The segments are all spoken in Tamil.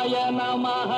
சிவாய நமஹ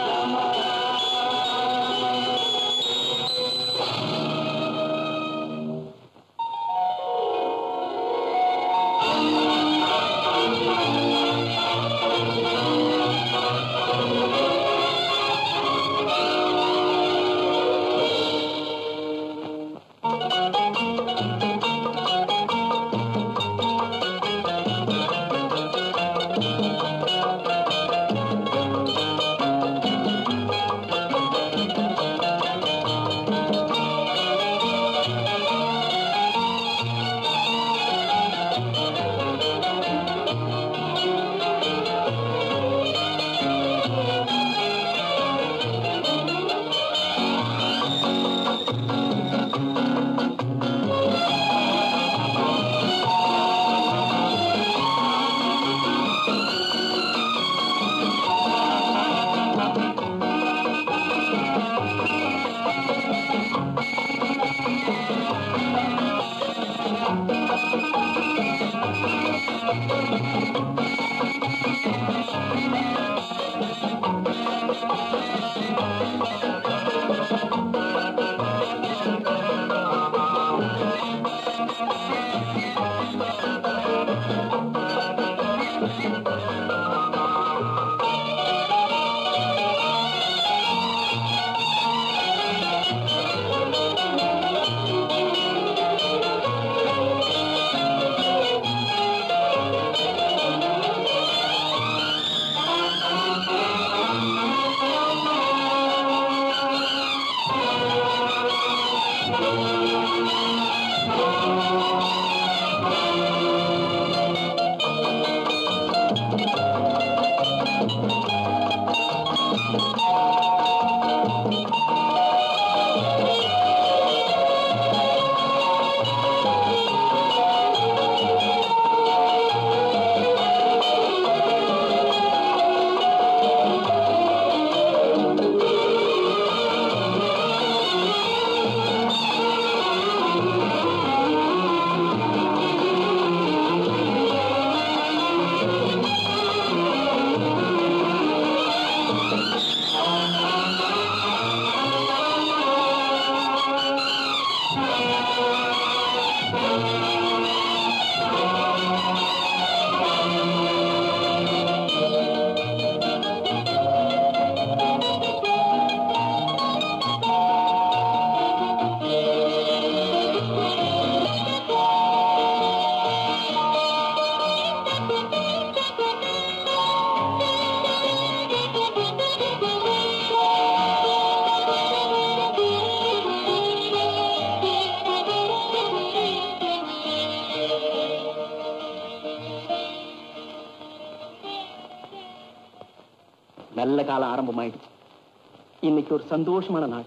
நல்ல காலம் ஆரம்பமாயிடுச்சு இன்னைக்கு ஒரு சந்தோஷமான நாள்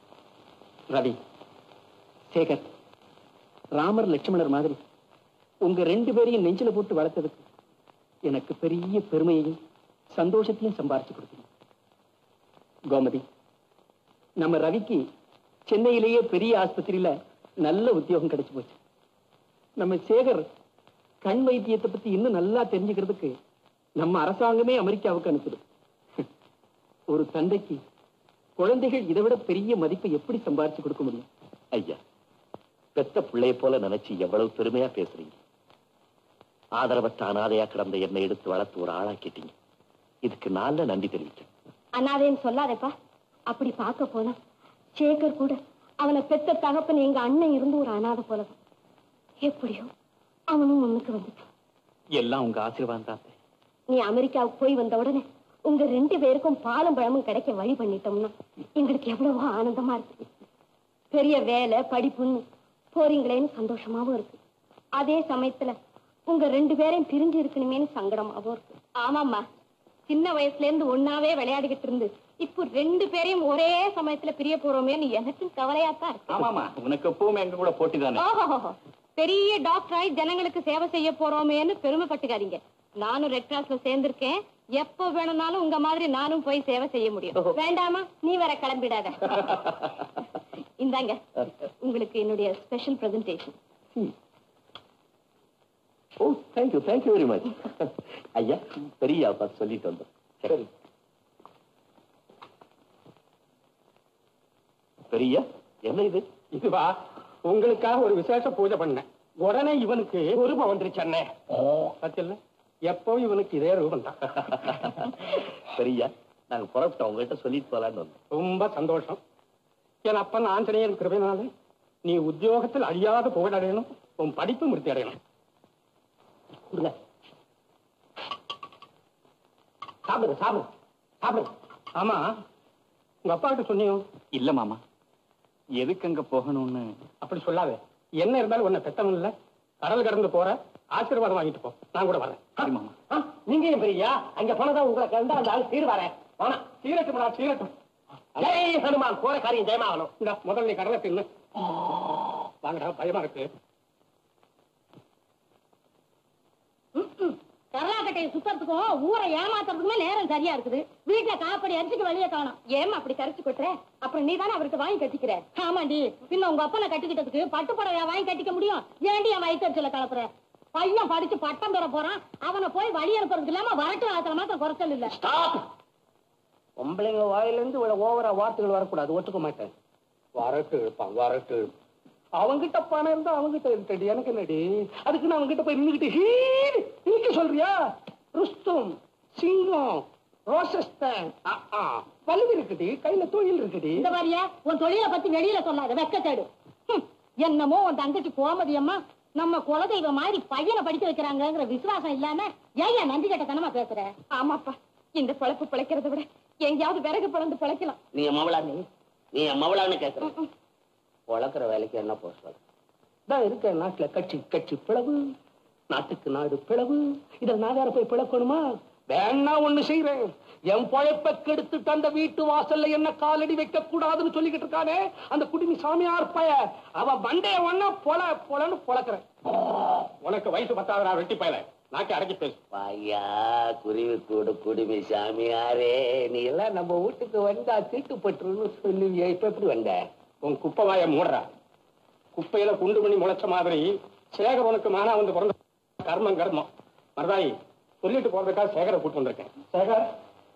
ரவி சேகர் ராமர் லட்சுமணர் மாதிரி உங்க ரெண்டு பேரையும் நெஞ்சில போட்டு வளர்த்ததுக்கு எனக்கு பெரிய பெருமையையும் சந்தோஷத்தையும் சம்பாரிச்சு கொடுத்தீங்க கோமதி நம்ம ரவிக்கு சென்னையிலேயே பெரிய ஆஸ்பத்திரியில நல்ல உத்தியோகம் கிடைச்சு போச்சு நம்ம சேகர் கண் வைத்தியத்தை பத்தி இன்னும் நல்லா தெரிஞ்சுக்கிறதுக்கு நம்ம அரசாங்கமே அமெரிக்காவுக்கு அனுப்புது ஒரு தந்தைக்கு குழந்தைகள் இதை விட பெரிய மதிப்பை எப்படி சம்பாரிச்சு கொடுக்க முடியும் ஐயா பெத்த பிள்ளைய போல நினைச்சு எவ்வளவு பெருமையா பேசுறீங்க ஆதரவற்ற அனாதையா கிடந்த என்னை எடுத்து வளர்த்து ஒரு ஆளாக்கிட்டீங்க இதுக்கு நான்ல நன்றி தெரிவிக்கிறேன் அனாதைன்னு சொல்லாதப்பா அப்படி பார்க்க போனா சேகர் கூட அவனை பெத்த தகப்பன் எங்க அண்ணன் இருந்து ஒரு அனாதை போலதான் எப்படியோ அவனும் முன்னுக்கு வந்துட்டான் எல்லாம் உங்க ஆசீர்வாதம் தான் நீ அமெரிக்காவுக்கு போய் வந்த உடனே உங்க ரெண்டு பேருக்கும் பாலும் பழமும் கிடைக்க வழி பண்ணிட்டோம்னா எங்களுக்கு எவ்வளவோ ஆனந்தமா இருக்கு பெரிய வேலை படிப்புன்னு போறீங்களேன்னு சந்தோஷமாவும் இருக்கு அதே சமயத்துல உங்க ரெண்டு பேரையும் பிரிஞ்சு இருக்கணுமேன்னு சங்கடமாவும் இருக்கு ஆமாம்மா சின்ன வயசுல இருந்து ஒன்னாவே விளையாடிக்கிட்டு இருந்து இப்போ ரெண்டு பேரையும் ஒரே சமயத்துல பிரிய போறோமேன்னு எனக்கும் கவலையாத்தான் இருக்கு ஆமாமா உனக்கு எப்பவுமே எங்க கூட போட்டி தானே ஓஹோஹோஹோ. பெரிய டாக்டர் ஆகி ஜனங்களுக்கு சேவை செய்ய போறோமேன்னு பெருமைப்பட்டுக்காதீங்க நானும் ரெட் கிராஸ்ல சேர்ந்திருக்கேன் எப்ப வேணும்னாலும் உங்க மாதிரி நானும் போய் சேவை செய்ய முடியும் வேண்டாமா நீ வேற கிளம்பிடாத இந்தாங்க உங்களுக்கு என்னுடைய special presentation oh thank you thank you very much ஐயா பெரிய ஆபா சொல்லிட்டு வந்தோம் சரி பெரிய என்ன இது இதுவா உங்களுக்காக ஒரு விசேஷ பூஜை பண்ணேன் உடனே இவனுக்கு உருவம் வந்துருச்சு அண்ணே பத்தியில்ல எப்பவும் இவனுக்கு இதே ரூபம் தான் பெரிய நாங்க புறப்பட்டோம் உங்ககிட்ட சொல்லிட்டு போலான்னு வந்தோம் ரொம்ப சந்தோஷம் என் அப்பன் ஆஞ்சநேயன் கிருபையினால நீ உத்தியோகத்தில் அழியாத புகழ் அடையணும் உன் படிப்பு முடித்து அடையணும் கொடுங்க. சாப்பிடுங்க சாப்பிடுங்க சாப்பிடுங்க ஆமா உங்க அப்பா கிட்ட சொன்னியோ இல்ல மாமா எதுக்கு அங்க போகணும்னு அப்படி சொல்லாதே என்ன இருந்தாலும் உன்னை பெத்தவன் இல்ல கடல் கடந்து போற ஆசீர்வாதம் வாங்கிட்டு போ நான் கூட வரேன் சரி மாமா ஆ, நீங்க ஏன் பெரியா அங்க போனதா உங்களை கண்டா அந்த ஆள் சீர் வரேன் வேணா சீரட்டும்டா சீரட்டும் ஜெய் ஹனுமான் போற காரியம் ஜெயமாகணும் இந்த முதல்ல நீ கடலை தின்னு வாங்கடா பயமா இருக்கு கரலாக்கட்டையை சுத்தறதுக்கும் ஊரை ஏமாத்துறதுக்குமே நேரம் சரியா இருக்குது வீட்டுல காப்படி அரிசிக்கு வழிய காணும் ஏமா அப்படி கரைச்சு கொட்டுற அப்புறம் நீ தானே அவருக்கு வாங்கி கட்டிக்கிற ஆமாண்டி பின்ன உங்க அப்பனை கட்டிக்கிட்டதுக்கு பட்டு புடவையா வாங்கி கட்டிக்க முடியும் ஏண்டி என் வயிற்றுல கலப்புற பையன் படிச்சு பட்டம் பெற போறான் அவனை போய் வழி அனுப்புறதுக்கு இல்லாம வரட்டு ஆத்துல மாத்திரம் குறைச்சல் இல்ல ஸ்டாப் பொம்பளைங்க வாயிலிருந்து இவ்வளவு ஓவரா வார்த்தைகள் வரக்கூடாது ஒத்துக்க மாட்டேன் வரட்டு இழுப்பான் வரட்டு இழுப்பான். அவங்கிட்ட பணம் இருந்தா அவங்கிட்ட இருக்கடி எனக்கு என்னடி அதுக்கு நான் அவங்கிட்ட போய் நின்னுக்கிட்டு ஹீன்னு நிக்க சொல்றியா ருஸ்தும் சிங்கம் ரோசஸ்தான் வலு இருக்குடி கையில தொழில் இருக்குடி இந்த மாதிரியா உன் தொழிலை பத்தி வெளியில சொல்லாத வெக்கத்தேடு ஹம், என்னமோ உன் தங்கச்சி கோமதி அம்மா நம்ம குலதெய்வம் மாதிரி பையனை படிக்க வைக்கிறாங்கங்கிற விசுவாசம் இல்லாம ஏன் நன்றி கட்ட தனமா பேசுற ஆமாப்பா இந்த பொழப்பு பிழைக்கிறத விட எங்கேயாவது விறகு பிளந்து பிழைக்கலாம் நீ என் மவளா நீ நீ என் மவளான்னு கேக்குற பொழக்கிற வேலைக்கு என்ன போக சொல்ற தான் இருக்க நாட்டுல கட்சி கட்சி பிளவு நாட்டுக்கு நாடு பிளவு இத நான் வேற போய் பிளக்கணுமா வேணா ஒண்ணு செய்யறேன் என் பொழைப்ப கெடுத்துட்டு அந்த வீட்டு வாசல்ல என்ன காலடி வைக்க கூடாதுன்னு சொல்லிக்கிட்டு இருக்கானே அந்த குடிமி சாமியார் பய அவ மண்டைய ஒண்ணா பொல பொலன்னு பொழக்கிறேன் உனக்கு வயசு பத்தாவது நான் வெட்டி பயல நாக்கி அடக்கி பேசு பையா குருவி கூடு குடுமி சாமியாரே நீ எல்லாம் நம்ம வீட்டுக்கு வந்தா தீட்டுப்பட்டுருன்னு சொல்லுவியா இப்ப எப்படி வந்த உன் குப்பை வாய மூடுறா குப்பையில குண்டு பண்ணி முளைச்ச மாதிரி சேகர் உனக்கு மானா வந்து பிறந்த கர்மம் கர்மம் மருதாயி சொல்லிட்டு போறதுக்காக சேகரை கூட்டு வந்திருக்கேன் சேகர்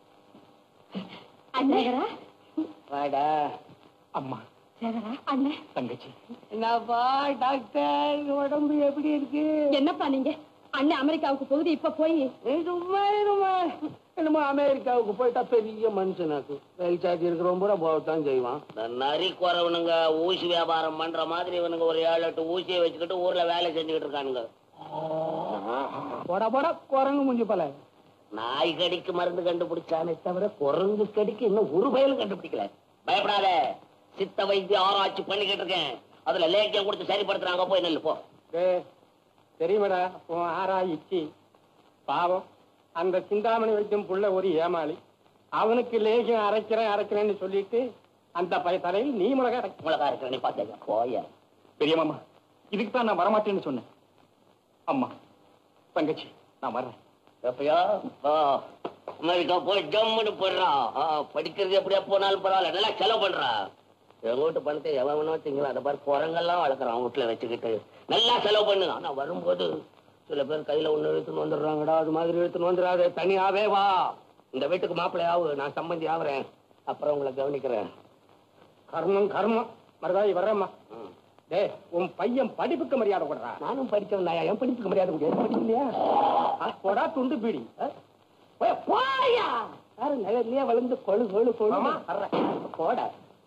அண்ணேகரா வாடா அம்மா சேகரா அண்ணே தங்கச்சி என்னப்பா டாக்டர் உடம்பு எப்படி இருக்கு என்னப்பா நீங்க அண்ணன் அமெரிக்காவுக்கு போகுது இப்ப போய் நீ சும்மா இருமா என்னமோ அமெரிக்காவுக்கு போயிட்டா பெரிய மனுஷனாக்கு வெளிச்சாக்கி இருக்கிறவன் பூரா போகத்தான் செய்வான் இந்த நரி குறவனுங்க ஊசி வியாபாரம் பண்ற மாதிரி இவனுங்க ஒரு ஏழு எட்டு ஊசியை வச்சுக்கிட்டு ஊர்ல வேலை செஞ்சுக்கிட்டு இருக்கானுங்க போடா போடா குரங்கு முஞ்சி பல நாய் கடிக்கு மருந்து கண்டுபிடிச்சானே தவிர குரங்கு கடிக்கு இன்னும் ஒரு பயலும் கண்டுபிடிக்கல பயப்படாத சித்த வைத்திய ஆராய்ச்சி பண்ணிக்கிட்டு இருக்கேன் அதுல லேக்கியம் கொடுத்து சரிப்படுத்துறாங்க போய் நெல்லு போ டேய், தெரியுமாடா உன் ஆறா இச்சி பாவம் அந்த சிந்தாமணி வைக்கும் புள்ள ஒரு ஏமாளி அவனுக்கு லேகியம் அரைக்கிறேன் அரைக்கிறேன்னு சொல்லிட்டு அந்த பய தலையில் நீ மிளகா அரைக்க மிளகா இருக்கிற நீ பார்த்தேன் போய பெரிய மாமா இதுக்கு தான் நான் வரமாட்டேன்னு சொன்னேன் அம்மா தங்கச்சி நான் வர்றேன் எப்பயோ ஆ, அமெரிக்கா போய் ஜம்முன்னு போடுறா ஆ, படிக்கிறது எப்படியா போனாலும் பரவாயில்ல நல்லா செலவு பண்றா எங்க வீட்டு பணத்தை எவன் வேணா திங்களா அந்த மாதிரி குரங்கெல்லாம் வளர்க்குறான் வீட்டுல வச்சுக்கிட்டு நல்லா செலவு பண்ணு ஆனா வரும்போது சில பேர் கையில ஒண்ணு இழுத்துன்னு வந்துடுறாங்கடா அது மாதிரி இழுத்துன்னு வந்துடாது தனியாவே வா இந்த வீட்டுக்கு மாப்பிள்ளை ஆகு நான் சம்பந்தி ஆகுறேன் அப்புறம் உங்களை கவனிக்கிறேன் கர்மம் கர்மம் மருதாயி வர்றேம்மா ம். டேய் உன் பையன் படிப்புக்கு மரியாதை கொடுறா நானும் படிச்சவன் நான் என் படிப்புக்கு மரியாதை முடியாது படிக்கலையா போடா துண்டு பீடி போய் போயா யாரு நிலையிலேயே வளர்ந்து கொழு கொழு கொழு ஆமா. போடா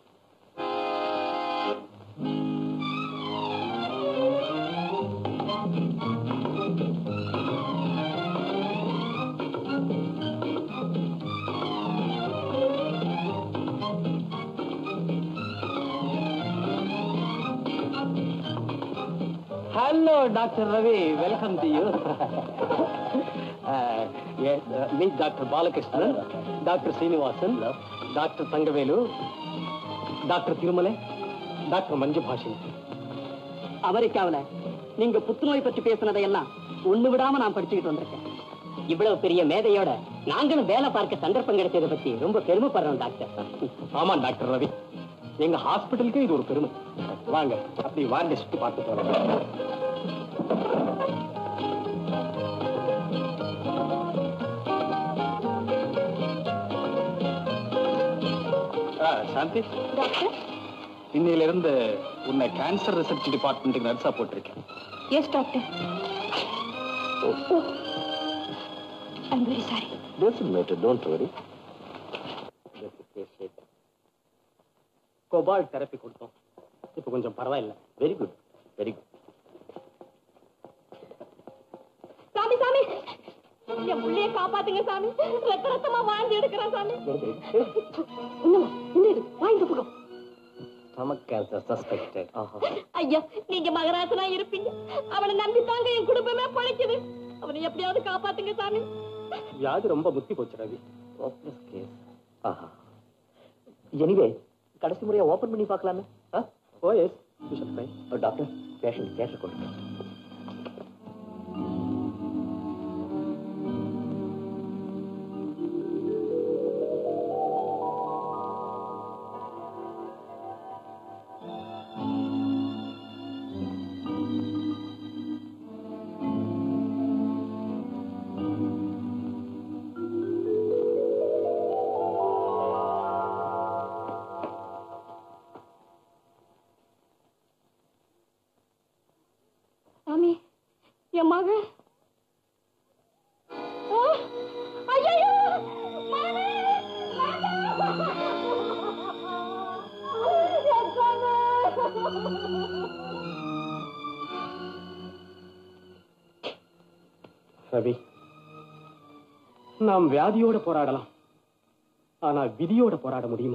hello doctor Ravi welcome to you meet doctor Balakrishnan doctor Srinivasan doctor Thangavelu doctor Thirumalai doctor Manju பாஷி அமெரிக்காவுல நீங்க புத்துநோய் பற்றி பேசுனதையெல்லாம் ஒண்ணு விடாம நான் படிச்சுக்கிட்டு வந்திருக்கேன் இவ்வளவு பெரிய மேதையோட நாங்களும் வேலை பார்க்க சந்தர்ப்பம் கிடைச்சதை பத்தி ரொம்ப பெருமைப்படுறோம் டாக்டர் ஆமா டாக்டர் ரவி எங்க ஹாஸ்பிட்டலுக்கு இது ஒரு பெருமை வாங்க அப்படி வார்டு சுத்தி பார்த்து போறோம் சாந்தி டாக்டர் இன்னையில இருந்து உன்னை கேன்சர் ரிசர்ச் டிபார்ட்மெண்ட்டுக்கு நர்ஸா போட்டிருக்கேன் yes doctor I'm very sorry don't matter don't worry cobalt therapy கொடுத்தோம் இப்போ கொஞ்சம் பரவாயில்ல வெரி குட் வெரி குட் சாமி சாமி என் புள்ளைய காப்பாத்துங்க சாமி ரத்த ரத்தமா வாழ்ந்து எடுக்கிறான் சாமி இன்னும் இன்னும் வாங்கி பக்கம் ஸ்டமக் கேன்சர் சஸ்பெக்டட் ஐயா நீங்க மகராசனா இருப்பீங்க அவனை நம்பி தாங்க என் குடும்பமே பழைக்குது அவனை எப்படியாவது காப்பாத்துங்க சாமி வியாதி ரொம்ப முத்தி போச்சு ரவி ஹோப்லெஸ் கேஸ் ஆஹா எனிவே கடைசி முறையா ஓபன் பண்ணி பார்க்கலாமே oh yes bishop fine doctor patient கேஷ கொடுங்க சாமி என் மகன் ஆ, ஐயையோ! மகனே! மகனே! என் கண்ணு! ரவி நாம் வியாதியோட போராடலாம் ஆனா விதியோட போராட முடியுமா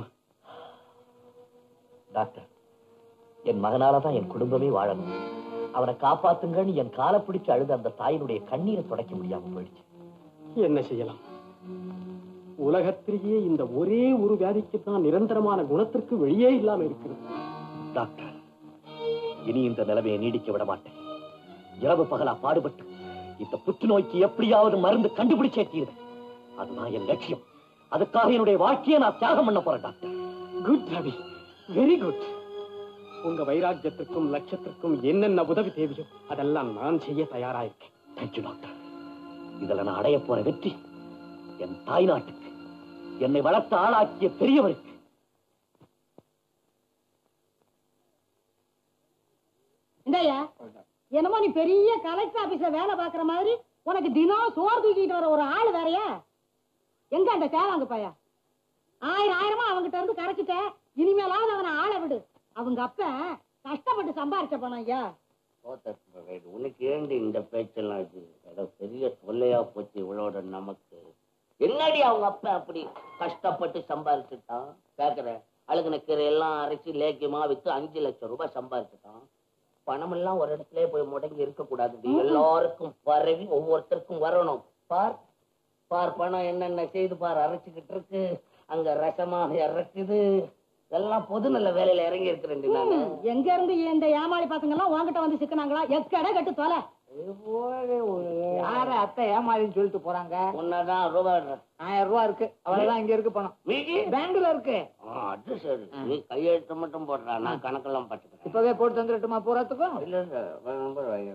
டாக்டர் என் மகனால தான் என் குடும்பமே வாழணும் அவனை காப்பாத்துங்கன்னு என் காலை பிடிச்சு அழுத அந்த தாயினுடைய கண்ணீரை துடைக்க முடியாம போயிடுச்சு என்ன செய்யலாம் உலகத்திலேயே இந்த ஒரே ஒரு வியாதிக்கு தான் நிரந்தரமான குணத்திற்கு வெளியே இல்லாம இருக்குது டாக்டர் இனி இந்த நிலைமையை நீடிக்க விட மாட்டேன் இரவு பகலா பாடுபட்டு இந்த புற்றுநோய்க்கு எப்படியாவது மருந்து கண்டுபிடிச்சே தீருவேன் அதுதான் என் லட்சியம் அதுக்காக என்னுடைய வாழ்க்கையை நான் தியாகம் பண்ண போறேன் doctor good Ravi very good உங்க வைராக்கியத்திற்கும் லட்சத்திற்கும் என்னென்ன உதவி தேவையோ அதெல்லாம் நான் செய்ய தயாரா இருக்கேன் தேங்க்யூ டாக்டர் இதுல நான் அடைய போற வெற்றி என் தாய் நாட்டுக்கு என்னை வளர்த்த ஆளாக்கிய பெரியவருக்கு இந்தாயா என்னமோ நீ பெரிய கலெக்டர் ஆபீஸ்ல வேலை பாக்குற மாதிரி உனக்கு தினம் சோறு தூக்கிட்டு வர ஒரு ஆள் வேறயா எங்க அந்த தேவாங்க பையா ஆயிரம் ஆயிரமா அவங்கிட்ட இருந்து கரைச்சிட்ட இனிமேலாவது அவனை ஆளை விடு அவங்க அப்ப கஷ்டப்பட்டு சம்பாரிச்ச பணம் ஐயா உனக்கு ஏண்டி இந்த பேச்செல்லாம் இது ஏதோ பெரிய தொல்லையா போச்சு இவளோட நமக்கு என்னடி அவங்க அப்பா அப்படி கஷ்டப்பட்டு சம்பாரிச்சுட்டான் கேக்குறேன் அழுகுன கீரை எல்லாம் அரைச்சு லேக்கியமா வித்து அஞ்சு லட்சம் ரூபாய் சம்பாரிச்சுட்டான் பணம் எல்லாம் ஒரு இடத்துல போய் முடங்கி இருக்க கூடாது எல்லாருக்கும் பரவி ஒவ்வொருத்தருக்கும் வரணும் பார் பார் பணம் என்னென்ன செய்து பார் அரைச்சுக்கிட்டு இருக்கு அங்க ரசமாக இறக்குது எல்லாம் பொது நல்ல வேலையில இறங்கி இருக்கிறேன் நானு எங்க இருந்து இந்த ஏமாளி பசங்க எல்லாம் உன்கிட்ட வந்து சிக்கினாங்களா எக்கடை கட்டு தொலை யார அத்தை ஏமாளின்னு சொல்லிட்டு போறாங்க உன்னதான் ரூபாய் ஆயிரம் ரூபா இருக்கு அவ்வளவுதான் இங்க இருக்கு பணம் மீதி பேங்க்ல இருக்கு ஆ, அது சரி நீ கையெழுத்து மட்டும் போடுறா நான் கணக்கெல்லாம் பார்த்துக்கிறேன் இப்பவே போட்டு தந்துடட்டுமா போறதுக்கும் இல்ல இல்ல வேற நம்பர் வாங்கி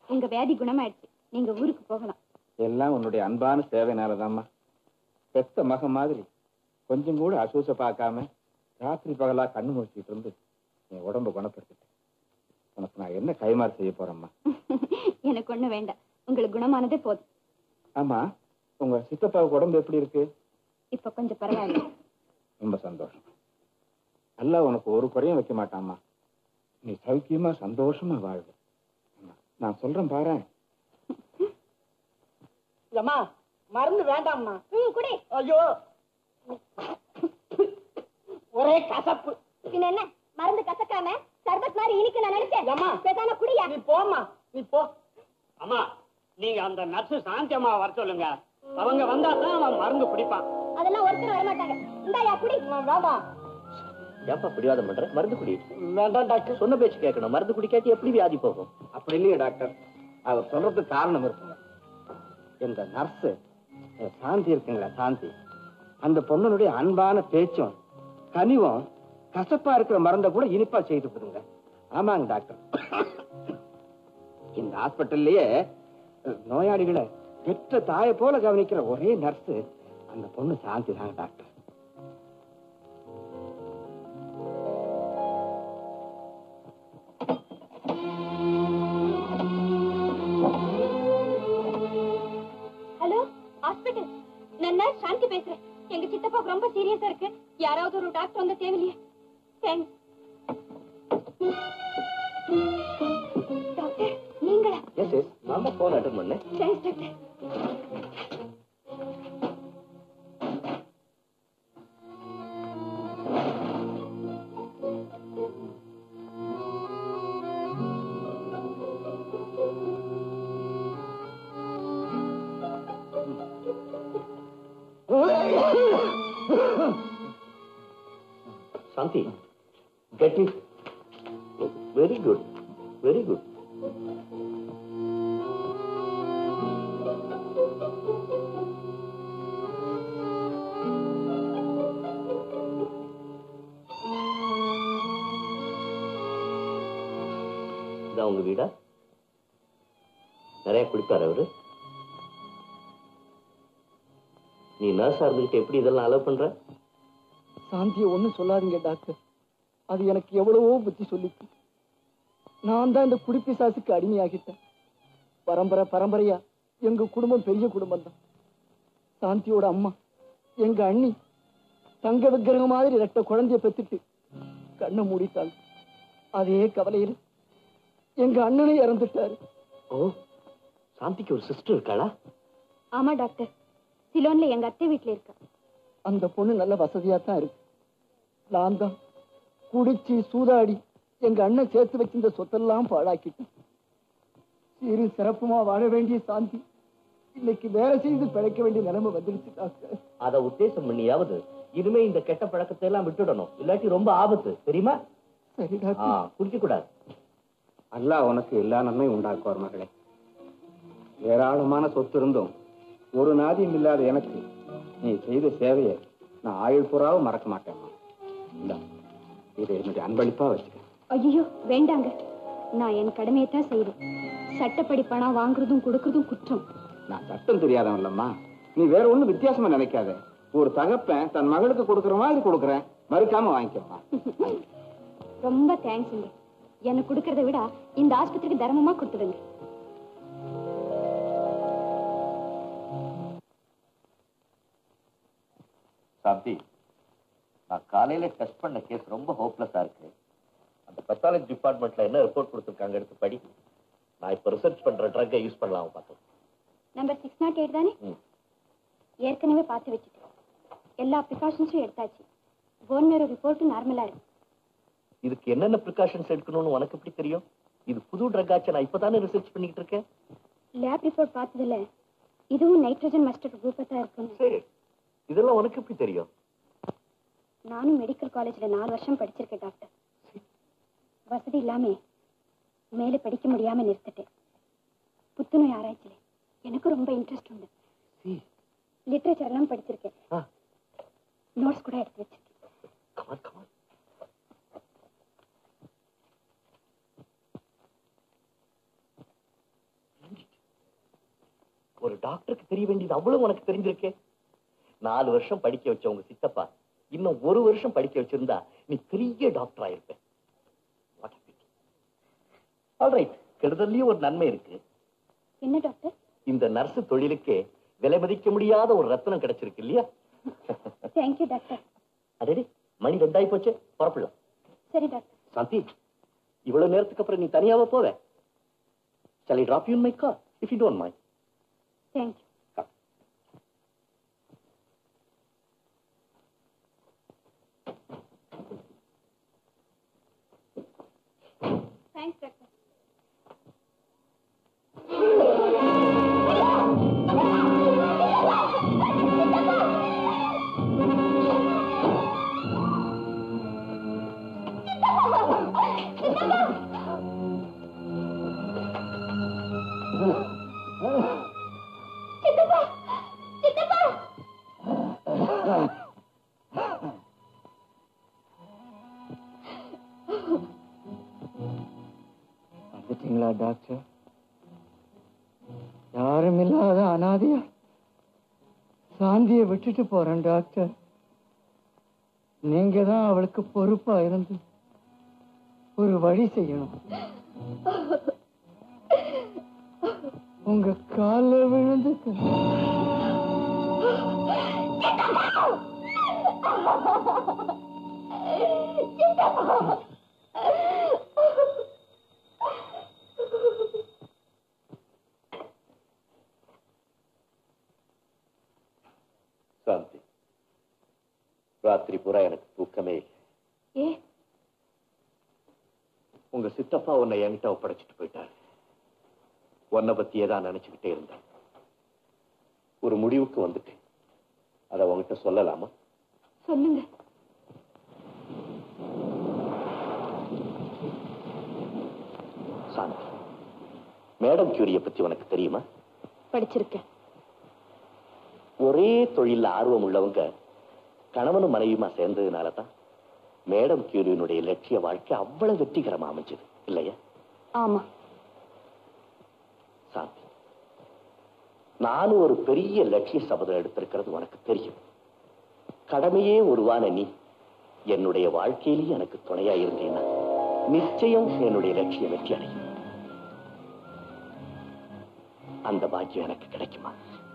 உங்க வியாதி குணமாயிடுச்சு நீங்க ஊருக்கு போகலாம் எல்லாம் உன்னுடைய அன்பான சேவைனாலதாம்மா பெத்த மகன் மாதிரி கொஞ்சம் கூட அசூச பார்க்காம ராத்திரி பகலா கண்ணு முடிச்சிட்டு இருந்து என் உடம்ப குணப்படுத்திட்டேன் உனக்கு நான் என்ன கைமாறு செய்ய போறேம்மா எனக்கு ஒண்ணு வேண்டாம் உங்களுக்கு குணமானதே போதும் ஆமா உங்க சித்தப்பாவுக்கு உடம்பு எப்படி இருக்கு இப்ப கொஞ்சம் பரவாயில்ல ரொம்ப சந்தோஷம் அல்லாஹ் உனக்கு ஒரு குறையும் வைக்க மாட்டாம்மா நீ சௌக்கியமா சந்தோஷமா வாழ்வு ஆமா, நான் சொல்றேன் பாரேன் அம்மா மருந்து வேண்டாம்மா ம் குடி ஐயோ ஒரே கசப்பு பின்ன என்ன மருந்து கசக்காம சர்பத் மாதிரி இனிக்க நான் நினைச்சேன் அம்மா. பேசாம குடியா நீ போம்மா நீ போ அம்மா நீங்க அந்த நர்ஸ் சாந்தி அம்மா வர சொல்லுங்க அவங்க வந்தா தான் அவன் மருந்து குடிப்பான் அதெல்லாம் ஒருத்தர் வர மாட்டாங்க இந்தாயா குடி வேண்டாம் ஏப்பா பிடிவாதம் பண்ற மருந்து குடி வேண்டாம் டாக்டர் சொன்ன பேச்சு கேட்கணும் மருந்து குடிக்காட்டி எப்படி வியாதி போகும் அப்படி இல்லையே டாக்டர் அவர் சொல்றதுக்கு காரணம் இருக்குங்க இந்த நர்ஸ் சாந்தி இருக்குங்களா சாந்தி அந்த பொண்ணுடைய அன்பான பேச்சும் கனிவும் கசப்பா இருக்கிற மருந்தை கூட இனிப்பா செய்து கொடுங்க ஆமாங்க டாக்டர் இந்த ஹாஸ்பிட்டல்லயே நோயாளிகளை பெற்ற தாயை போல கவனிக்கிற ஒரே நர்ஸ் அந்த பொண்ணு சாந்தி தாங்க டாக்டர் ஹலோ ஹாஸ்பிட்டல் நான் நர்ஸ் சாந்தி பேசுறேன் எங்க சித்தப்பாக்கு ரொம்ப சீரியஸா இருக்கு யாராவது ஒரு டாக்டர் வந்தா தேவையில்லையே தேங்க்ஸ் டாக்டர் நீங்களா எஸ் எஸ் நான் தான் போன் அட்டன் பண்ணேன் thanks doctor Shanthi get it very good very good இதான் உங்க வீடா நிறைய குடிப்பாரு அவரு நீ நர்ஸா இருந்துகிட்டு எப்படி இதெல்லாம் அலோவ் பண்ற சாந்தியை ஒண்ணும் சொல்லாதீங்க டாக்டர் அது எனக்கு எவ்வளவோ புத்தி சொல்லிச்சு நான் தான் இந்த குடிப்பிசாசுக்கு அடிமையாகிட்டேன் பரம்பரை பரம்பரையா எங்க குடும்பம் பெரிய குடும்பம் தான் சாந்தியோட அம்மா எங்க அண்ணி தங்க விக்கிரகம் மாதிரி ரெட்ட குழந்தைய பெத்துட்டு கண்ணை மூடிட்டாங்க அதே கவலையில எங்க அண்ணனே இறந்துட்டாரு ஓ சாந்திக்கு ஒரு சிஸ்டர் இருக்காளா ஆமா டாக்டர் சிலோன்ல எங்க அத்தை வீட்டுல இருக்கா அந்த பொண்ணு நல்ல வசதியா தான் இருக்கு நான் தான் குடிச்சு சூதாடி எங்க அண்ணன் சேர்த்து வச்சிருந்த சொத்தெல்லாம் பாழாக்கிட்டேன் சிறு சிறப்புமா வாழ வேண்டிய சாந்தி இன்னைக்கு வேலை செய்து பிழைக்க வேண்டிய நிலைமை வந்துடுச்சு டாக்டர் அத உத்தேசம் பண்ணியாவது இனிமே இந்த கெட்ட பழக்கத்தை எல்லாம் விட்டுடணும் இல்லாட்டி ரொம்ப ஆபத்து தெரியுமா சரி ஆ, டாக்டர் குடிக்க கூடாது அல்லாஹ் உனக்கு எல்லா நன்மையும் உண்டாக்குவார் மகளே ஏராளமான சொத்து இருந்தும் ஒரு நாதியும் இல்லாத எனக்கு நீ செய்த சேவையை நான் ஆயுள் புறாவும் மறக்க மாட்டேன் இந்தா, இதை என்னுடைய அன்பளிப்பா வச்சுக்க ஐயோ வேண்டாங்க நான் என் கடமையை தான் செய்றேன் சட்டப்படி பணம் வாங்குறதும் கொடுக்கறதும் குற்றம் நான் சட்டம் தெரியாதவன் இல்லம்மா நீ வேற ஒண்ணும் வித்தியாசமா நினைக்காத ஒரு தகப்பன் தன் மகளுக்கு கொடுக்கிற மாதிரி கொடுக்குறேன் மறுக்காம வாங்கிக்கோமா ரொம்ப தேங்க்ஸுங்க எனக்கு கொடுக்கறத விட இந்த ஆஸ்பத்திரிக்கு தர்மமா கொடுத்துடுங்க சாந்தி நான் காலையில டெஸ்ட் பண்ண கேஸ் ரொம்ப ஹோப்லெஸ்ஸா இருக்கு அந்த பெத்தாலஜி டிபார்ட்மெண்ட்ல என்ன ரிப்போர்ட் கொடுத்துருக்காங்க எடுத்து படி நான் இப்ப ரிசர்ச் பண்ற ட்ரக்கை யூஸ் பண்ணலாம் பார்த்தோம் நம்பர் சிக்ஸ் நாட் எயிட் தானே ம். ஏற்கனவே பார்த்து வச்சுட்டேன் எல்லா ப்ரிகாஷன்ஸும் எடுத்தாச்சு போன் மேரோ ரிப்போர்ட்டும் நார்மலா இருக்கு இதுக்கு என்னென்ன ப்ரிகாஷன்ஸ் எடுக்கணும்னு உனக்கு எப்படி தெரியும் இது புது ட்ரக் ஆச்சு நான் இப்பதானே ரிசர்ச் பண்ணிட்டு இருக்கேன் லேப் ரிப்போர்ட் பார்த்ததுல இதுவும் நைட்ரஜன் மஸ்டர்ட் குரூப்பை தான் இருக்குன்னு சரி இதெல்லாம் உனக்கு எப்படி தெரியும் நானும் மெடிக்கல் காலேஜ்ல நாலு வருஷம் படிச்சிருக்கேன் டாக்டர் வசதி இல்லாம மேல படிக்க முடியாம நிறுத்திட்டேன் புத்துநோய் ஆராய்ச்சியில எனக்கு ரொம்ப இன்ட்ரெஸ்ட் உண்டு லிட்ரேச்சர் எல்லாம் படிச்சிருக்கேன் ஆ. நோட்ஸ் கூட எடுத்து வச்சிருக்கேன் Come on, come on. ஒரு டாக்டருக்கு தெரிய வேண்டியது அவ்வளவு உனக்கு தெரிஞ்சிருக்கே நாலு வருஷம் படிக்க வச்ச உங்க சித்தப்பா இன்னும் ஒரு வருஷம் படிக்க வச்சிருந்தா நீ பெரிய டாக்டர் ஆயிருப்ப ஆல்ரைட் கெடுதல்லையும் ஒரு நன்மை இருக்கு என்ன டாக்டர் இந்த நர்ஸ் தொழிலுக்கே விலை மதிக்க முடியாத ஒரு ரத்னம் கிடைச்சிருக்கு இல்லையா தேங்க்யூ டாக்டர் அடே மணி ரெண்டாயி போச்சு புறப்படலாம் சரி டாக்டர் சாந்தி இவ்வளவு நேரத்துக்கு அப்புறம் நீ தனியாவா போவ shall I drop you in my car if you don't mind thank you thanks doctor வந்துட்டீங்களா டாக்டர் யாரும் இல்லாத அனாதையா சாந்தியை விட்டுட்டு போறேன் டாக்டர் நீங்க தான் அவளுக்கு பொறுப்பா இருந்து ஒரு வழி செய்யணும் உங்க கால விழுந்து சாந்தி ராத்திரி பூரா எனக்கு தூக்கமே இல்லை ஏ உங்க சித்தப்பா உன்னை என்கிட்ட ஒப்படைச்சிட்டு போயிட்டாரு உன்னை பத்தியே தான் நினைச்சுக்கிட்டே இருந்தேன் ஒரு முடிவுக்கு வந்துட்டேன் அதை உன்கிட்ட சொல்லலாமா சொல்லுங்க சாந்தி மேடம் கியூரிய பத்தி உனக்கு தெரியுமா படிச்சிருக்கேன் ஒரே தொழில ஆர்வம் உள்ளவங்க கணவனும் மனைவியுமா சேர்ந்ததுனால தான் மேடம் கியூரியனுடைய லட்சிய வாழ்க்கை அவ்வளவு வெற்றிகரமா அமைஞ்சது இல்லையா ஆமா சாந்தி நானும் ஒரு பெரிய லட்சிய சபதம் எடுத்திருக்கிறது உனக்கு தெரியும் கடமையே உருவான நீ என்னுடைய வாழ்க்கையிலேயே எனக்கு துணையா இருந்தீன்னா நிச்சயம் என்னுடைய லட்சியம் வெற்றி அடையும் அந்த பாக்கியம் எனக்கு கிடைக்குமா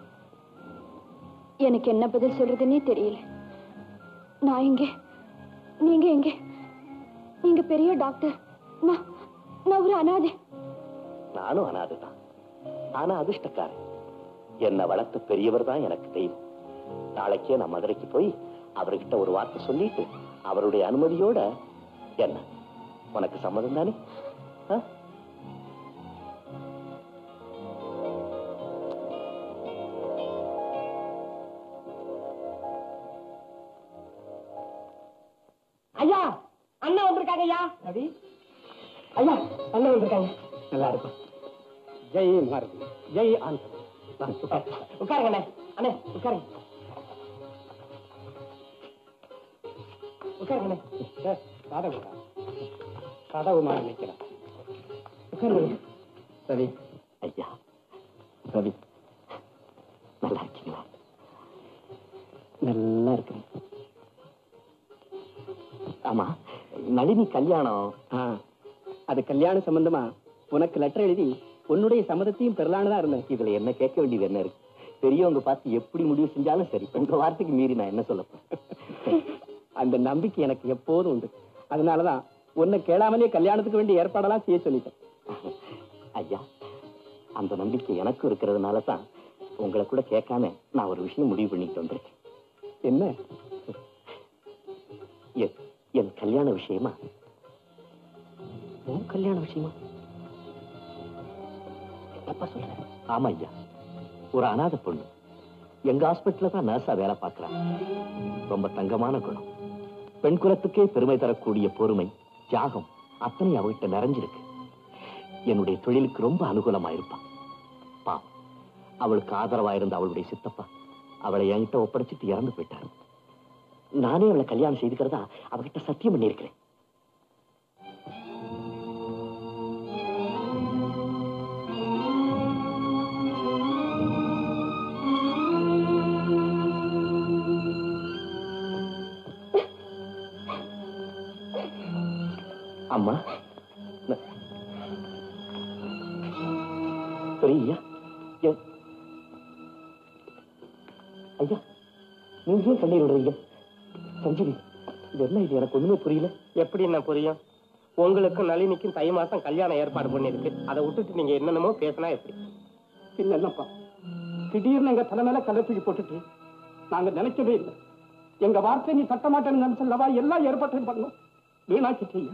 எனக்கு என்ன பதில் சொல்றதுன்னே தெரியல நான் எங்க நீங்க எங்க நீங்க பெரிய டாக்டர் நான் நான் ஒரு அனாதை நானும் அனாதைதான் ஆனா அதிர்ஷ்டக்காரன் என்னை வளர்த்த பெரியவர் தான் எனக்கு தெய்வம் நாளைக்கே நான் மதுரைக்கு போய் அவர்கிட்ட ஒரு வார்த்தை சொல்லிட்டு அவருடைய அனுமதியோட என்ன உனக்கு சம்மதம் தானே ஆ? ஐயா அண்ணன் வந்திருக்காங்க ஐயா ஐயா அண்ணன் வந்திருக்காங்க நல்லா இருக்கும் ஜெய் மாருதி ஜெய் ஆனந்த் உட்காருங்க அண்ணே அண்ணே உட்காருங்க உட்காருங்க அண்ணே கதவு கதவு மாதிரி நிற்கிறேன் உட்காருங்க சரி ஐயா ரவி நல்லா இருக்கீங்களா நல்லா இருக்கிறேன் ஆமா நளினி கல்யாணம் ஆ அது கல்யாண சம்பந்தமா உனக்கு லெட்டர் எழுதி உன்னுடைய சம்மதத்தையும் பெறலான்னு தான் இருந்தேன் இதுல என்ன கேட்க வேண்டியது என்ன இருக்கு பெரியவங்க பார்த்து எப்படி முடிவு செஞ்சாலும் சரி உங்க வார்த்தைக்கு மீறி நான் என்ன சொல்ல போறேன் அந்த நம்பிக்கை எனக்கு எப்போதும் உண்டு அதனாலதான் உன்னை கேளாமலே கல்யாணத்துக்கு வேண்டிய ஏற்பாடெல்லாம் செய்ய சொல்லிட்டேன் ஐயா அந்த நம்பிக்கை எனக்கும் இருக்கிறதுனால தான் உங்களை கூட கேட்காம நான் ஒரு விஷயம் முடிவு பண்ணிட்டு வந்திருக்கேன் என்ன என் என் கல்யாண விஷயமா உன் கல்யாண விஷயமா என்னப்பா சொல்ற ஆமா ஐயா ஒரு அனாதை பொண்ணு எங்க ஹாஸ்பிட்டல்ல தான் நர்ஸா வேலை பார்க்கறான் ரொம்ப தங்கமான குணம் பெண் குலத்துக்கே பெருமை தரக்கூடிய பொறுமை தியாகம் அத்தனை அவகிட்ட நிறைஞ்சிருக்கு என்னுடைய தொழிலுக்கு ரொம்ப அனுகூலமா இருப்பான் பாவம் அவளுக்கு ஆதரவா இருந்த அவளுடைய சித்தப்பா அவளை என்கிட்ட ஒப்படைச்சிட்டு இறந்து போயிட்டாரு நானே அவளை கல்யாணம் செய்துக்கிறதா அவகிட்ட சத்தியம் பண்ணியிருக்கிறேன் அம்மா பெரிய என்- ஐயா நீங்க ஏன் கண்ணீர் விடுறீங்க சஞ்சீவி இது என்ன இது எனக்கு ஒண்ணுமே புரியல எப்படி என்ன புரியும் உங்களுக்கும் நளினிக்கும் தை மாசம் கல்யாணம் ஏற்பாடு பண்ணிருக்கு அதை விட்டுட்டு நீங்க என்னென்னமோ பேசினா எப்படி பின்ன என்னப்பா திடீர்னு எங்க தலை மேல கல்லை தூக்கி போட்டுட்டு நாங்க நினைக்கவே இல்லை எங்க வார்த்தை நீ தட்ட மாட்டேன்னு நினைச்சல்லவா எல்லாம் ஏற்பாட்டையும் பண்ணோம் வீணாக்கிட்டீங்க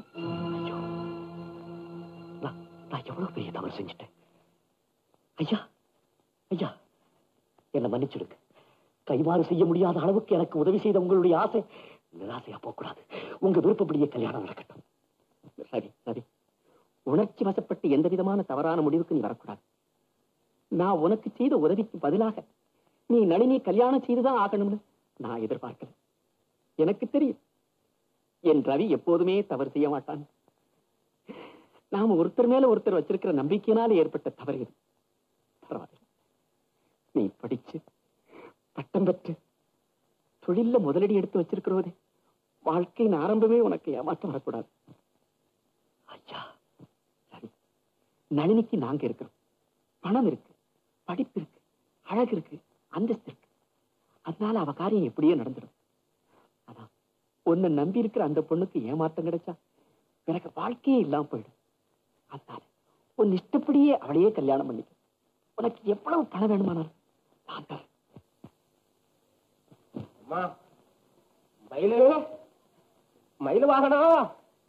நான் நான் எவ்வளவு பெரிய தவறு செஞ்சுட்டேன் ஐயா ஐயா என்னை மன்னிச்சிடுங்க கைமாறு செய்ய முடியாத அளவுக்கு எனக்கு உதவி செய்த உங்களுடைய ஆசை நிராசையா போகக்கூடாது உங்க விருப்பப்படியே கல்யாணம் நடக்கட்டும் ரவி ரவி உணர்ச்சி வசப்பட்டு எந்த விதமான தவறான முடிவுக்கு நீ வரக்கூடாது நான் உனக்கு செய்த உதவிக்கு பதிலாக நீ நளினி கல்யாணம் செய்துதான் ஆகணும்னு நான் எதிர்பார்க்கல எனக்கு தெரியும் என் ரவி எப்போதுமே தவறு செய்ய மாட்டான் நாம ஒருத்தர் மேல ஒருத்தர் வச்சிருக்கிற நம்பிக்கையினால ஏற்பட்ட தவறு இது பரவாயில்லை நீ படிச்சு பட்டம் பெற்று தொழில்ல முதலடி எடுத்து வச்சிருக்கிறோதே வாழ்க்கையின் ஆரம்பமே உனக்கு ஏமாற்றம் வரக்கூடாது ஐயா சரி நளினிக்கு நாங்க இருக்கிறோம் பணம் இருக்கு படிப்பு இருக்கு அழகு இருக்கு அந்தஸ்து இருக்கு அதனால அவ காரியம் எப்படியோ நடந்துடும் அதான் உன்னை நம்பி இருக்கிற அந்த பொண்ணுக்கு ஏமாற்றம் கிடைச்சா எனக்கு வாழ்க்கையே இல்லாம போயிடும் அதனால உன் இஷ்டப்படியே அவளையே கல்யாணம் பண்ணிக்க உனக்கு எவ்வளவு பணம் வேணுமானாலும் நான் தரேன். அம்மா மயிலு மயில் வாகனம்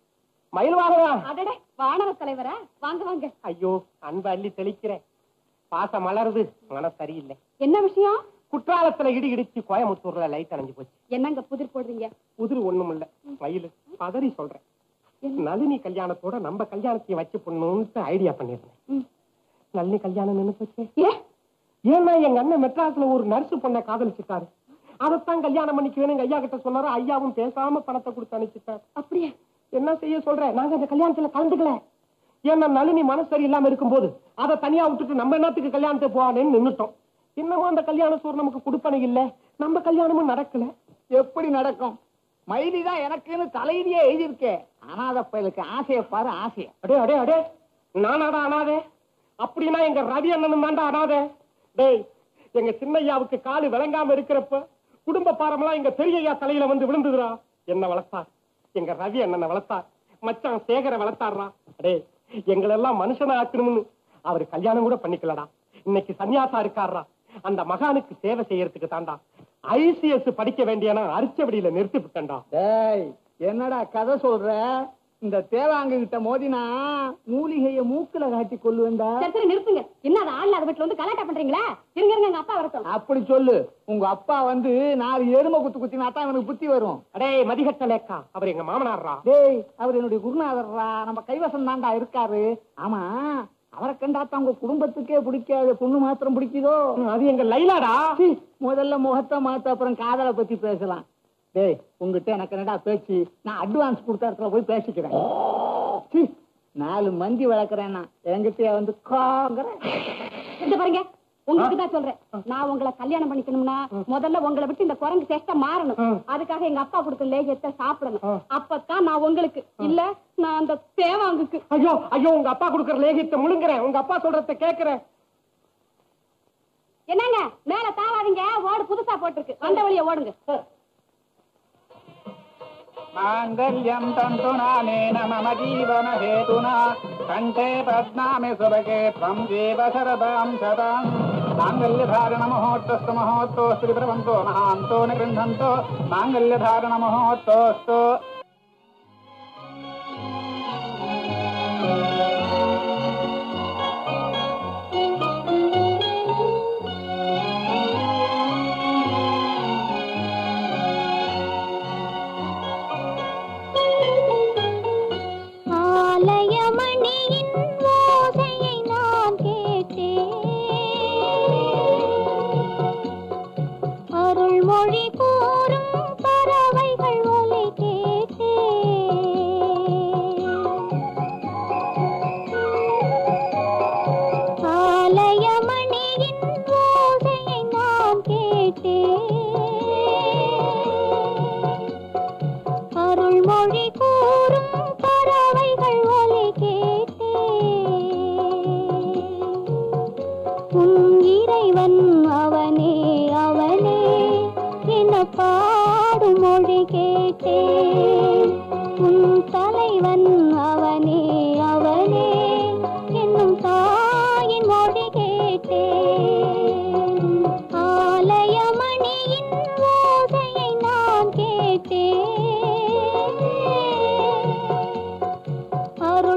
மயில் வாகனம் அடடே வானர தலைவரா வாங்க வாங்க ஐயோ அன்பு அள்ளி தெளிக்கிறேன் பாசம் மலருது மனம் சரியில்லை என்ன விஷயம் குற்றாலத்துல இடி இடிச்சு கோயம்புத்தூர்ல லைட் அணைஞ்சு போச்சு என்னங்க புதிர் போடுறீங்க புதிர் ஒண்ணும் இல்ல மயில் பதறி சொல்றேன் நளினி கல்யாணத்தோட நம்ம கல்யாணத்தையும் வச்சு பண்ணணும்னு ஐடியா பண்ணிருந்தேன் ம். நளினி கல்யாணம் நின்னு போச்சு ஏ ஏன்னா எங்க அண்ணன் மெட்ராஸ்ல ஒரு நர்ஸ் பொண்ணை காதலிச்சுட்டாரு அதைத்தான் கல்யாணம் பண்ணிக்குவேன் எங்க ஐயா கிட்ட சொன்னாரு ஐயாவும் பேசாம பணத்தை கொடுத்து அனுப்பிச்சிட்டாரு அப்படியே என்ன செய்ய சொல்றேன் நாங்க இந்த கல்யாணத்துல கலந்துக்கல ஏன்னா நளினி மனசு சரியில்லாம இருக்கும்போது அதை தனியா விட்டுட்டு நம்ம என்னத்துக்கு கல்யாணத்தை போவானேன்னு நின்னுட்டோம் இன்னமும் அந்த கல்யாண சோறு நமக்கு கொடுப்பனை இல்ல நம்ம கல்யாணமும் நடக்கல எப்படி நடக்கும் மைதி தான் எனக்குன்னு தலையிலேயே எழுதியிருக்கே அனாத பயலுக்கு ஆசையை பாரு ஆசைய அடே அடே அடே நானாடா அனாதே அப்படின்னா எங்க ரவி அண்ணனும் தாண்டா அனாதே டேய் எங்க சின்னையாவுக்கு காலு விளங்காம இருக்கிறப்ப குடும்ப பாரமெல்லாம் எங்க பெரியய்யா தலையில வந்து விழுந்துதுடா என்ன வளர்த்தார் எங்க ரவி அண்ணனை வளர்த்தார் மச்சான் சேகரை வளர்த்தாருடா அடே எங்களெல்லாம் மனுஷனா ஆக்கணும்னு அவர் கல்யாணம் கூட பண்ணிக்கலடா இன்னைக்கு சன்னியாசா இருக்காருடா அந்த மகானுக்கு சேவை செய்யறதுக்கு தாண்டா ஐசிஎஸ் படிக்க வேண்டியனா அரிச்சபடியில நிறுத்தி விட்டேன்டா டேய் என்னடா கதை சொல்ற இந்த தேவாங்க கிட்ட மோதினா மூலிகைய மூக்குல காட்டி கொள்ளுவேண்டா சரி சரி நிறுத்துங்க என்ன அது ஆள் இல்லாத வீட்டுல வந்து கலாட்டா பண்றீங்களா இருங்க இருங்க எங்க அப்பா வரட்டும் அப்படி சொல்லு உங்க அப்பா வந்து நாலு எருமை குத்து குத்தினா தான் எனக்கு புத்தி வரும் அடே மதிகட்டலேக்கா அவர் எங்க மாமனார்ரா டேய் அவர் என்னுடைய குருநாதர்ரா நம்ம கைவசம் தாண்டா இருக்காரு ஆமா அவரை கண்டாத்தான் உங்க குடும்பத்துக்கே பிடிக்காது பொண்ணு மாத்திரம் பிடிக்குதோ அது எங்க லைலாடா சீ, முதல்ல முகத்தை மாத்த அப்புறம் காதலை பத்தி பேசலாம் டேய் உங்ககிட்ட எனக்கு என்னடா பேச்சு நான் அட்வான்ஸ் கொடுத்த இடத்துல போய் பேசிக்கிறேன் சீ, நாலு மந்தி வளர்க்குறேன் நான் என்கிட்ட வந்து காங்கிறேன் இந்த பாருங்க உங்களுக்கு தான் சொல்றேன் நான் உங்களை கல்யாணம் பண்ணிக்கணும்னா முதல்ல உங்களை விட்டு இந்த குரங்கு சேஷ்ட மாறணும் அதுக்காக எங்க அப்பா கொடுத்த லேகியத்தை சாப்பிடணும் அப்பதான் நான் உங்களுக்கு இல்ல நான் அந்த தேவாங்குக்கு ஐயோ ஐயோ உங்க அப்பா கொடுக்கற லேகியத்தை முழுங்குறேன் உங்க அப்பா சொல்றத கேக்குறேன் என்னங்க மேல தாவாதீங்க ஓடு புதுசா போட்டிருக்கு அந்த வழியா ஓடுங்க மாங்கல்யம் தந்துனானேன மம ஜீவன ஹேதுனா கண்டே பத்னாமி சுபகே त्वं जीव शरदां शताम् माङ्गल्यधारणमहोत्तस्तु महोत्तोऽस्तु विद्रवन्तो महान्तो न गृह्णन्तो माङ्गल्यधारणमहोत्तोऽस्तु ஆலயமணியின் ஓசையை நான் கேட்டேன் அருள்மொழி கூறும் பறவைகள் ஒலி கேட்டேன்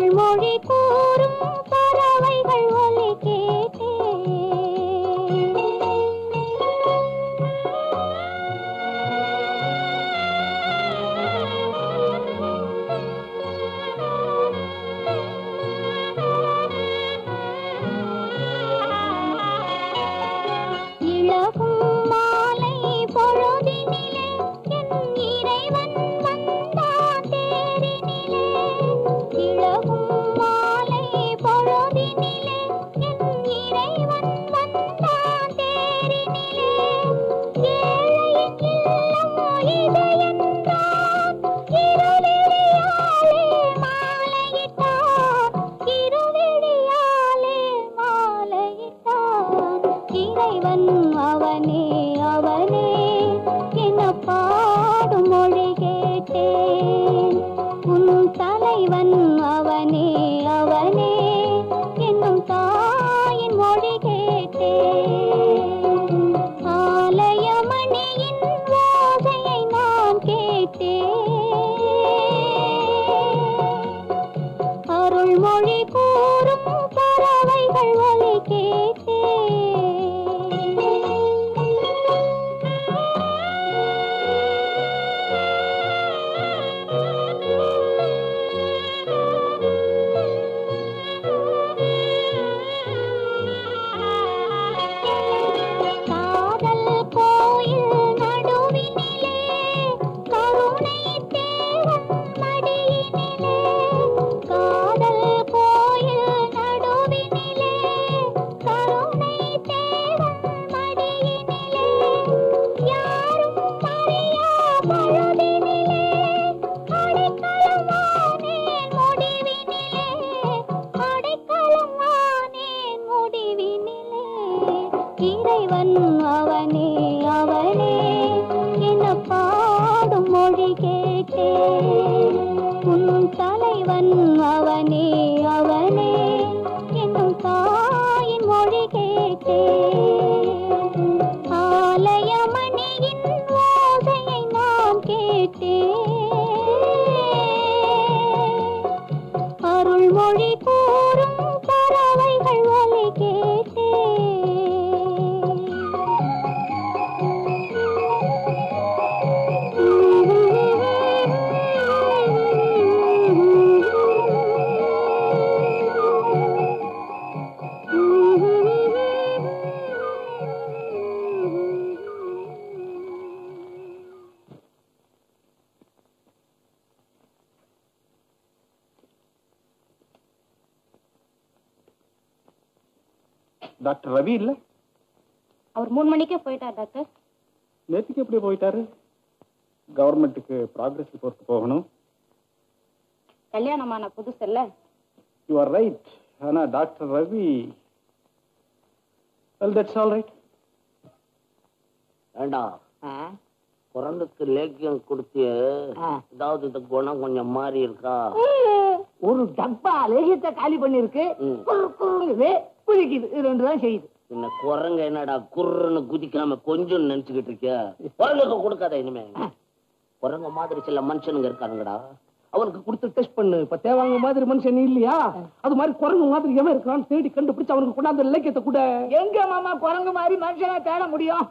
அருள்மொழி கூறும் பறவைகள் ஒலி கேட்டேன் இளகும் மாலை பொழுதினிலே என் இறைவன் வந்தான் தேரினிலே இளகும் மாலை பொழுதினிலே என் இறைவன் வந்தான் தேரினிலே ஏழையின் இல்லம் இது என்றான் இருவிழியாலே மாலையிட்டான் இருவிழியாலே மாலையிட்டான் இறைவன் அவனே அவனே என்ன பாடும் மொழி கேட்டேன் உன் தலைவன் அவனே அவனே என்னும் தாயின் மொழி கேட்டேன் ஆலயமணியின் ஓசையை நான் கேட்டேன் அருள்மொழி கூறும் பறவைகள் ஒலி காதல் கோயில் நடுவினிலே கருணை தேவன் மடியினிலே காதல் கோயில் நடுவினிலே கருணை தேவன் மடியினிலே யாரும் அறியா பழுதினிலே அடைக்கலம் வானேன் முடிவினிலே அடைக்கலம் வானேன் முடிவினிலே இறைவன் அவனே அவனே என்ன பாடும் மொழி கேட்டேன் உன் தலைவன் அவனே அவனே என்னும் தாயின் மொழி கேட்டேன் ஆலயமணியின் ஓசையை நான் கேட்டேன் அருள்மொழி கூறும் பறவைகள் ஒலி டாக்டர் ரவி இல்ல அவர் மூணு மணிக்கே போயிட்டார் டாக்டர் நேற்றுக்கு எப்படி போயிட்டாரு கவர்மெண்ட்டுக்கு ப்ராக்ரஸ் ரிப்போர்ட் போகணும் கல்யாணமான புதுசல்ல யூ ஆர் ரைட் ஆனா doctor Ravi well that's all right வேண்டாம் குரலுக்கு லேக்கியம் கொடுத்து ஏதாவது இந்த குணம் கொஞ்சம் மாறி இருக்கா ஒரு டப்பா லேகியத்தை காலி பண்ணிருக்கு ம். குறு குறுங்குது குதிக்குது இது ரெண்டு தான் செய்யுது இந்த குரங்க என்னடா குர்ன்னு குதிக்காம கொஞ்சம் நினைச்சுக்கிட்டு இருக்கியா குரங்குக்கு கொடுக்காத இனிமே குரங்க மாதிரி சில மனுஷனுங்க இருக்கானுங்கடா அவனுக்கு கொடுத்து டெஸ்ட் பண்ணு இப்ப தேவாங்க மாதிரி மனுஷன் நீ இல்லையா அது மாதிரி குரங்கு மாதிரி எவன் இருக்கான்னு தேடி கண்டுபிடிச்சு அவனுக்கு கொண்டாந்து இலக்கியத்தை கூட எங்க மாமா குரங்கு மாதிரி மனுஷனா தேட முடியும்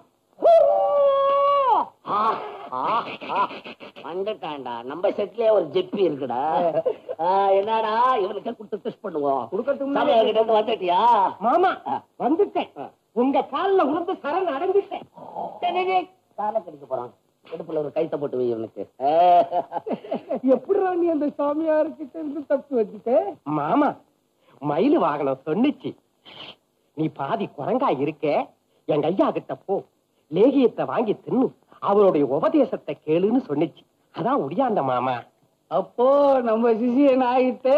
ஆ, ஆ, ஆ. வந்துட்டான்டா நம்ம செட்லயே ஒரு ஜெப்பி இருக்குடா ஆ, என்னடா இவனுக்கு கொடுத்து டெஸ்ட் பண்ணுவோம் கொடுக்கறதுக்கு சாமியார் கிட்ட இருந்து வந்துட்டியா மாமா வந்துட்டேன் உங்க கால்ல உளுந்து சரண் அடைஞ்சிட்டேன் காலை கடிக்க போறான் இடுப்புல ஒரு கைத்த போட்டு வை இவனுக்கு எப்படிடா நீ அந்த சாமியார் கிட்ட இருந்து தப்பி வச்சுட்ட மாமா மயில் வாகனம் சொன்னுச்சு நீ பாதி குரங்கா இருக்க எங்க ஐயா கிட்ட போ லேகியத்தை வாங்கி தின்னு அவருடைய உபதேசத்தை கேளுன்னு சொன்னுச்சு அதான் உடியாண்ட மாமா அப்போ நம்ம சிசியன் ஆயிட்டு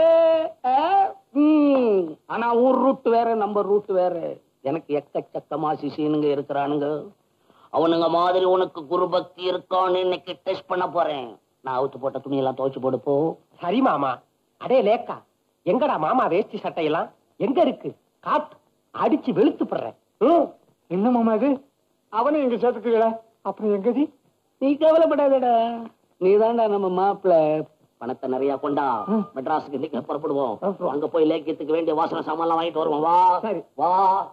ஆனா ஊர் ரூட் வேற நம்ம ரூட் வேற எனக்கு எக்கச்சக்கமா சிசினுங்க இருக்கிறானுங்க அவனுங்க மாதிரி உனக்கு குரு பக்தி இருக்கான்னு இன்னைக்கு டெஸ்ட் பண்ண போறேன் நான் அவுத்து போட்ட துணியெல்லாம் துவைச்சு போடு போ சரி மாமா அடே லேக்கா எங்கடா மாமா வேஷ்டி சட்டையெல்லாம் எங்க இருக்கு காட்டு அடிச்சு வெளுத்துப்படுறேன் என்ன மாமா இது அவனை எங்க சேர்த்துக்கல அப்புறம் எங்கடி நீ கவலைப்படாதடா நீதான்டா நம்ம மாப்பிள்ள பணத்தை நிறைய கொண்டா மெட்ராஸுக்கு இன்னைக்கு புறப்படுவோம் அங்க போய் லேக்கியத்துக்கு வேண்டிய வாசனை சாமான்லாம் வாங்கிட்டு வருவோம் வா சரி. வா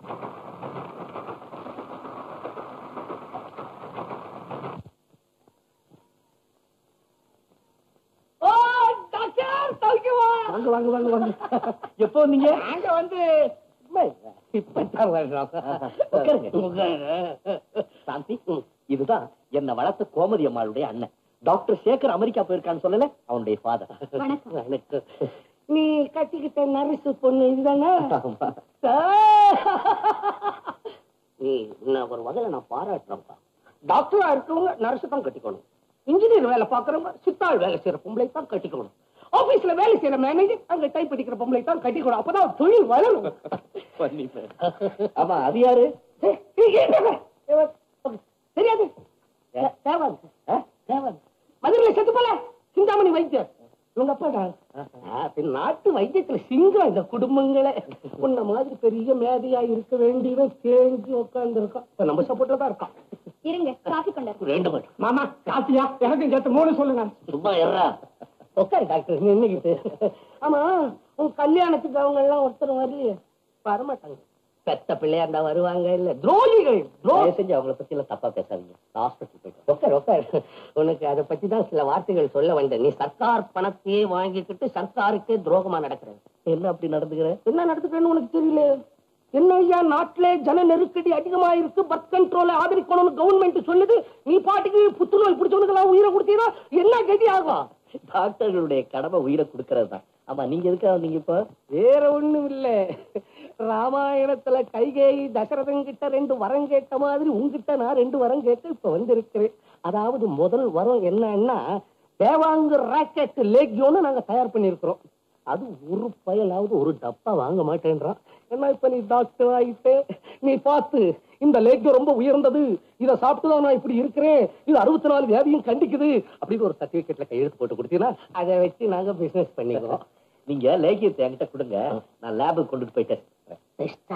வாங்க வாங்க வாங்க வாங்க எப்போ வந்தீங்க நாங்க வந்து இப்பதான் வர்றோம் உட்காருங்க. சாந்தி இதுதான் என்ன வளர்த்த கோமதி அம்மாளுடைய அண்ணன் டாக்டர் சேகர் அமெரிக்கா போயிருக்கான்னு சொல்லல அவனுடைய ஃபாதர் நீ கட்டிக்கிட்ட நரிசு பொண்ணு இதுதானே நீ உன்னை ஒரு வகையில நான் பாராட்டுறேன்ப்பா டாக்டரா இருக்கவங்க நர்ஸ் தான் கட்டிக்கணும் இன்ஜினியர் வேலை பாக்குறவங்க சித்தாள் வேலை செய்யற பொம்பளை தான் கட்டிக்கணும் ஆபீஸ்ல வேலை செய்யற மேனேஜர் அங்க டைப் அடிக்கிற பொம்பளை தான் கட்டிக்கணும் அப்பதான் தொழில் வளரும் ஆமா அது யாரு ஏய், ஏய், ஏய், ஏய், ஏய், தெரியாது தேவன் தேவன் மதுரையில செத்து போல சிந்தாமணி வைத்தியர் இவங்க அப்பா தான். ஆ, பின் நாட்டு வைத்தியத்துல சிங்கம் இந்த குடும்பங்களே உன்ன மாதிரி பெரிய மேதையா இருக்க வேண்டியவன் தேங்கி உட்கார்ந்து இருக்கான் இப்ப நம்ம சப்போர்ட்ல தான் இருக்கான் இருங்க காஃபி கொண்டாரு ரெண்டு மட்டும் மாமா காப்பியா எனக்கும் சேர்த்து மூணு சொல்லுங்க சும்மா எறா உட்காரு டாக்டர் நின்னுகிட்டு ஆமா உன் கல்யாணத்துக்கு அவங்க எல்லாம் ஒருத்தர் வரலையே வரமாட்டாங்க பெத்த பிள்ளையா இருந்தா வருவாங்க இல்ல துரோகிகள் துரோகி தயவு செஞ்சு அவங்கள பத்தி எல்லாம் தப்பா பேசாதீங்க ஹாஸ்பிட்டல் போயிட்டு உட்கார் உட்கார் உனக்கு அதை பத்தி தான் சில வார்த்தைகள் சொல்ல வந்தேன் நீ சர்க்கார் பணத்தையே வாங்கிக்கிட்டு சர்க்காருக்கே துரோகமா நடக்கிற என்ன அப்படி நடந்துக்கிற என்ன நடந்துக்கிறேன்னு உனக்கு தெரியல என்ன ஐயா நாட்டிலே ஜன நெருக்கடி அதிகமா இருக்கு பர்த் கண்ட்ரோல ஆதரிக்கணும்னு கவர்மெண்ட் சொல்லுது நீ பாட்டுக்கு புத்துநோய் பிடிச்சவனுக்கு எல்லாம் உயிரை கொடுத்தீங்கன்னா என்ன கதி ஆகும் டாக்டர்களுடைய கடமை உயிரை கொடுக்கறது தான் ஆமா நீங்க எதுக்காக வந்தீங்க இப்போ வேற ஒண்ணும் இல்ல ராமாயணத்துல கைகேயி தசரதன் கிட்ட ரெண்டு வரம் கேட்ட மாதிரி உங்ககிட்ட நான் ரெண்டு வரம் கேட்டு இப்ப வந்திருக்கிறேன் அதாவது முதல் வரம் என்னன்னா தேவாங்கு ராக்கெட் லேக்யோன்னு நாங்க தயார் பண்ணிருக்கிறோம் அது ஒரு பயலாவது ஒரு டப்பா வாங்க மாட்டேன்றான் ஏன்னா இப்ப நீ டாக்டர் ஆயிட்டே நீ பார்த்து இந்த லேக்யோ ரொம்ப உயர்ந்தது இத சாப்பிட்டுதான் நான் இப்படி இருக்கிறேன் இது அறுபத்தி நாலு வியாதியும் கண்டிக்குது அப்படின்னு ஒரு சர்டிபிகேட்ல கையெழுத்து போட்டு கொடுத்தீங்கன்னா அதை வச்சு நாங்க பிசினஸ் பண்ணிக்கிறோம் நீங்க லேகியத்தை என்கிட்ட கொடுங்க நான் லேபுக்கு கொண்டுட்டு போயிட்டேன் டெஸ்டா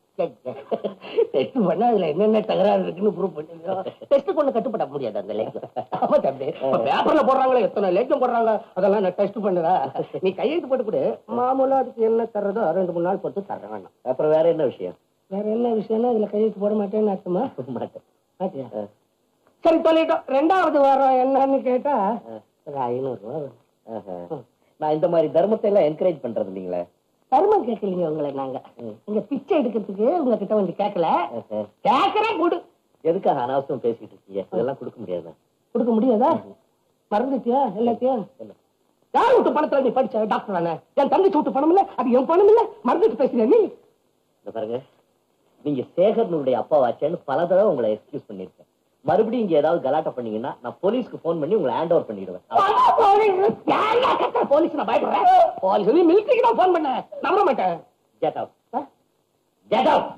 டெஸ்ட் பண்ணா அதுல என்னென்ன தகராறு இருக்குன்னு ப்ரூவ் பண்ணுங்க டெஸ்ட் கொண்டு கட்டுப்பட முடியாது அந்த லேக்கம் ஆமா தம்பி பேப்பர்ல போடுறாங்களே எத்தனை லேக்கம் போடுறாங்க அதெல்லாம் நான் டெஸ்ட் பண்ணுறா நீ கையெழுத்து போட்டு கொடு மாமூலா அதுக்கு என்ன தர்றதோ ரெண்டு மூணு நாள் போட்டு தர வேண்டாம் அப்புறம் வேற என்ன விஷயம் வேற என்ன விஷயம்னா இதுல கையெழுத்து போட மாட்டேன்னு அர்த்தமா மாட்டேன் மாட்டியா சரி சொல்லிட்டோம் ரெண்டாவது வாரம் என்னன்னு கேட்டா ஒரு ஐநூறு ரூபா வரும். ஆஹா. நான் இந்த மாதிரி தர்மத்தை எல்லாம் என்கரேஜ் பண்றது இல்லைங்களே தர்மம் கேட்கலீங்க உங்களை நாங்க இங்க பிச்சை எடுக்கிறதுக்கு உங்ககிட்ட வந்து கேட்கல கேட்கறேன் கொடு எதுக்காக அனாவசியம் பேசிட்டு இருக்கீங்க இதெல்லாம் கொடுக்க முடியாது கொடுக்க முடியாதா மறந்துட்டியா எல்லாத்தையும் யார் விட்டு பணத்துல நீ படிச்ச டாக்டர் தானே என் தங்கச்சி விட்டு பணம் இல்ல அது என் பணம் இல்ல மறந்துட்டு பேசுறியா நீ இந்த பாருங்க நீங்க சேகர்னுடைய அப்பாவாச்சேன்னு பல தடவை உங்களை எக்ஸ்கியூஸ் பண்ணிருக்கேன் மறுபடியும் இங்க ஏதாவது கலாட்டா பண்ணீங்கன்னா நான் போலீஸ்க்கு ஃபோன் பண்ணி உங்களை ஹேண்ட் ஓவர் பண்ணிடுவேன் போலீஸ் நான் பயப்படுறேன் போலீஸ் நீ மிலிட்டரிக்கு தான் போன் பண்ண நம்ப மாட்டேன் கெட் அவுட் கெட் அவுட்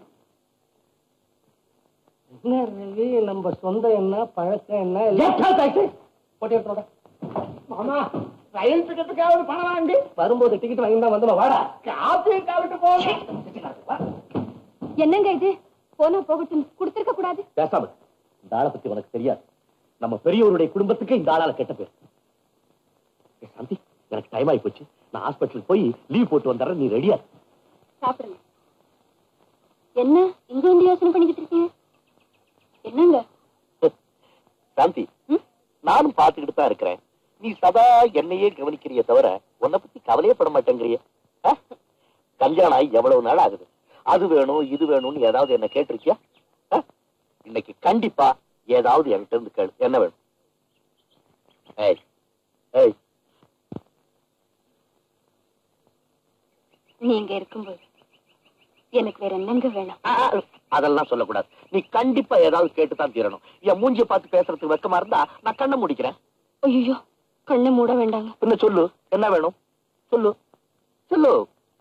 என்ன ரவி நம்ம சொந்தம் என்ன பழக்கம் என்ன எல்லாம் போட்டு எடுத்துடா. மாமா ரயில் டிக்கெட்டுக்காவது பணம் வாங்கி வரும்போது டிக்கெட் வாங்கி தான் வந்து வாடா காப்பி காவிட்டு போக என்னங்க இது போனா போகட்டும் கொடுத்திருக்க கூடாது பேசாம இந்த ஆளை பத்தி உனக்கு தெரியாது நம்ம பெரியவருடைய குடும்பத்துக்கு இந்த ஆளால கெட்ட பேர் ஏய், சாந்தி எனக்கு டைம் ஆகி போச்சு நான் ஹாஸ்பிட்டல் போய் லீவ் போட்டு வந்துடுறேன் நீ ரெடியா சாப்பிடுங்க என்ன இங்க வந்து யோசனை பண்ணிக்கிட்டு இருக்கீங்க என்னங்க சாந்தி நானும் பாத்துக்கிட்டு தான் இருக்கிறேன் நீ சதா என்னையே கவனிக்கிறிய தவிர உன்னை பத்தி கவலையே பட மாட்டேங்கிறிய ஆ? கல்யாணம் ஆகி எவ்வளவு நாள் ஆகுது அது வேணும் இது வேணும்னு ஏதாவது என்ன கேட்டிருக்கியா ஆ? இன்னைக்கு கண்டிப்பா ஏதாவது என்கிட்ட இருந்து கேளு என்ன வேணும் ஏய் ஏய் நீங்க இருக்கும்போது எனக்கு வேற என்னங்க வேணும் ஆ, அதெல்லாம் சொல்லக்கூடாது நீ கண்டிப்பா ஏதாவது கேட்டுதான் தீரணும் என் மூஞ்சிய பார்த்து பேசுறதுக்கு வெக்கமா இருந்தா நான் கண்ணை முடிக்கிறேன் ஐயோ கண்ணை மூட வேண்டாங்க என்ன சொல்லு என்ன வேணும் சொல்லு சொல்லு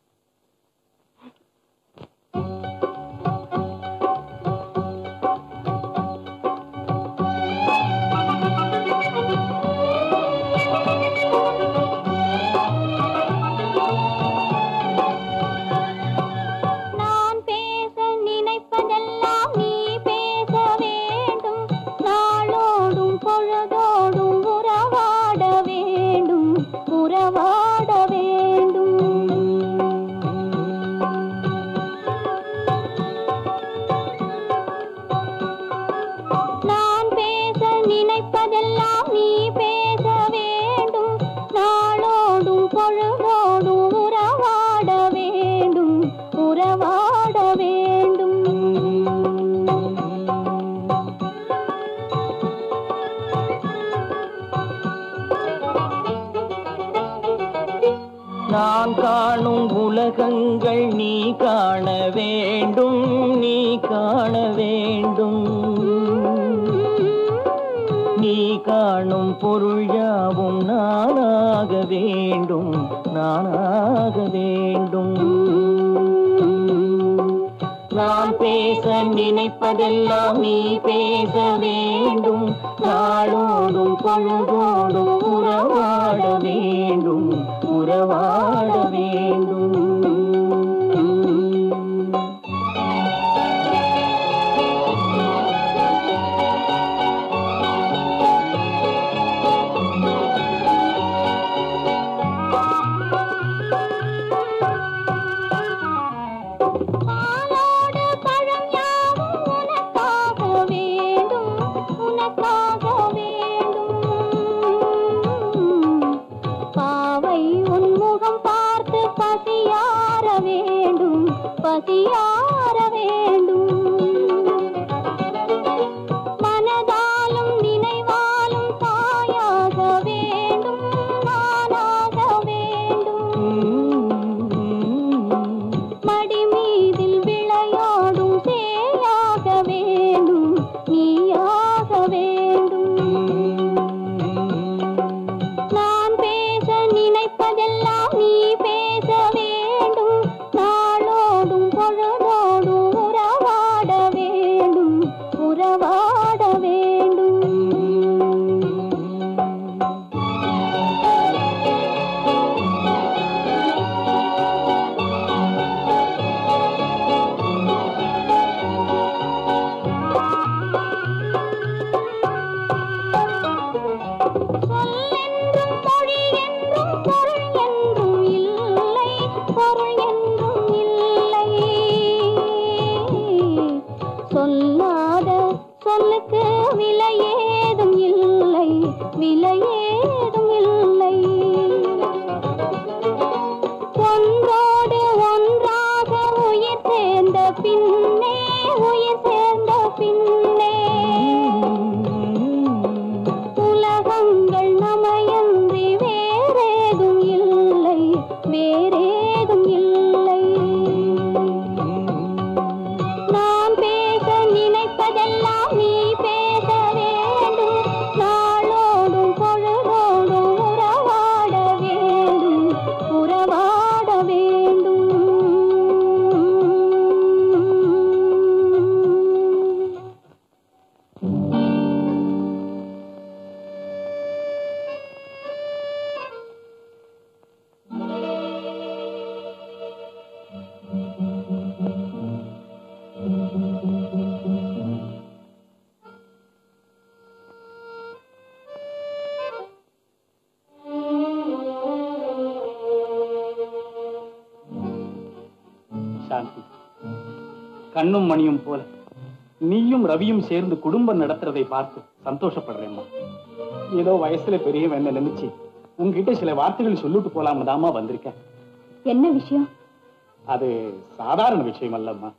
நான் பேச நினைப்பதெல்லாம் நீ பேச வேண்டும் நாளோடும் பொழுதோடும் உறவாட வேண்டும் உலகங்கள் நீ காண வேண்டும் நீ காண வேண்டும் நீ காணும் பொருள் யாவும் நானாக வேண்டும் நானாக வேண்டும் நான் பேச நினைப்பதெல்லாம் நீ பேச வேண்டும் நாளோடும் பொழுதோடும் உறவாட வேண்டும் உறவாட வேண்டும் பாலோடு பழம் யாவும் உனக்காக வேண்டும் உனக்காக வேண்டும் பாவை உன் முகம் பார்த்து பசியார வேண்டும் பசியார வேண்டும் மனதாலும் நினைவாலும் தாயாக வேண்டும் நானாக வேண்டும் மடி மீதில் விளையாடும் சேயாக வேண்டும் நீயாக வேண்டும் நான் பேச நினைப்பதெல்லாம் நீ பேச வேண்டும் நாளோடும் பொழுதோடும் உறவாட வேண்டும் உறவாட வேண்டும் சொல்லென்றும் மொழி என்றும் பொருள் என்றும் இல்லை பொருள் என்றும் இல்லை சொல்லாத சொல்லுக்கு விலை ஏதும் இல்லை விலை ஏதும் இல்லை ஒன்றோடு ஒன்றாக உயிர் சேர்ந்த பின்னே உயிர் சேர்ந்த பின்னே உலகங்கள் நமையன்றி வேறேதும் இல்லை வேறேதும் இல்லை நான் பேச நினைப்பதெல்லாம் நீ பேச வேண்டும் நாளோடும் பொழுதோடும் உறவாட வேண்டும் உறவாட வேண்டும் சாந்தி கண்ணும் மணியும் போல நீயும் ரவியும் சேர்ந்து குடும்பம் நடத்துறதை பார்த்து சந்தோஷப்படுறேம்மா ஏதோ வயசுல பெரியவன் என்ன நினைச்சு உங்ககிட்ட சில வார்த்தைகள் சொல்லிட்டு போலாம்னு தாமா வந்திருக்கேன் என்ன விஷயம் அது சாதாரண விஷயம் அல்லம்மா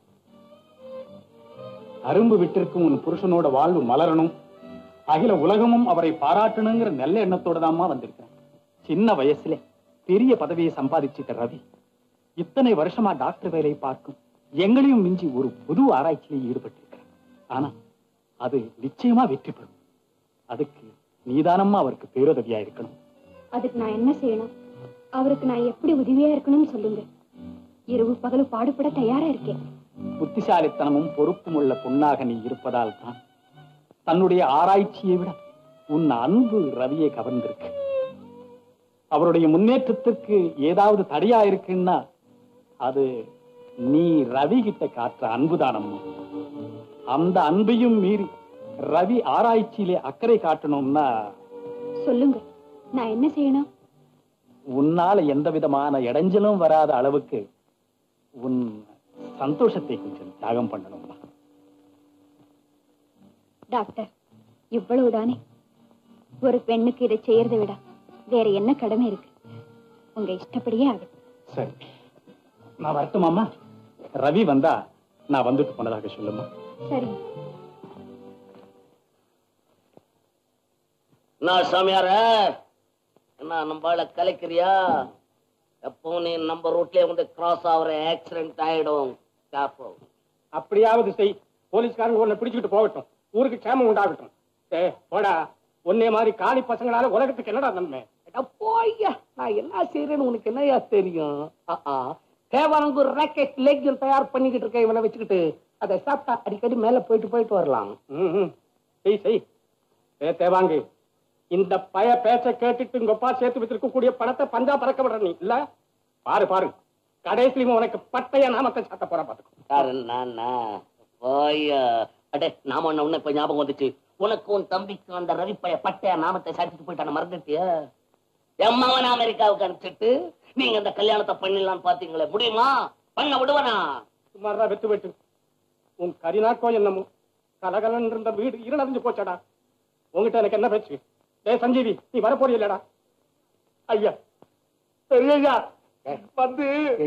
அரும்பு விட்டிருக்கும் உன் புருஷனோட வாழ்வு மலரணும் அகில உலகமும் அவரை பாராட்டணுங்கிற நல்ல எண்ணத்தோட தாம்மா வந்திருக்கேன் சின்ன வயசுல பெரிய பதவியை சம்பாதிச்சிட்ட ரவி இத்தனை வருஷமா டாக்டர் வேலை பார்க்கும் எங்களையும் மிஞ்சி ஒரு புது ஆராய்ச்சியில் ஈடுபட்டிருக்கிறேன் ஆனா அது நிச்சயமா வெற்றி பெறும் அதுக்கு நீதானம்மா அவருக்கு பேருதவியா இருக்கணும் அதுக்கு நான் என்ன செய்யணும் அவருக்கு நான் எப்படி உதவியா இருக்கணும்னு சொல்லுங்க இரவு பகಲು பாடுபட தயாரா இருக்கேன் புத்திசாலித்தனமும் பொறுப்பும் உள்ள பொண்ணாக நீ இருப்பதால் தான் தன்னுடைய ஆராய்ச்சியை விட உன் அன்பு ரவியை கவர்ந்திருக்கு அவருடைய முன்னேற்றத்திற்கு ஏதாவது தடையா இருக்குன்னா அது நீ ரவி கிட்ட காட்டுற அன்புதானம்மா அந்த அன்பையும் மீறி ரவி ஆராய்ச்சியிலே அக்கறை காட்டணும்னா சொல்லுங்க நான் என்ன செய்யணும் உன்னால எந்த விதமான இடைஞ்சலும் வராத அளவுக்கு உன் சந்தோஷத்தை கொஞ்சம் தியாகம் பண்ணணும்மா டாக்டர் இவ்வளவுதானே ஒரு பெண்ணுக்கு இதை செய்யறதை விட வேற என்ன கடமை இருக்கு உங்க இஷ்டப்படியே ஆகும் சரி நான் வரட்டுமாம்மா ரவி வந்தா நான் வந்துட்டு போனதாக சொல்லுமா சரி நான் சாமியார என்ன நம்பால கலைக்கிறியா எப்போ நீ நம்ம ரூட்லயே வந்து கிராஸ் ஆகுற ஆக்சிடென்ட் ஆயிடும் கேர்ஃபுல் அப்படியாவது செய் போலீஸ்காரங்க உன்னை பிடிச்சிட்டு போகட்டும் ஊருக்கு க்ஷேமம் உண்டாகட்டும் ஏ போடா உன்னை மாதிரி காலி பசங்களால உலகத்துக்கு என்னடா நன்மை அட போய்யா நான் என்ன செய்யறேன்னு உனக்கு என்னையா தெரியும் தேவாரங்கு ராக்கெட் லெக்கில் தயார் பண்ணிக்கிட்டு இருக்கேன் இவனை வச்சுக்கிட்டு அதை சாப்பிட்டா அடிக்கடி மேல போயிட்டு போயிட்டு வரலாம் ம், ம். செய் செய் ஏ தேவாங்கு இந்த பய பேச்ச கேட்டுட்டு உங்க அப்பா சேர்த்து வச்சிருக்கக்கூடிய பணத்தை பஞ்சா பறக்க விடுற நீ இல்ல பாரு பாரு கடைசியிலும் உனக்கு பட்டைய நாமத்தை சாத்த போற பாத்துக்கோ யாரு நானா ஓய்யா அடே நாம ஒண்ணு உன்ன இப்ப ஞாபகம் வந்துச்சு உனக்கு உன் தம்பிக்கு அந்த ரவிப்பைய பட்டைய நாமத்தை சாதிச்சுட்டு போயிட்டான மறந்துட்டியா என் மகன் அமெரிக்காவுக்கு அனுப்பிச்சிட்டு நீங்க அந்த கல்யாணத்தை பண்ணிடலாம்னு பாத்தீங்களே முடியுமா பண்ண விடுவனா சுமாரா வெத்து வெட்டு உன் கரிநாக்கோ என்னமோ கலகலன் இருந்த வீடு இருளறிஞ்சு போச்சடா உங்ககிட்ட எனக்கு என்ன பேச்சு டே சஞ்சீவி நீ வரப்போறீ இல்லடா ஐயா பெரியய்யா வந்து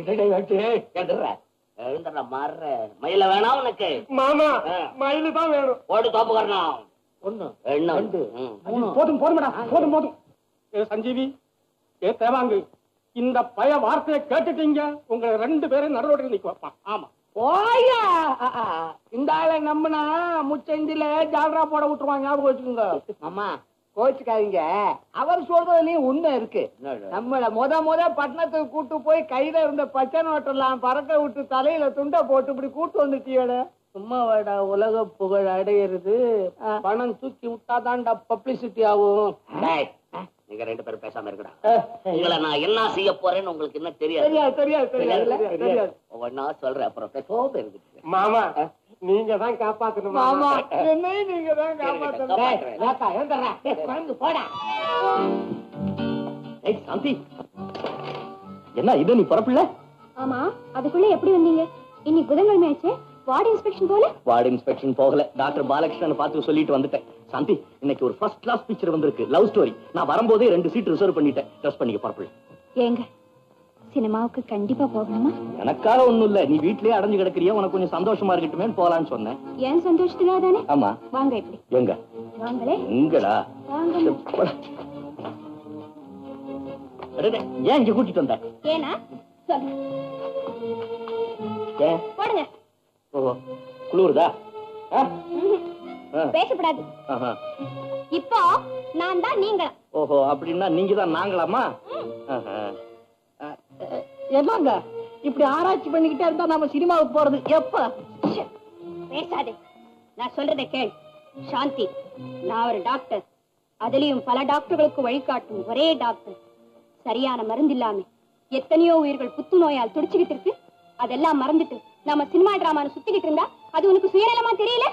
எழுந்துடுற மாறுற மயில வேணாம் உனக்கு மாமா ஆ. மயிலு தான் வேணும் ஓடு தோப்புக்கறனா ஒண்ணு என்ன போதும் போதும்டா போதும் போதும் ஏ சஞ்சீவி ஏ தேவாங்கு இந்த பய வார்த்தையை கேட்டுட்டீங்க உங்களை ரெண்டு பேரும் நடுரோட்டில் நிக்க வைப்பான் ஆமா போயா இந்த ஆளை நம்பினா முச்சந்தில ஜால்ரா போட விட்டுருவான் ஞாபகம் வச்சுக்கோங்க அம்மா கோச்சுக்காதீங்க அவர் சொல்றதுலயும் உண்மை இருக்கு நம்மள முத முத பட்டணத்துக்கு கூட்டு போய் கையில இருந்த பச்சை நோட்டெல்லாம் பறக்க விட்டு தலையில துண்டை போட்டு இப்படி கூட்டு வந்துட்டியட சும்மா வாடா உலக புகழ் அடையிறது பணம் தூக்கி விட்டாதான்டா பப்ளிசிட்டி ஆகும் டேய், நீங்க ரெண்டு பேரும் பேசாம இருக்கடா உங்களை நான் என்ன செய்ய போறேன்னு உங்களுக்கு என்ன தெரியாது தெரியாது தெரியாது தெரியாது தெரியாது ஒன்னா சொல்றேன் அப்புறம் பேசாம இருக்கு மாமா நீங்க தான் காப்பாத்தணும் மாமா என்னையும் நீங்க தான் காப்பாத்தணும் காப்பாத்துறேன். ஏக்கா, ஏந்தர்றா. ஏய், குழந்தை போடா ஏய் சாந்தி என்ன இது நீ பிறப்பில்ல ஆமா அதுக்குள்ள எப்படி வந்தீங்க இன்னைக்கு புதன்கிழமை ஆச்சு வார்டு இன்ஸ்பெக்ஷன் போல வார்டு இன்ஸ்பெக்ஷன் போகல டாக்டர் பாலகிருஷ்ணன் பார்த்து சொல்லிட்டு வந்துட்டேன் சாந்தி இன்னைக்கு ஒரு ஃபர்ஸ்ட் கிளாஸ் பிக்சர் வந்திருக்கு லவ் ஸ்டோரி நான் வரும்போதே ரெண்டு சீட் ரிசர்வ் பண்ணிட்டேன் ட்ரெஸ் பண்ணிக்க பரப்பில்ல ஏங்க சினிமாவுக்கு கண்டிப்பா போகணுமா எனக்காக ஒண்ணும் இல்ல நீ வீட்லயே அடைஞ்சு கிடக்குறியா உனக்கு கொஞ்சம் சந்தோஷமா இருக்கட்டுமே போலான்னு சொன்னேன் ஏன் சந்தோஷத்துக்காக தானே ஆமா வாங்க இப்படி எங்க வாங்களே எங்கடா வாங்க போடா. அடடே, ஏன் இங்க கூட்டிட்டு வந்த ஏனா சொல்லு ஏன் போடுங்க ஓஹோ குளிருதா ஆ? ஆ. பேசப்படாது ஆஹா. இப்போ நான் தான் நீங்க ஓஹோ அப்படின்னா நீங்க தான் நாங்களாமா ஆஹா. என்னங்க இப்படி ஆராய்ச்சி பண்ணிக்கிட்டே இருந்தா நம்ம சினிமாவுக்கு போறது எப்ப பேசாதே நான் சொல்றதை கேள் சாந்தி நான் ஒரு டாக்டர் அதுலயும் பல டாக்டர்களுக்கு வழிகாட்டும் ஒரே டாக்டர் சரியான மருந்து இல்லாம எத்தனையோ உயிர்கள் புத்துநோயால் துடிச்சுக்கிட்டு இருக்கு அதெல்லாம் மறந்துட்டு நாம சினிமா டிராமான்னு சுத்திக்கிட்டு இருந்தா அது உனக்கு சுயநலமா தெரியல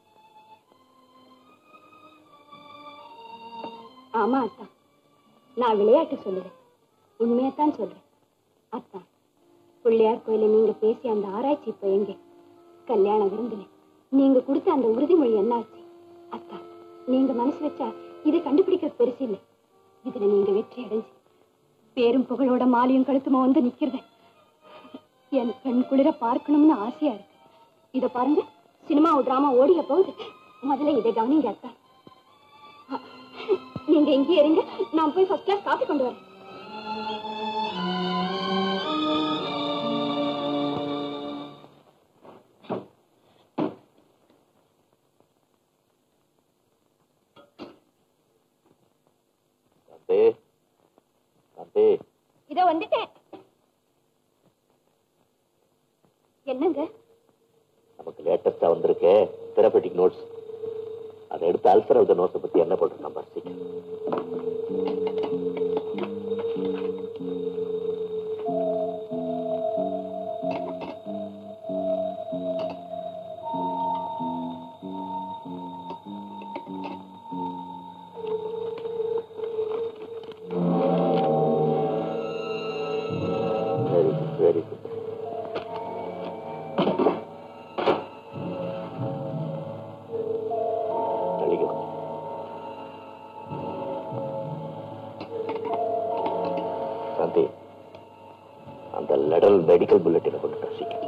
ஆமா அத்தா நான் விளையாட்டு சொல்லுறேன் உண்மையத்தான் சொல்றேன் அத்தா பிள்ளையார் கோயில நீங்க பேசிய அந்த ஆராய்ச்சி இப்ப எங்க கல்யாண விருந்துல நீங்க கொடுத்த அந்த உறுதிமொழி என்னாச்சு அத்தா நீங்க மனசு வச்சா இதை கண்டுபிடிக்க பெருசு இல்லை இதுல நீங்க வெற்றி அடைஞ்சு பேரும் புகழோட மாலையும் கழுத்துமா வந்து நிக்கிறத என் கண் குளிர பார்க்கணும்னு ஆசையா இருக்கு இத பாருங்க சினிமா டிராமா ஓடிய போகுது முதல்ல இதை கவனிங்க அத்தா அ, நீங்க இங்கே இருங்க நான் போய் ஃபர்ஸ்ட் கிளாஸ் காப்பி கொண்டு வரேன் காந்தே காந்தே இதோ வந்துட்டேன் என்னங்க நமக்கு லேட்டஸ்டா வந்திருக்கு தெரபெட்டிக் நோட்ஸ் அதை எடுத்து அல்சர் ஆஃப் நோட்ஸை பத்தி என்ன போட்டிருக்கான் பாரு வெரி குட் வெரி குட் தள்ளிக்கோ சாந்தி அந்த லெடல் மெடிக்கல் புல்லட்டினை கொண்டு சீக்கிரம்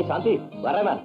ஏய் சாந்தி வரேன்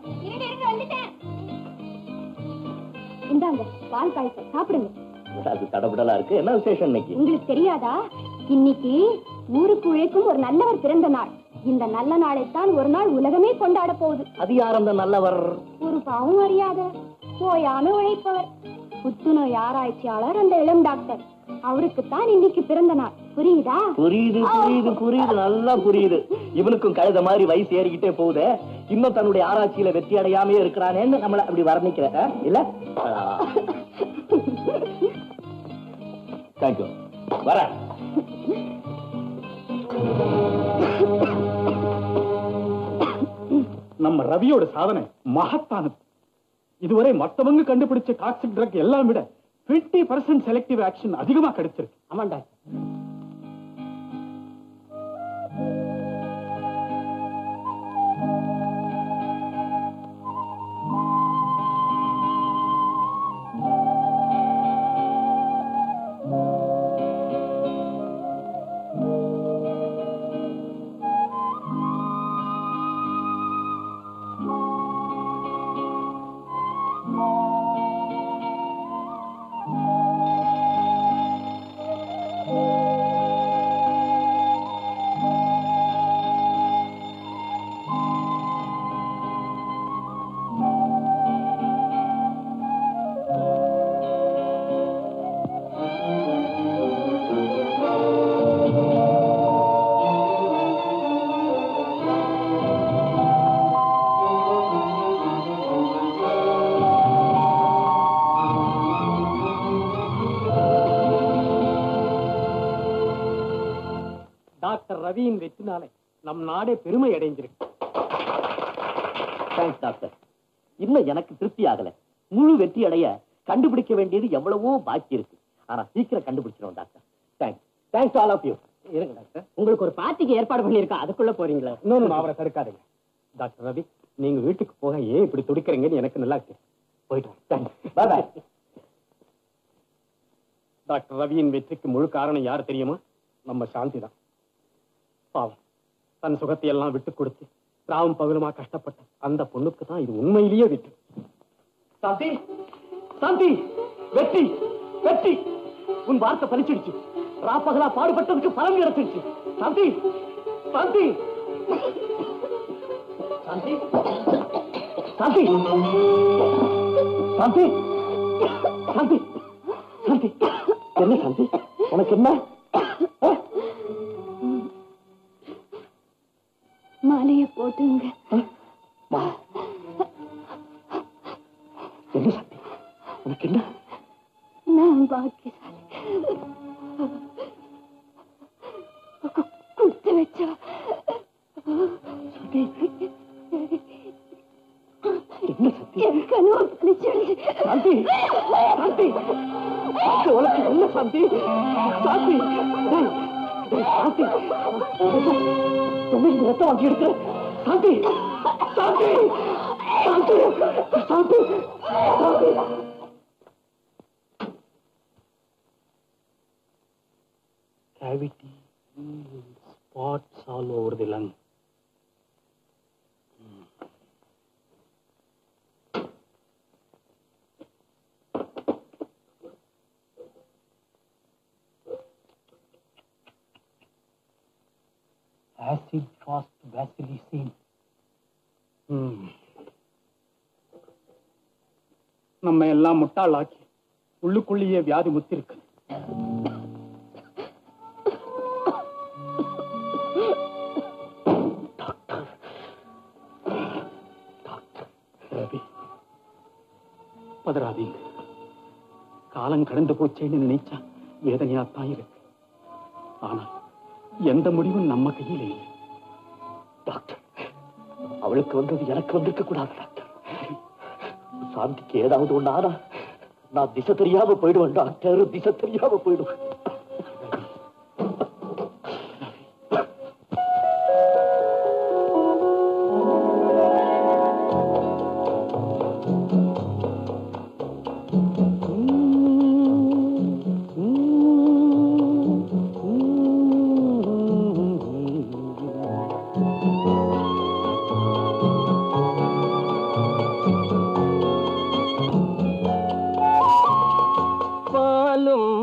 இந்தாங்க பால் பாயசம் சாப்பிடுங்க அது தடபுடலா இருக்கு என்ன விசேஷம் இன்னைக்கு உங்களுக்கு தெரியாதா இன்னைக்கு ஊருக்கு உழைக்கும் ஒரு நல்லவர் பிறந்த நாள் இந்த நல்ல நாளைத்தான் ஒரு நாள் உலகமே கொண்டாட போகுது அது யார் அந்த நல்லவர் ஒரு பாவம் அறியாத ஓயாம உழைப்பவர் புத்துநோய் ஆராய்ச்சியாளர் அந்த இளம் டாக்டர் அவருக்குத்தான் இன்னைக்கு பிறந்த நாள் புரியுதா புரியுது புரியுது புரியுது நல்லா புரியுது இவனுக்கும் கழுத மாதிரி வயசு ஏறிக்கிட்டே போகுது இன்னும் தன்னுடைய ஆராய்ச்சியில வெற்றி அடையாமே இருக்கிறானேன்னு நம்மள அப்படி வர்ணிக்கிற ஆ? இல்ல தேங்க்யூ வரேன் நம்ம ரவியோட சாதனை மகத்தானது இதுவரை மத்தவங்க கண்டுபிடிச்ச டாக்ஸிக் ட்ரக் எல்லாம் விட 50% பர்சன்ட் செலக்டிவ் ஆக்ஷன் அதிகமா கிடைச்சிருக்கு ஆமாண்டா டாக்டர் ரவியின் வெற்றினாலே நம் நாடே பெருமை அடைஞ்சிருக்கு தேங்க்ஸ் டாக்டர் இன்னும் எனக்கு திருப்தி ஆகல முழு வெற்றி அடைய கண்டுபிடிக்க வேண்டியது எவ்வளவோ பாக்கி இருக்கு ஆனா சீக்கிரம் கண்டுபிடிச்சிடும் doctor thanks thanks all of you இருங்க டாக்டர் உங்களுக்கு ஒரு பார்ட்டிக்கு ஏற்பாடு பண்ணிருக்கோம் அதுக்குள்ள போறீங்களா இன்னொன்னு அவரை தடுக்காதீங்க டாக்டர் ரவி நீங்க வீட்டுக்கு போக ஏன் இப்படி துடிக்கிறீங்கன்னு எனக்கு நல்லா தெரியும் போயிட்டு தேங்க்ஸ் பாய் பாய் டாக்டர் ரவியின் வெற்றிக்கு முழு காரணம் யார் தெரியுமா நம்ம சாந்தி தான் பாவம் தன் சுகத்தை எல்லாம் விட்டு கொடுத்து ராவும் பகலுமா கஷ்டப்பட்ட அந்த பொண்ணுக்கு தான் இது உண்மையிலேயே வெற்றி சாந்தி சாந்தி வெற்றி வெற்றி உன் வார்த்தை பலிச்சிடுச்சு ராப்பகலா பாடுபட்டதுக்கு பலன் கிடைச்சிருச்சு சாந்தி சாந்தி சாந்தி சாந்தி சாந்தி சாந்தி சாந்தி என்ன சாந்தி உனக்கு என்ன ஆ? மாலைய போட்டுங்க மா. என்ன சாந்தி உனக்கு என்ன நான் பாக்கியசாலி குத்து வச்சா என்ன சத்தி என் கனவு பலிச்சிடுச்சு சாந்தி சாந்தி சாந்தி, உனக்கு என்ன சாந்தி சாந்தி டேய், டேய், சாந்தி என்ன இந்த ரத்தம் வாங்கி எடுக்கிற சாந்தி சாந்தி சாந்தி சாந்தி சாந்தி cavity spots all over the lung. Acid fast vacilicine. Hmm. நம்ம எல்லாம் முட்டாளாக்கி உள்ளுக்குள்ளேயே வியாதி முத்திருக்கு ரவி பதறாதீங்க காலம் கடந்து போச்சேன்னு நினைச்சா வேதனையாத்தான் இருக்கு ஆனா எந்த முடிவும் நம்ம கையில இல்லை டாக்டர் அவளுக்கு வந்தது எனக்கு வந்திருக்க கூடாது டாக்டர் சாந்திக்கு ஏதாவது ஒண்ணு ஆனா நான் திசை தெரியாம போயிடுவேன் டாக்டர் திசை தெரியாம போயிடுவேன்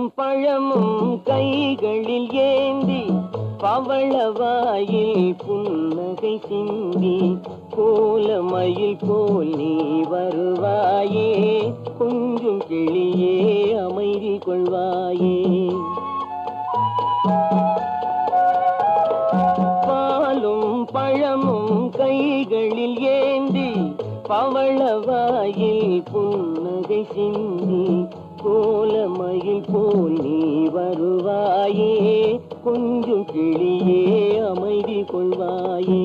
பழமும் கைகளில் ஏந்தி பவளவாயில் புன்னகை சிந்தி கோலமயில் போல் நீ வருவாயே கொஞ்சம் கிளியே அமைதி கொள்வாயே பாலும் பழமும் கைகளில் ஏந்தி பவளவாயில் புன்னகை சிந்தி கோலமயில் போல் நீ வருவாயே கொஞ்சம் கிளியே அமைதி கொள்வாயே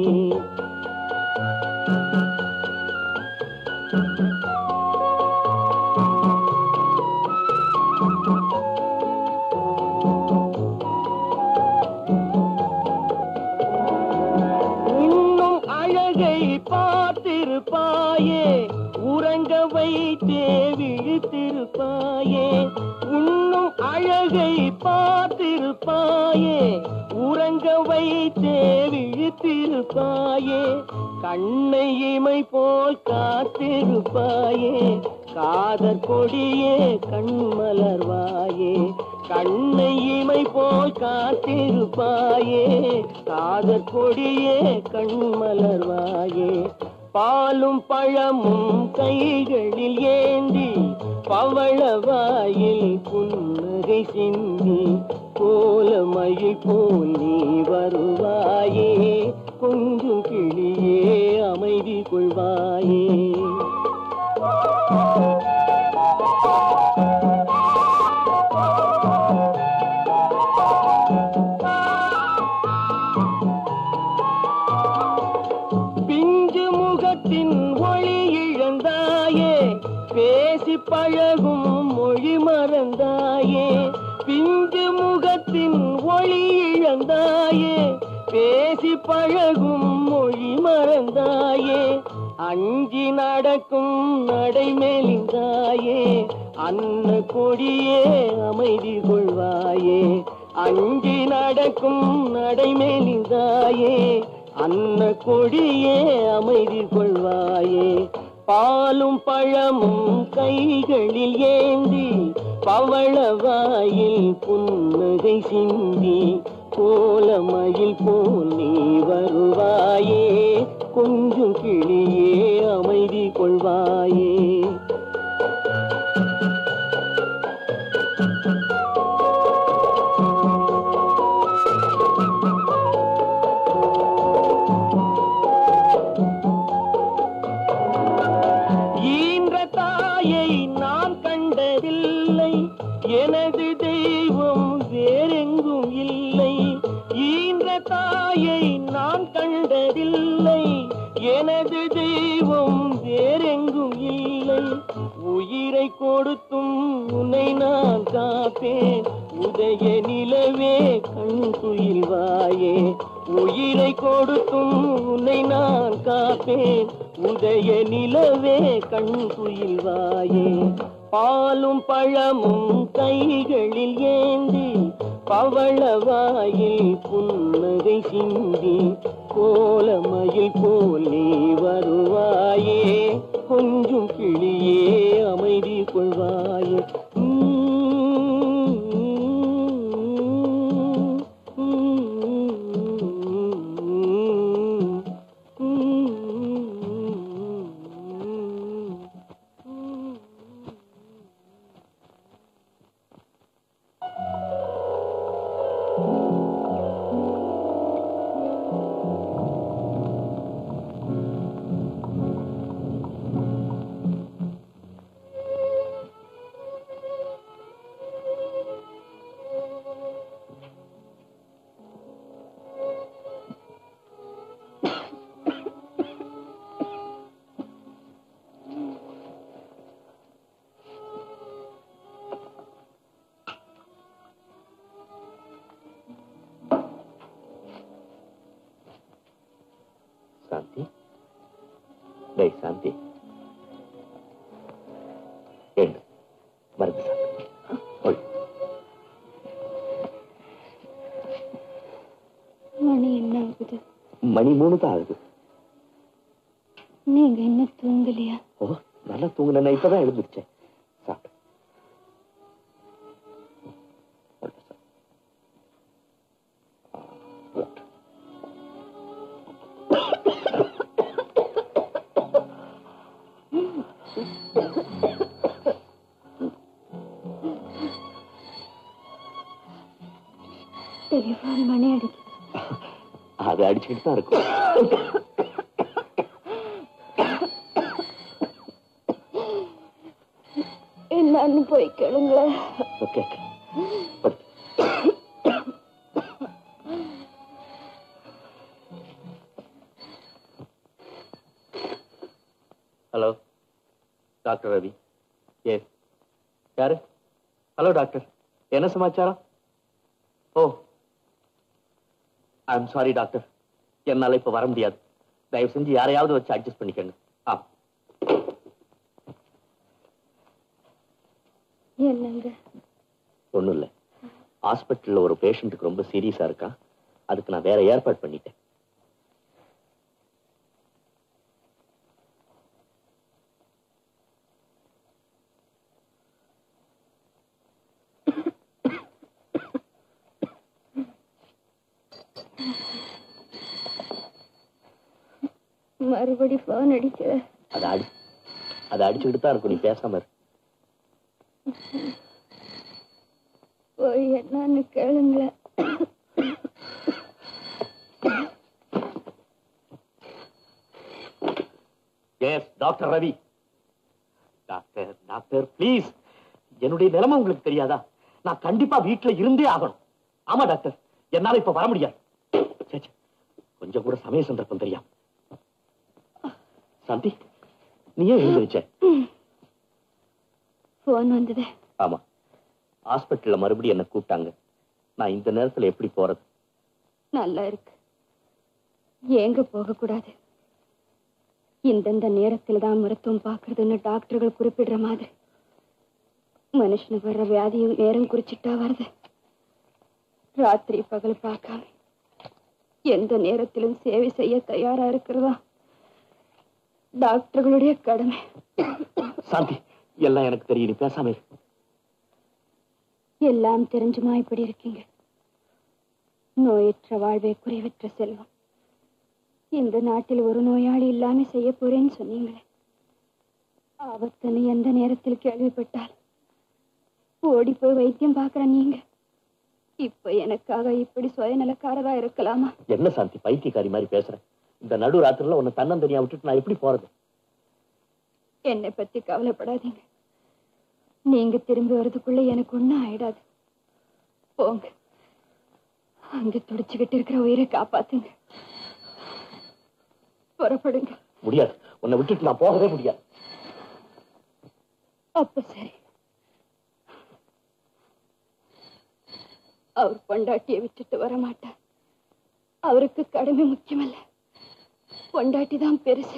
இன்னும் அழகை பார்த்திருப்பாயே உறங்க வைத்தே விழித்திருப்பாயே உன்னும் அழகை பார்த்திருப்பாயே உறங்க வைத்தே விழித்திருப்பாயே கண்ணை இமை போல் காத்திருப்பாயே காதற் கொடியே கண்மலர்வாயே கண்ணை இமை போல் காத்திருப்பாயே காதற் கொடியே கண்மலர்வாயே பாலும் பழமும் கைகளில் ஏந்தி பவளவாயில் புன்னகை சிந்தி கோலமயில் போல் நீ வருவாயே கொஞ்சம் கிளியே அமைதி கொள்வாயே பிஞ்சு முகத்தின் ஒளி இழந்தாயே பேசி பழகும் மொழி மறந்தாயே பிஞ்சு முகத்தின் ஒளி இழந்தாயே பேசி பழகும் மொழி மறந்தாயே அஞ்சி நடக்கும் நடை மெலிந்தாயே அன்ன கொடியே அமைதி கொள்வாயே அஞ்சி நடக்கும் நடை மெலிந்தாயே அன்ன கொடியே அமைதி கொள்வாயே பாலும் பழமும் கைகளில் ஏந்தி பவளவாயில் புன்னகை சிந்தி கோலமயில் போல் நீ வருவாயே கொஞ்சம் கிளியே அமைதி கொள்வாயே ஈன்ற தாயை நான் கண்டதில்லை எனது தெய்வம் வேறெங்கும் இல்லை ஈன்ற தாயை நான் கண்டதில்லை எனது தெய்வம் வேறெங்கும் இல்லை உயிரை கொடுத்தும் உன்னை நான் காப்பேன் உதய நிலவே கண் துயில்வாயே உயிரை கொடுத்தும் உன்னை நான் காப்பேன் உதய நிலவே கண் துயில்வாயே பாலும் பழமும் கைகளில் ஏந்தி பவளவாயில் புன்னகை சிந்தி கோலமயில் போல் நீ வருவாயே கொஞ்சம் கிளியே அமைதி கொள்வாயே சாந்தி டேய் சாந்தி ஏங்க மருந்து சாப்பிடு ஒய். மணி என்ன ஆகுது மணி மூணு தான் ஆகுது நீங்க இன்னும் தூங்கலையா ஓ நல்லா தூங்குன இப்பதான் எழுந்துருச்சேன் சாப்பிடு டெலிஃபோன் மணி அடிக்குது அது அடிச்சுக்கிட்டு தான் இருக்கும் என்னன்னு போய் கேளுங்களேன் okay hello doctor Ravi yes யாரு ஹலோ டாக்டர் என்ன சமாச்சாரம் oh I am sorry doctor என்னால இப்ப வர முடியாது தயவு செஞ்சு யாரையாவது வச்சு அட்ஜஸ்ட் பண்ணிக்கங்க ஆ என்னங்க ஒண்ணும் இல்ல ஹாஸ்பிட்டல்ல ஒரு பேஷண்ட்டுக்கு ரொம்ப சீரியஸா இருக்கா அதுக்கு நான் வேற ஏற்பாடு பண்ணிட்டேன் மறுபடி போன் அடிக்க அதை அடி அதை அடிச்சுக்கிட்டு தான் இருக்கும் நீ பேசாம இரு போய் என்னன்னு கேளுங்களேன் yes doctor Ravi doctor doctor please என்னுடைய நிலைமை உங்களுக்கு தெரியாதா நான் கண்டிப்பா வீட்டுல இருந்தே ஆகணும் ஆமா டாக்டர் என்னால இப்ப வர முடியாது சே, சே. கொஞ்சம் கூட சமய சந்தர்ப்பம் தெரியாம சாந்தி நீ ஏன் எழுந்திருச்ச போன் வந்தது ஆமா ஹாஸ்பிட்டல்ல மறுபடியும் என்ன கூப்பிட்டாங்க நான் இந்த நேரத்துல எப்படி போறது நல்லா இருக்கு ஏங்க போக கூடாது இந்தந்த நேரத்துல தான் மருத்துவம் பாக்குறதுன்னு டாக்டர்கள் குறிப்பிடுற மாதிரி மனுஷனுக்கு வர்ற வியாதியும் நேரம் குறிச்சிட்டா வருது ராத்திரி பகல் பார்க்காம எந்த நேரத்திலும் சேவை செய்ய தயாரா இருக்கிறதா டாக்டர்களுடைய கடமை சாந்தி எல்லாம் எனக்கு தெரியும் நீ பேசாம இரு எல்லாம் தெரிஞ்சுமா இப்படி இருக்கீங்க நோயற்ற வாழ்வே குறைவற்ற செல்வம் இந்த நாட்டில் ஒரு நோயாளி இல்லாம செய்ய போறேன்னு சொன்னீங்களே ஆபத்துன்னு எந்த நேரத்தில் கேள்விப்பட்டால் ஓடி போய் வைத்தியம் பார்க்கற நீங்க இப்ப எனக்காக இப்படி சுயநலக்காரரா இருக்கலாமா என்ன சாந்தி பைத்தியக்காரி மாதிரி பேசுற இந்த நடு ராத்திரில உன்னை தன்னந்தனியா விட்டுட்டு நான் எப்படி போறது என்னை பத்தி கவலைப்படாதீங்க நீங்க திரும்பி வர்றதுக்குள்ள எனக்கு ஒண்ணும் ஆயிடாது போங்க அங்க துடிச்சுக்கிட்டு இருக்கிற உயிரை காப்பாத்துங்க புறப்படுங்க முடியாது உன்னை விட்டுட்டு நான் போகவே முடியாது அப்ப சரி அவர் பொண்டாட்டியை விட்டுட்டு வர மாட்டார் அவருக்கு கடமை முக்கியமல்ல பொண்டாட்டி தான் பெருசு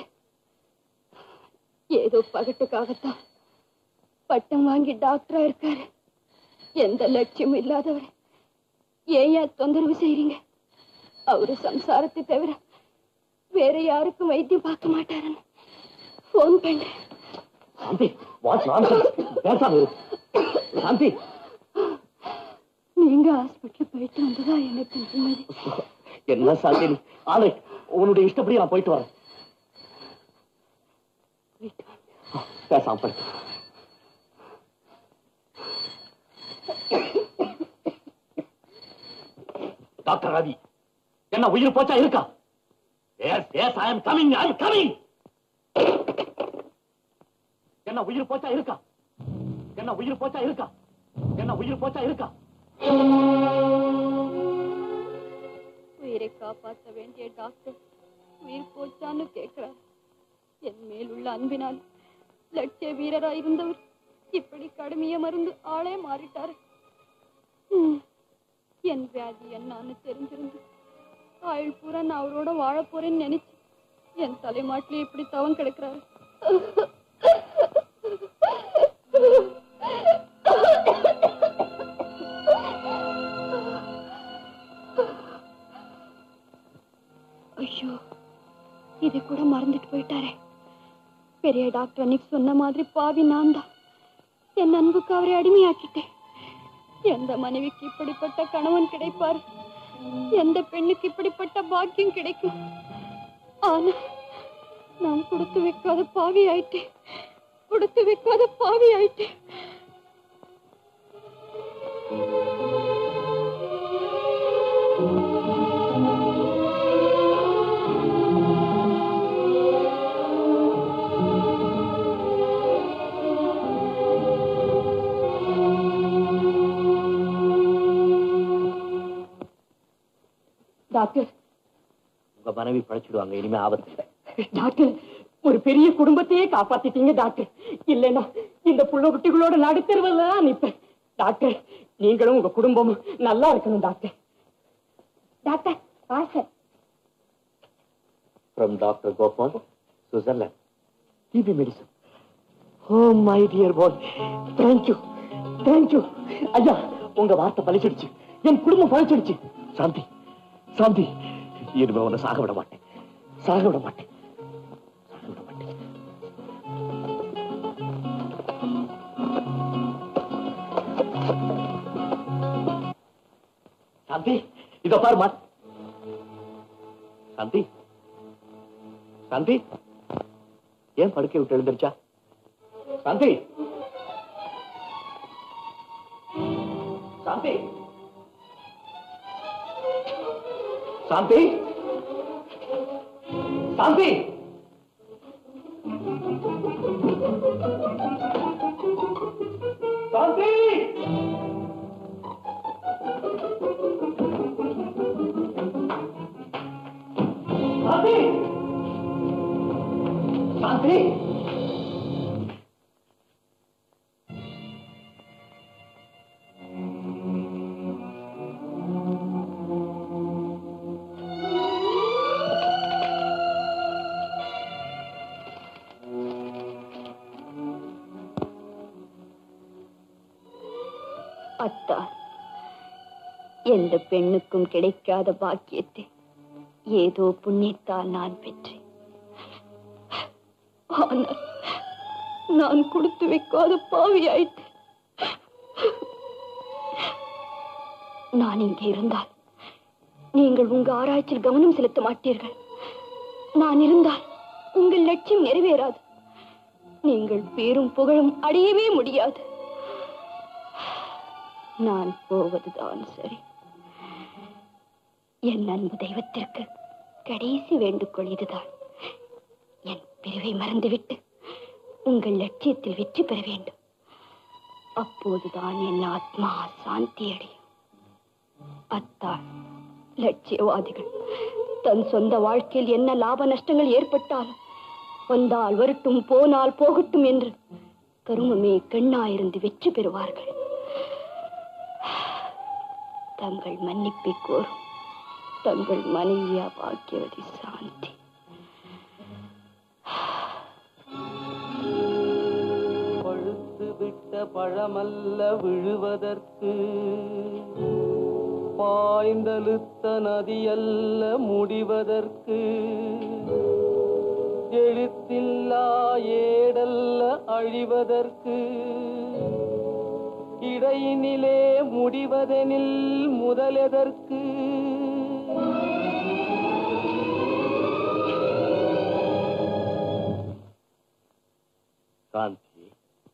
ஏதோ பகட்டுக்காகத்தான் பட்டம் வாங்கி டாக்டரா இருக்காரு எந்த லட்சியமும் இல்லாதவர் ஏன் ஏன் தொந்தரவு செய்றீங்க அவரு சம்சாரத்தை தவிர வேற யாருக்கும் வைத்தியம் பார்க்க மாட்டாருன்னு போன் பண்றேன் சாந்தி வாட் நான்சென்ஸ் பேசாம இரு சாந்தி நீங்க ஹாஸ்பிட்டல் போயிட்டு வந்ததா எனக்கு நிம்மதி என்ன சாந்தி நீ ஆளு உன்னுடைய இஷ்டப்படி நான் போயிட்டு வரேன் போயிட்டு வாங்க பேசாம போயிட்டு டாக்டர் ரவி என்ன உயிர் போச்சா இருக்கா yes yes I am coming I am coming என்ன உயிர் போச்சா இருக்கா என்ன உயிர் போச்சா இருக்கா என்ன உயிர் போச்சா இருக்கா உயிரை காப்பாற்ற வேண்டிய டாக்டர் உயிர் போச்சான்னு கேட்கிறார் என் மேல் உள்ள அன்பினால் லட்சிய வீரரா இருந்தவர் இப்படி கடுமைய மருந்து ஆளே மாறிட்டாரு ம், என் வியாதி என்னன்னு தெரிஞ்சிருந்து ஆயுள் பூரா நான் அவரோட வாழ போறேன்னு நினைச்சு என் தலைமாட்டிலே இப்படி தவம் கிடக்குறாரு ஐயோ இது கூட மறந்துட்டு போயிட்டாரே பெரிய டாக்டர் அன்னைக்கு சொன்ன மாதிரி பாவி நான் தான் என் அன்புக்கு அவரை அடிமையாக்கிட்டேன் எந்த மனைவிக்கு இப்படிப்பட்ட கணவன் கிடைப்பார் எந்த பெண்ணுக்கு இப்படிப்பட்ட பாக்கியம் கிடைக்கும் ஆனா நான் கொடுத்து வைக்காத பாவி ஆயிட்டேன் கொடுத்து வைக்காத பாவி ஆயிட்டேன் டாக்டர் உங்க மனைவி பழைச்சிடுவாங்க இனிமே ஆபத்து இல்லை டாக்டர் ஒரு பெரிய குடும்பத்தையே காப்பாத்திட்டீங்க டாக்டர் இல்லைன்னா இந்த புள்ள குட்டிகளோட நடுத்தருவில் தான் நிப்பேன் டாக்டர் நீங்களும் உங்க குடும்பமும் நல்லா இருக்கணும் doctor doctor Wasser from doctor Gopal Switzerland TB medicine oh my dear boy thank you thank you ஐயா உங்க வார்த்தை பழிச்சிடுச்சு என் குடும்பம் பழிச்சிடுச்சு சாந்தி சாந்தி இனிமே உன்னை சாக விட மாட்டேன் சாக விட மாட்டேன் சாக விட மாட்டேன் சாந்தி இதோ பாருமா சாந்தி சாந்தி ஏன் படுக்கை விட்டு எழுந்திருச்சா சாந்தி சாந்தி சாந்தி சாந்தி சாந்தி சாந்தி சாந்தி அத்தா எந்த பெண்ணுக்கும் கிடைக்காத பாக்கியத்தை ஏதோ புண்ணியத்தால் நான் பெற்றேன் ஆனால் நான் கொடுத்து வைக்காத பாவி ஆயிட்டேன் நான் இங்கே இருந்தால் நீங்கள் உங்க ஆராய்ச்சியில் கவனம் செலுத்த மாட்டீர்கள் நான் இருந்தால் உங்கள் லட்சியம் நிறைவேறாது நீங்கள் பேரும் புகழும் அடையவே முடியாது நான் போவதுதான் சரி என் அன்பு தெய்வத்திற்கு கடைசி வேண்டுகோள் இதுதான் என் பிரிவை மறந்துவிட்டு உங்கள் லட்சியத்தில் வெற்றி பெற வேண்டும் அப்போதுதான் என் ஆத்மா சாந்தி அடையும் அத்தான் லட்சியவாதிகள் தன் சொந்த வாழ்க்கையில் என்ன லாப நஷ்டங்கள் ஏற்பட்டாலும் வந்தால் வரட்டும் போனால் போகட்டும் என்று கருமமே கண்ணாயிருந்து வெற்றி பெறுவார்கள் தங்கள் மன்னிப்பை கோரும் தங்கள் மனைவியா பாக்கியவதி சாந்தி பழுத்து விட்ட பழமல்ல விழுவதற்கு பாய்ந்தழுத்த நதியல்ல முடிவதற்கு எழுத்தில்லா ஏடல்ல அழிவதற்கு இடையினிலே முடிவதெனில் முதலெதற்கு சாந்தி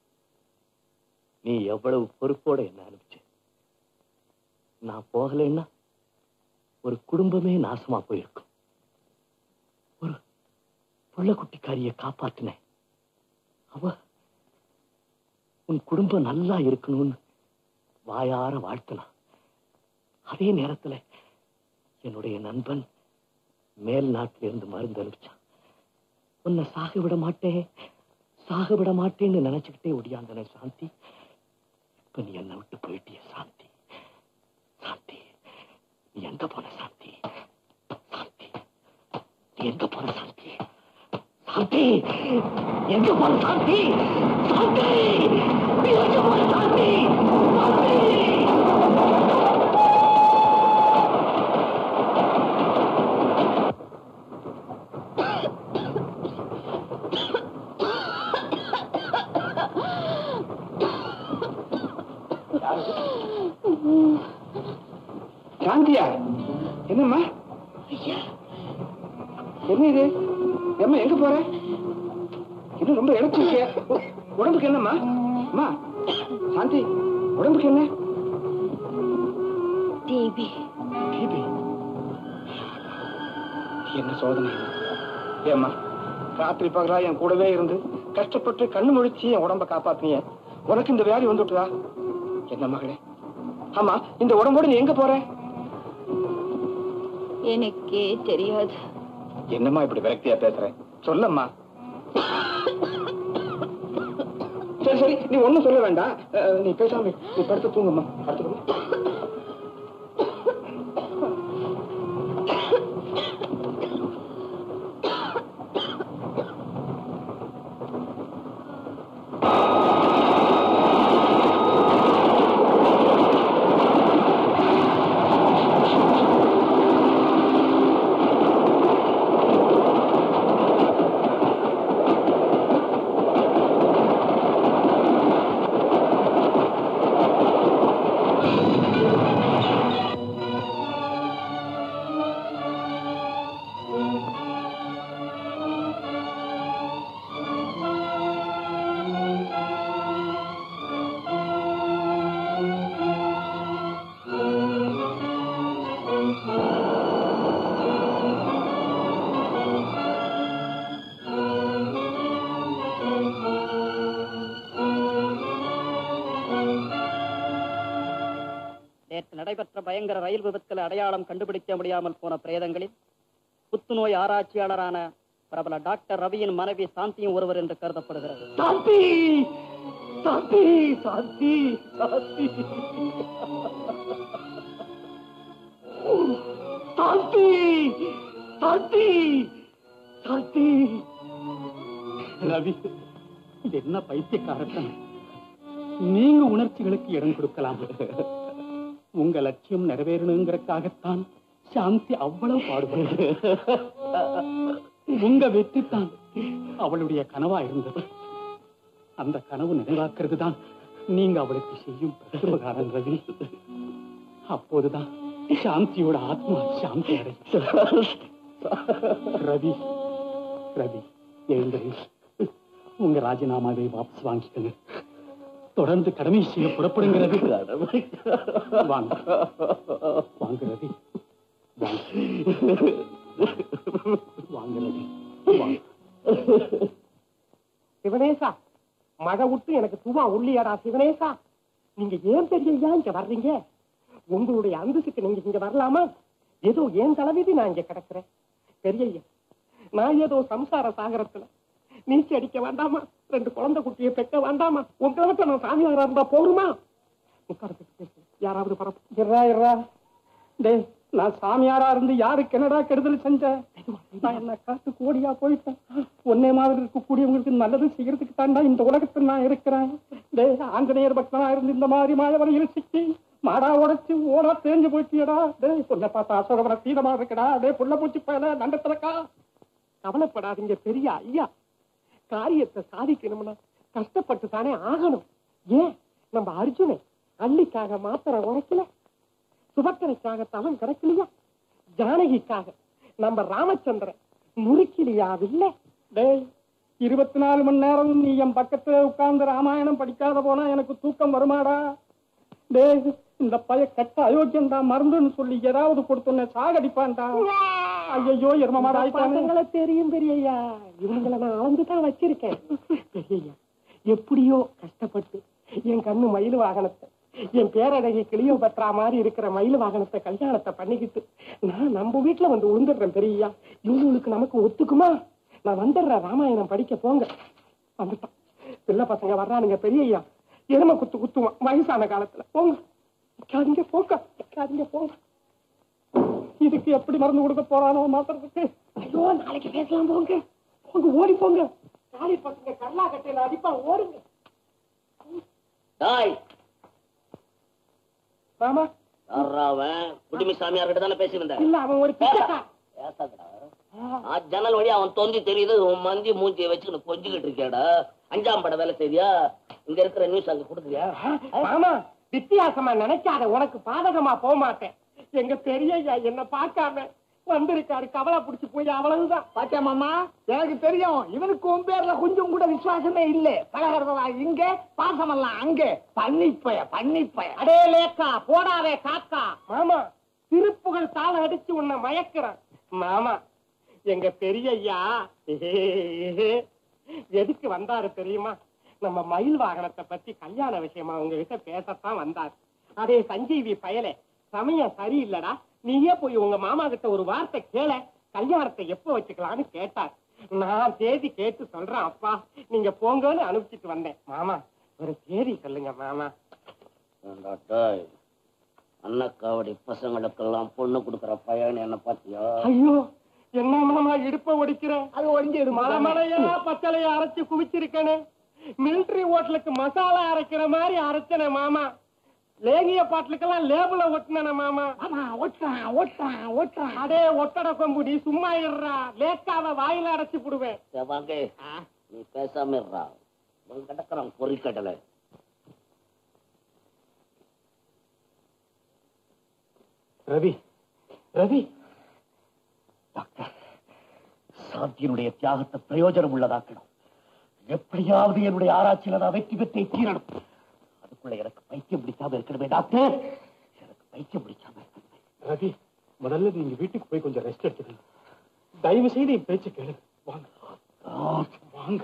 நீ எவ்வளவு பொறுப்போட என்ன அனுப்பிச்ச நான் போகலைன்னா ஒரு குடும்பமே நாசமா போயிருக்கும் ஒரு புள்ள குட்டிக்காரிய காப்பாத்தினேன் அவ உன் குடும்பம் நல்லா இருக்கணும்னு வாயார வாழ்த்தினா அதே நேரத்துல என்னுடைய நண்பன் மேல் நாட்டில இருந்து மருந்து அனுப்பிச்சான் உன்னை சாக விட மாட்டேன் சாக விட மாட்டேன்னு நினைச்சுக்கிட்டே ஒடியாந்தன சாந்தி இப்ப நீ என்னை விட்டு போயிட்டிய சாந்தி சாந்தி நீ எங்க போன சாந்தி சாந்தி நீ எங்க போன சாந்தி சாந்தி எங்க போன சாந்தி சாந்தி நீ எங்க போன சாந்தி சாந்தி சாந்தியா என்னம்மா என்ன இது ஏம்மா எங்க போற இன்னும் ரொம்ப இழைச்சிருக்கிய உடம்புக்கு என்னம்மா அம்மா சாந்தி உடம்புக்கு என்ன தேவி டிபி என்ன சோதனை ஏம்மா ராத்திரி பகலா என் கூடவே இருந்து கஷ்டப்பட்டு கண்ணு முழிச்சு என் உடம்ப காப்பாத்தினிய உனக்கு இந்த வியாதி வந்துட்டுதா என்ன மகளே ஆமா இந்த உடம்போடு நீ எங்க போற எனக்கே தெரியாது என்னம்மா இப்படி விரக்தியா பேசுறேன் சொல்லம்மா சரி சரி நீ ஒண்ணும் சொல்ல வேண்டாம் அஹ், நீ பேசாம நீ படுத்து தூங்கும்மா படுத்து நேற்று நடைபெற்ற பயங்கர ரயில் விபத்தில் அடையாளம் கண்டுபிடிக்க முடியாமல் போன பிரேதங்களில் புத்துநோய் ஆராய்ச்சியாளரான பிரபல டாக்டர் ரவியின் மனைவி சாந்தியும் ஒருவர் என்று கருதப்படுகிறது சாந்தி சாந்தி சாந்தி சாந்தி சாந்தி சாந்தி சாந்தி ரவி இது என்ன பைத்தியக்காரத்தனம் நீங்க உணர்ச்சிகளுக்கு இடம் கொடுக்கலாம் உங்க லட்சியம் நிறைவேறணுங்கிறதுக்காகத்தான் சாந்தி அவ்வளவு பாடுபடுது உங்க வெற்றி தான் அவளுடைய கனவா இருந்தது அந்த கனவு நினைவாக்குறது தான் நீங்க அவளுக்கு செய்யும் பிரதிபகாரம் ரவி அப்போதுதான் சாந்தியோட ஆத்மா சாந்தி அடையும் ரவி ரவி எழுந்தது உங்க ராஜினாமாவை வாபஸ் வாங்கிக்கங்க தொடர்ந்து கடமை செய்ய புறப்படுங்க ரவி வாங்க வாங்க ரவி வாங்க வாங்க ரவி வாங்க சிவனேசா மழை விட்டு எனக்கு சும்மா உள்ளியாடா சிவனேசா நீங்க ஏன் பெரியய்யா இங்க வர்றீங்க உங்களுடைய அந்தஸ்துக்கு நீங்க இங்க வரலாமா ஏதோ ஏன் தலைவிதி நான் இங்க கிடக்குறேன் பெரியய்யா நான் ஏதோ சம்சார சாகரத்துல நீச்சல் அடிக்க வேண்டாமா ரெண்டு குழந்தை குட்டியை பெக்க வேண்டாமா உங்களுக்கு நான் சாமியாரா இருந்தா போருமா உட்காரத்துக்கு பேசு யாராவது பரப்பு இறா இறா டேய் நான் சாமியாரா இருந்து யாருக்கு என்னடா கெடுதல் செஞ்சேன் நான் என்ன காத்து கோடியா போயிட்டேன் ஒன்னே மாதிரி இருக்கக்கூடியவங்களுக்கு நல்லது செய்யறதுக்கு தாண்டா இந்த உலகத்தில் நான் இருக்கிறேன் டேய் ஆஞ்சநேயர் பக்தனா இருந்து இந்த மாதிரி மாயவரையில் சிக்கி மாடா உடைச்சு ஓடா தேஞ்சு போயிட்டியடா டேய் பொண்ணை பார்த்தா அசோகவன சீதமா இருக்கடா டேய் புள்ள பூச்சி பயல நண்டத்திலக்கா கவலைப்படாதீங்க பெரிய ஐயா காரியத்தை சாதிக்கணும்னா கஷ்டப்பட்டு தானே ஆகணும் ஏன் நம்ம அர்ஜுனை அள்ளிக்காக மாத்திரம் உரைக்கல சுபக்கரைக்காக தவம் கிடைக்கலையா ஜானகிக்காக நம்ம ராமச்சந்திரன் முறுக்கிலியாவில்லை டேய் இருபத்தி நாலு மணி நேரம் நீ என் பக்கத்துல உட்கார்ந்து ராமாயணம் படிக்காத போனா எனக்கு தூக்கம் வருமாடா டேய் இந்த பைய கட்ட அயோக்கியம் தான் மருந்துன்னு சொல்லி ஏதாவது கொடுத்தோன்னே சாகடிப்பான்டா ஐயோ எருமமாடா பசங்களை தெரியும் பெரியய்யா இவங்களை நான் அளந்துதான் வச்சிருக்கேன் பெரியய்யா எப்படியோ கஷ்டப்பட்டு என் கண்ணு மயில் வாகனத்தை என் பேரழகி கிளியோ பற்றா மாதிரி இருக்கிற மயில் வாகனத்தை கல்யாணத்தை பண்ணிக்கிட்டு நான் நம்ம வீட்டுல வந்து விழுந்துடுறேன் பெரியய்யா இவங்களுக்கு நமக்கு ஒத்துக்குமா நான் வந்துடுறேன் ராமாயணம் படிக்க போங்க வந்துட்டான் பிள்ளை பசங்க வர்றானுங்க பெரியய்யா எருமை குத்து குத்துவான் வயசான காலத்துல போங்க நிக்காதீங்க போங்க நிக்காதீங்க போங்க இதுக்கு எப்படி மருந்து கொடுக்க போறானோ மாத்திரத்துக்கு ஐயோ நாளைக்கு பேசலாம் போங்க போங்க ஓடி போங்க காலி பசங்க கல்லா கட்டையில அடிப்பா ஓடுங்க டாய் ராமா யார்ரா அவன் குடிமி சாமியார் கிட்ட தானே பேசி வந்தேன் இல்ல அவன் ஒரு பிச்சைக்கா பேசாதடா. ஆ, ஜன்னல் வழியா அவன் தொந்தி தெரியுது உன் மந்தி மூஞ்சியை வச்சுக்கிட்டு கொஞ்சிக்கிட்டு இருக்கியாடா அஞ்சாம் பட வேலை செய்தியா இங்க இருக்கிற நியூஸ் அங்க கொடுக்குறியா மாமா வித்தியாசமா நினைக்காத உனக்கு பாதகமா போக மாட்டேன் எங்க பெரியய்யா என்ன பார்க்காம வந்திருக்காரு கவலை புடிச்சு போய் அவ்வளவுதான் பாத்தியா மாமா எனக்கு தெரியும் இவனுக்கு உன் பேர்ல கொஞ்சம் கூட விசுவாசமே இல்ல பழகிறதா இங்க பாசமெல்லாம் அங்க பன்னிப்பய பன்னிப்பய அடே லேக்கா போடாதே காக்கா மாமா திருப்புகள் தாள அடிச்சு உன்னை மயக்கிறேன் மாமா எங்க பெரியய்யா எதுக்கு வந்தாரு தெரியுமா நம்ம மயில் வாகனத்தை பத்தி கல்யாண விஷயமா உங்ககிட்ட பேசத்தான் வந்தாரு அதே சஞ்சீவி பயலே சமயம் சரியில்லடா நீயே போய் உங்க மாமா கிட்ட ஒரு வார்த்தை கேள கல்யாணத்தை எப்ப வச்சுக்கலாம்னு கேட்டார் நான் தேதி கேட்டு சொல்றேன் அப்பா நீங்க போங்கன்னு அனுப்பிச்சிட்டு வந்தேன் மாமா ஒரு தேதி சொல்லுங்க மாமா ஏண்டா டேய், அன்னக்காவடி பசங்களுக்கெல்லாம் பொண்ணு கொடுக்கற பையன் என்ன பாத்தியா ஐயோ என்ன மாமா இடுப்ப ஒடிக்கிறேன் அது ஒடிஞ்சிடு மலை மலையா பச்சளைய அரைச்சு குவிச்சிருக்கேனே மிலிட்டரி ஹோட்டலுக்கு மசாலா அரைக்கிற மாதிரி அரைச்சனே மாமா லேகிய பாட்டுக்கெல்லாம் லேபிள ஒட்டினே மாமா ஆமா ஒட்டுறான் ஒட்டுறான் ஒட்டுறான் அடே ஒட்டட கொம்பு நீ சும்மா இருறா லேக்காவ வாயில அடைச்சு புடுவேன் வாங்க நீ பேசாம இருடா உன் கிடக்குறான் பொறிக்கடலை ரவி ரவி டாக்டர் சாந்தியினுடைய தியாகத்தை பிரயோஜனம் உள்ளதாக்கணும் எப்படியாவது என்னுடைய ஆராய்ச்சியில நான் வெற்றி பெற்றே தீரணும் அதுக்குள்ள எனக்கு பைத்தியம் பிடிக்காம இருக்கணுமே டாக்டர் எனக்கு பைத்தியம் பிடிக்காம இருக்கணுமே ரவி முதல்ல நீங்க வீட்டுக்கு போய் கொஞ்சம் ரெஸ்ட் எடுத்துக்கணும் தயவு செய்து என் பேச்சு கேளு வாங்க வாங்க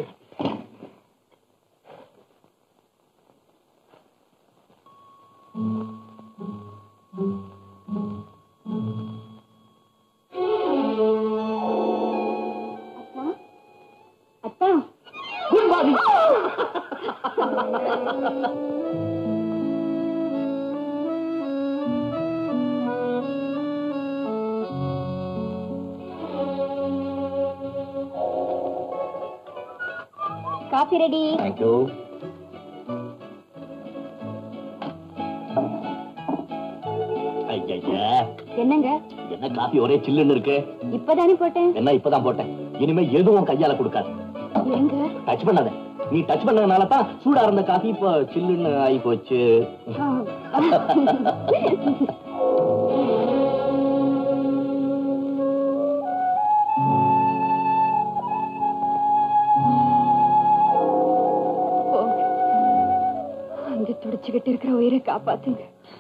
அத்தா good morning coffee ready thank you ஐயா என்னங்க என்ன காபி ஒரே சில்லுன்னு இருக்கு இப்பதானே போட்டேன் என்ன இப்பதான் போட்டேன் இனிமே எதுவும் கையால கொடுக்காது எங்க டச் பண்ணாத நீ டச் பண்ணதுனால தான் சூடா இருந்த காஃபி இப்போ சில்லுன்னு ஆகி போச்சு போங்க அந்த துடிச்சுக்கிட்டு இருக்கிற உயிரை காப்பாத்துங்க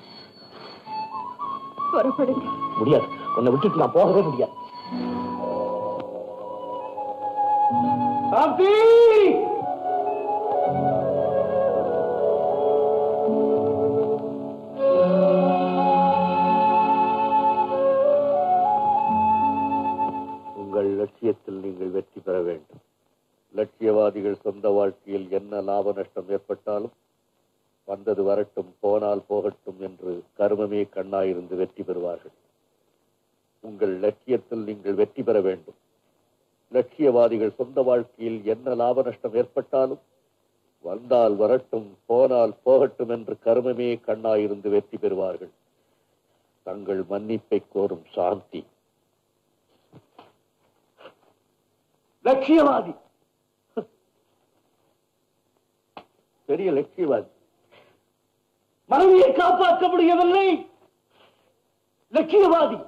புறப்படுங்க முடியாது உன்னை விட்டுட்டு நான் போகவே முடியாது சாந்தி உங்கள் லட்சியத்தில் நீங்கள் வெற்றி பெற வேண்டும் லட்சியவாதிகள் சொந்த வாழ்க்கையில் என்ன லாப நஷ்டம் ஏற்பட்டாலும் வந்தது வரட்டும் போனால் போகட்டும் என்று கருமமே கண்ணாயிருந்து வெற்றி பெறுவார்கள் உங்கள் லட்சியத்தில் நீங்கள் வெற்றி பெற வேண்டும் லட்சியவாதிகள் சொந்த வாழ்க்கையில் என்ன லாப நஷ்டம் ஏற்பட்டாலும் வந்தால் வரட்டும் போனால் போகட்டும் என்று கருமமே கண்ணாயிருந்து வெற்றி பெறுவார்கள் தங்கள் மன்னிப்பை கோரும் சாந்தி லட்சியவாதி பெரிய லட்சியவாதி மனைவியை காப்பாற்ற முடியவில்லை லட்சியவாதி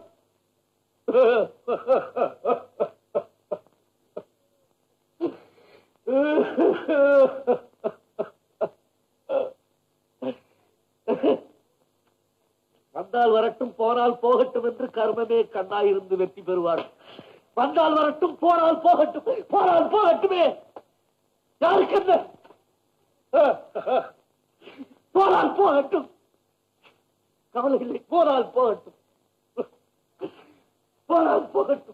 வந்தால் வரட்டும் போனால் போகட்டும் என்று கர்மமே கண்ணாயிருந்து வெற்றி பெறுவார் வந்தால் வரட்டும் போனால் போகட்டும் போனால் போகட்டுமே யாருக்கு என்ன போனால் போகட்டும் கவலை இல்லை போனால் போகட்டும் போனால் போகட்டும்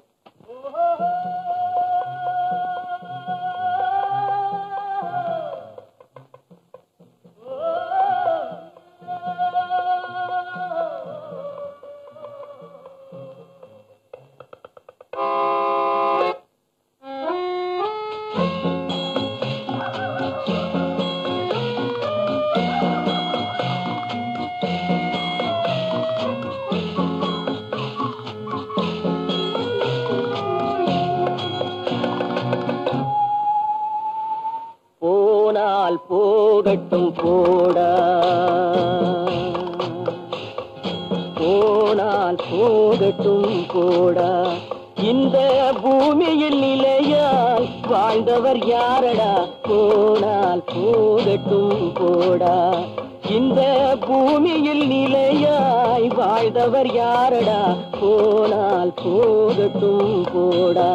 போனால் போகட்டும் போடா போனால் போகட்டும் போடா இந்த பூமியில் நிலையால் வாழ்ந்தவர் யாரடா போனால் போகட்டும் போடா இந்த பூமியில் நிலையாய் வாழ்ந்தவர் யாரடா போனால் போகட்டும் போடா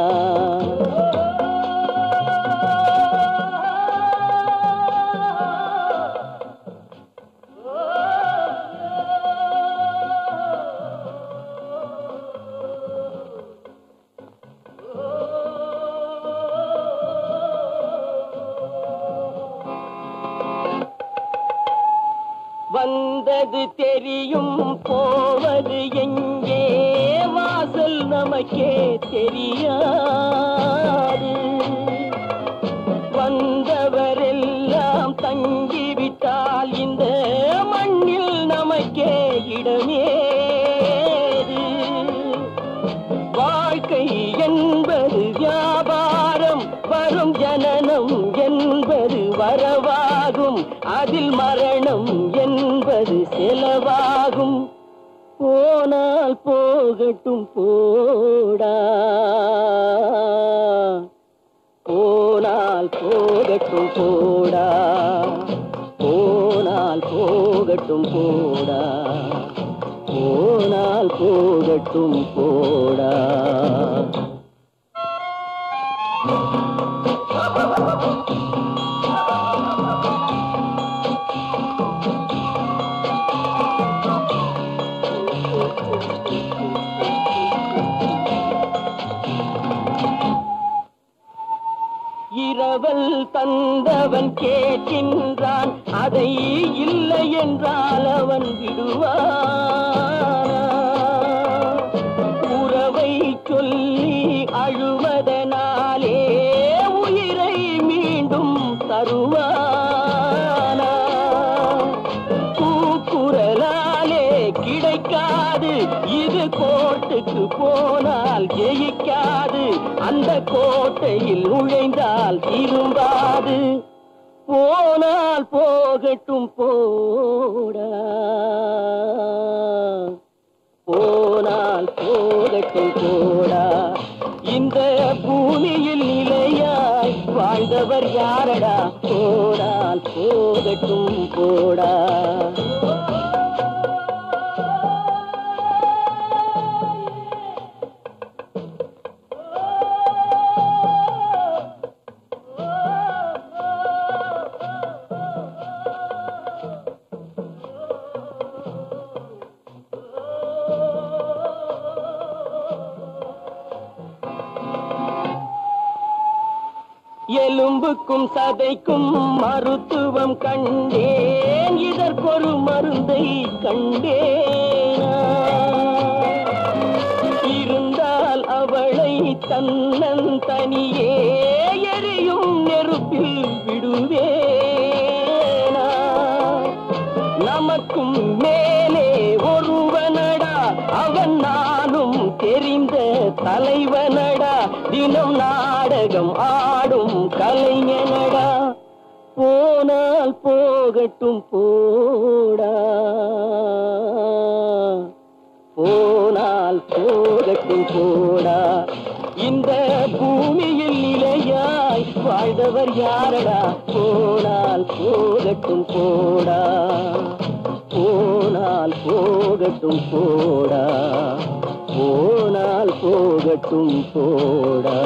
வருவது தெரியும் போவது எங்கே வாசல் நமக்கே தெரியாது வந்தவரெல்லாம் தங்கிவிட்டால் இந்த மண்ணில் நமக்கே இடமேது வாழ்க்கை என்பது வியாபாரம் வரும் ஜனனம் என்பது வரவாகும் அதில் மரணம் என்பது செலவாகும் போனால் போகட்டும் போடா போனால் போகட்டும் போடா போனால் போகட்டும் போடா போனால் போகட்டும் போடா இரவல் தந்தவன் கேட்கின்றான் அதை இல்லை என்றால் அவன் விடுவான் உறவை சொல்லி அழுவதனாலே உயிரை மீண்டும் தருவானா கூக்குரலாலே கிடைக்காது இது கோர்ட்டுக்கு போனால் ஜெயிக்காது அந்த கோட்டையில் நுழைந்தால் திரும்பாது போனால் போகட்டும் போடா போனால் போகட்டும் போடா இந்த பூமியில் நிலையாய் வாழ்ந்தவர் யாரடா போனால் போகட்டும் போடா எலும்புக்கும் சதைக்கும் மருத்துவம் கண்டேன் இதற்கொரு மருந்தை கண்டேனா இருந்தால் அவளை தன்னன் தனியே எரியும் நெருப்பில் விடுவேனா நமக்கும் மேலே ஒருவனடா அவன் நானும் தெரிந்த தலைவனடா தினம் நாடகம் ஆடும் கலைஞனடா போனால் போகட்டும் போடா போனால் போகட்டும் போடா இந்த பூமியில் நிலையாய் வாழ்ந்தவர் யாரடா போனால் போகட்டும் போடா போனால் போகட்டும் போடா போனால் போகட்டும் போடா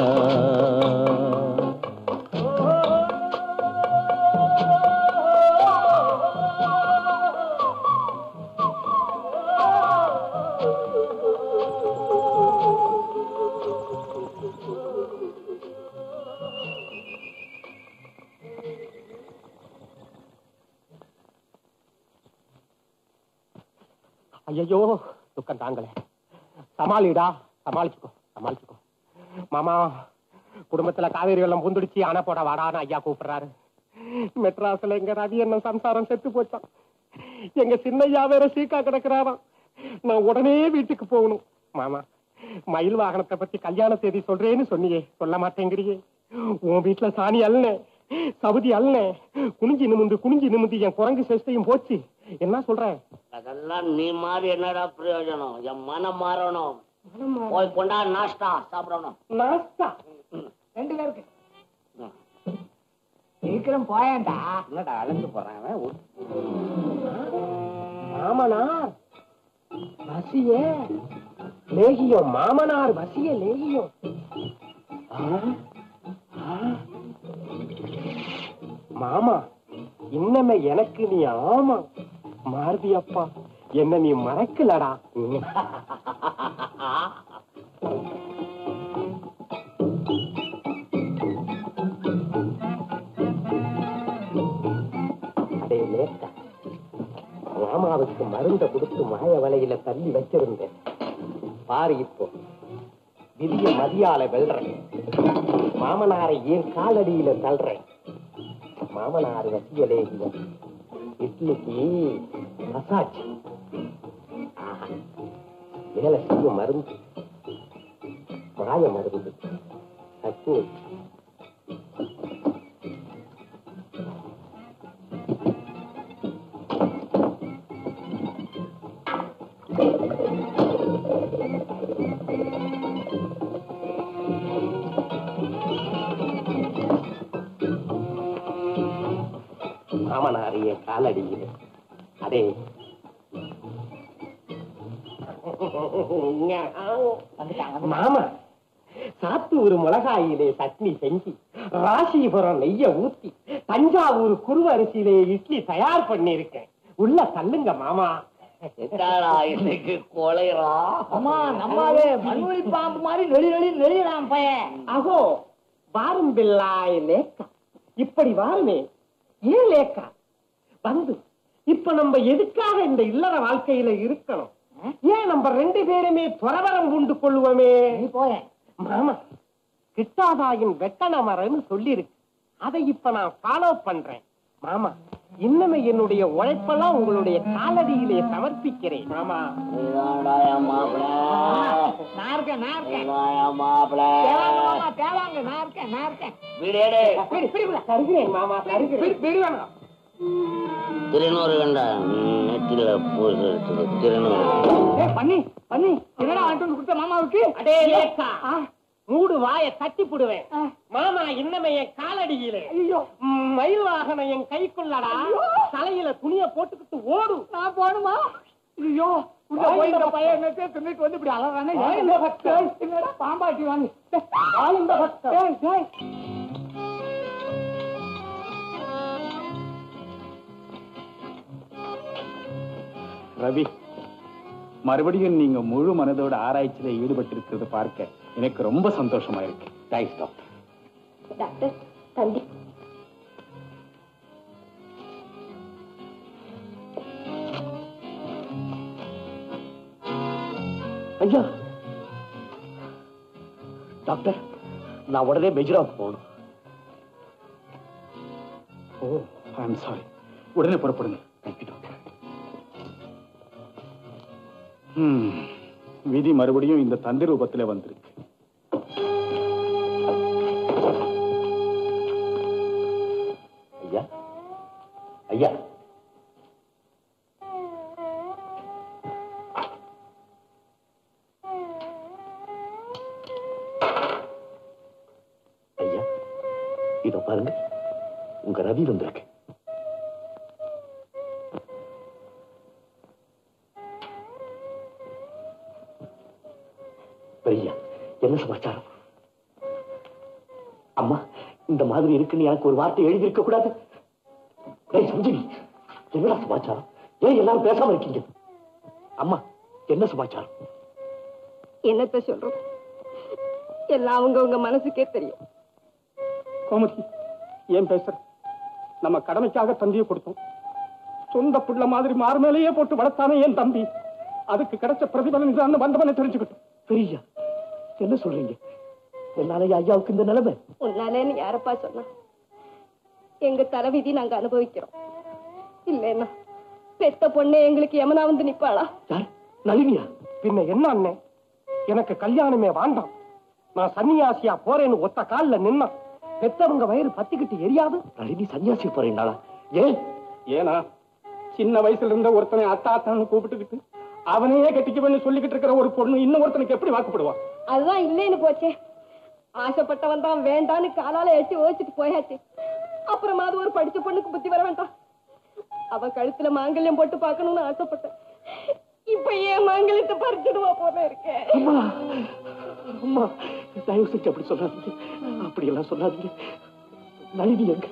ஐயோ துக்கம் தாங்களே சமாளிடா சமாளிச்சுக்கோ சமாளிச்சுக்கோ மாமா குடும்பத்துல காவேரி வெள்ளம் புந்துடிச்சு அணை போட வாடான்னு ஐயா கூப்பிடுறாரு மெட்ராஸ்ல எங்க ரவி என்ன சம்சாரம் செத்து போச்சான் எங்க சின்னையா வேற சீக்கா கிடக்குறாராம் நான் உடனே வீட்டுக்கு போகணும் மாமா மயில் வாகனத்தை பத்தி கல்யாண தேதி சொல்றேன்னு சொன்னியே சொல்ல மாட்டேங்கிறியே உன் வீட்டுல சாணி அல்னே சவுதி அல்னே குனிஞ்சு நிமிந்து குனிஞ்சு நிமிந்து என் குரங்கு சேஷ்டையும் போச்சு என்ன சொல்ற அதெல்லாம் நீ மாறி என்னடா பிரயோஜனம் என் மனம் மாறணும் போய் கொண்டா நாஷ்டா சாப்பிடணும் நாஸ்தா ரெண்டு பேருக்கு சீக்கிரம் போயேன்டா என்னடா அழைச்சு போறான் அவன்? மாமனார் வசிய லேகியம் மாமனார் வசிய லேகியம் ஆ? ஆ? மாமா இன்னமே எனக்கு நீ ஆமா மாருதி அப்பா என்ன நீ மறக்கலடா அடே லேக்கா. ஆ? மாமாவுக்கு மருந்த கொடுத்து மாய வலையில தள்ளி வச்சிருந்தேன் பாரு இப்போ விதிய மதியால வெல்றேன் மாமனாரை ஏன் காலடியில தள்ளுறேன் மாமனார் வசியலே இல்லை இட்லிக்கு மசாஜ் ஆஹா. வேலை செய்ய மருந்து மாய மருந்து சட்னி மாமனாரிய காலடியில் அடே மாமா சாத்தூர் மிளகாயிலே சட்னி செஞ்சு ராசிபுரம் நெய்ய ஊத்தி தஞ்சாவூர் குருவரிசியிலே இட்லி தயார் பண்ணிருக்கேன் உள்ள தள்ளுங்க மாமா என்னடா இன்னைக்கு கொலைறா அம்மா நம்மாவே மண்ணுரி பாம்பு மாதிரி நெளி நெளி நெளியலாம் பையன் அகோ வாரும் பில்லாய் லேக்கா இப்படி வாருமே ஏன் லேக்கா வந்து இப்ப நம்ம எதுக்காக இந்த இல்லற வாழ்க்கையில இருக்கணும் ஏன் நம்ம ரெண்டு பேருமே துறவரம் உண்டு கொள்வோமே நீ போய மாமா கிட்டாதாயின் வெட்டன மரம்னு சொல்லியிருக்கு அதை இப்ப நான் ஃபாலோ பண்றேன் மாமா இன்னமே என்னுடைய உழைப்பெல்லாம் உங்களுடைய காலடியிலே சமர்ப்பிக்கிறேன் மாமா இதான்டா என் மாப்பிள நான் இருக்கேன் நான் இருக்கேன் இதான் என் மாப்பிள தேவாங்க மாமா தேவாங்க நான் இருக்கேன் நான் இருக்கேன் வீடேடு பிடி, பிடி உள்ள. தருகிறேன் மாமா தருகிறேன் பிடி, பிடி வேணாம். திருநூறு கண்டா நெத்தில பூசு இருக்குது திருநூறு ஏய், பண்ணி பண்ணி என்னடா வாங்கிட்டு வந்து கொடுத்த மாமாவுக்கு அடே லேக்கா மூடு வாய தட்டி புடுவேன் மாமா இன்னமே என் காலடியிலே ம், மயில் வாகனம் என் கைக்குள்ளடா தலையில துணிய போட்டுக்கிட்டு ஓடு நான் போகணுமா ஐயோ உள்ள போய் இந்த பையன் என்னத்தையோ தின்னுட்டு வந்து இப்படி அலறானே வா இந்த பக்கம். என்னடா பாம்பாட்டி வாங்கி வா இந்த பக்கம். ஏய், ஏய். ரவி மறுபடியும் நீங்க முழு மனதோட ஆராய்ச்சியில ஈடுபட்டிருக்கிறது பார்க்க எனக்கு ரொம்ப சந்தோஷமா இருக்கு தேங்க்ஸ் டாக்டர் டாக்டர் தந்தி ஐயா டாக்டர் நான் உடனே மெஜுராவுக்கு போகணும் ஓ ஐம் சாரி உடனே புறப்படுங்க தேங்க்யூ டாக்டர் ம், விதி மறுபடியும் இந்த தந்தி ரூபத்துல வந்திருக்கு ஐயா ஐயா ஐயா இதோ பாருங்க உங்க ரவி வந்திருக்கு பெரிய என்ன சமாச்சாரம் அம்மா இந்த மாதிரி இருக்குன்னு எனக்கு ஒரு வார்த்தை எழுதியிருக்க கூடாது ஏய் சஞ்சீவி என்னடா சமாச்சாரம் ஏன் எல்லாரும் பேசாம இருக்கீங்க அம்மா என்ன சமாச்சாரம் என்னத்த சொல்றோம் எல்லாம் அவங்க உங்க மனசுக்கே தெரியும் கோமதி ஏன் பேசுற நம்ம கடமைக்காக தந்தியை கொடுத்தோம் சொந்த புள்ள மாதிரி மார் மேலேயே போட்டு வளர்த்தானே என் தம்பி அதுக்கு கிடைச்ச பிரதிபலன் இதுதான் வந்தவனை தெரிஞ்சுக்கிட்டோம் பெரிய என்ன சொல்றீங்க என்னாலயா ஐயாவுக்கு இந்த நிலைமை உன்னாலேன்னு யாரப்பா சொன்னா எங்க தலைவிதி நாங்க அனுபவிக்கிறோம் இல்லைன்னா பெத்த பொண்ணே எங்களுக்கு யமனா வந்து நிப்பாளா யார் நளினியா பின்ன என்ன அண்ணே எனக்கு கல்யாணமே வேண்டாம் நான் சன்னியாசியா போறேன்னு ஒத்த கால்ல நின்னா பெத்தவங்க வயிறு பத்திக்கிட்டு எரியாது நளினி சன்னியாசி போறீங்களா ஏன் ஏனா சின்ன வயசுல இருந்த ஒருத்தனை அத்தா அத்தான்னு கூப்பிட்டுக்கிட்டு அவனையே கட்டிக்குவேன்னு சொல்லிக்கிட்டு இருக்கிற ஒரு பொண்ணு இன்னும் ஒருத்தனுக்கு எப்படி வாக்குப்படுவான் அதுதான் இல்லைன்னு போச்சே ஆசைப்பட்டவன் தான் வேண்டான்னு காலால எட்டி ஓச்சிட்டு போயாச்சு அப்புறமா அது ஒரு படிச்ச பொண்ணுக்கு புத்தி வர வேண்டாம் அவ கழுத்துல மாங்கல்யம் போட்டு பார்க்கணும்னு ஆசைப்பட்டேன் இப்ப ஏன் மாங்கல்யத்தை பறிச்சிடுவா போல இருக்கேன் அம்மா அம்மா தயவு செஞ்சு அப்படி சொல்லாதீங்க அப்படி எல்லாம் சொல்லாதீங்க நளினி எங்க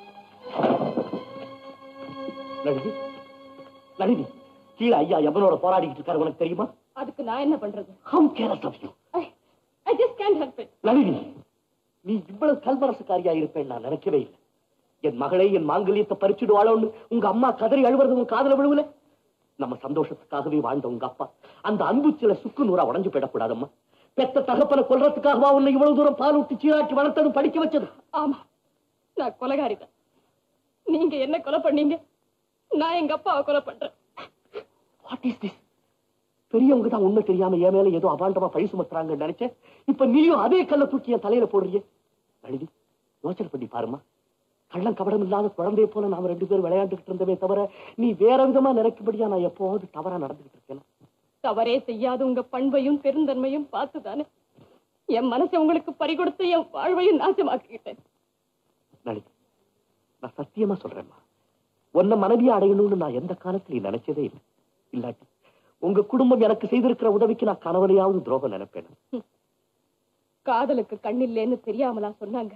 நளினி நளினி கீழே ஐயா எவனோட போராடிக்கிட்டு இருக்காரு உனக்கு தெரியுமா அதுக்கு நான் என்ன பண்றது hmm cares of you I just can help it Nalini நீ இவ்வளவு கல்வரசுக்காரியா இருப்பேன் நான் நினைக்கவே இல்லை என் மகளை என் மாங்கல்யத்தை பறிச்சுடுவாளோன்னு உங்க அம்மா கதறி அழுவுறது உன் காதல விழுவுல நம்ம சந்தோஷத்துக்காகவே வாழ்ந்த உங்க அப்பா அந்த அன்பு சில சுக்கு நூறா உடஞ்சு போயிடக்கூடாதம்மா பெத்த தகப்பனை கொல்றதுக்காகவா உன்னை இவ்வளவு தூரம் பால் விட்டு சீராட்டி வளர்த்ததும் படிக்க வச்சது ஆமா நான் கொலைகாரிதான் நீங்க என்ன கொலை பண்ணீங்க நான் எங்க அப்பாவை கொலை பண்றேன் வாட் இஸ் திஸ் பெரியவங்க தான் உண்மை தெரியாம என் மேல ஏதோ அபாண்டமா பழி சுமத்துறாங்கன்னு நினைச்சேன் இப்ப நீயும் அதே கல்ல தூக்கி என் தலையில போடுறியே நளினி யோசனை பண்ணி பாருமா கள்ளம் கபடம் இல்லாத குழந்தைய போல நாம ரெண்டு பேரும் விளையாண்டுகிட்டு இருந்தமே தவிர நீ வேற விதமா நினைக்கும்படியா நான் எப்போது தவறா நடந்துகிட்டு இருக்கேன் தவறே செய்யாத உங்க பண்பையும் பெருந்தன்மையும் பார்த்துதானே என் மனசை உங்களுக்கு பறிகொடுத்து என் வாழ்வையும் நாசமாக்கிக்கிட்டேன் நளினி நான் சத்தியமா சொல்றேன்மா உன்னை மனைவியா அடையணும்னு நான் எந்த காலத்திலையும் நினைச்சதே இல்லை இல்லாட்டி உங்க குடும்பம் எனக்கு செய்திருக்கிற உதவிக்கு நான் கணவனையாவது துரோகம் நினைப்பேன் காதலுக்கு கண்ணில்லேன்னு தெரியாமலா சொன்னாங்க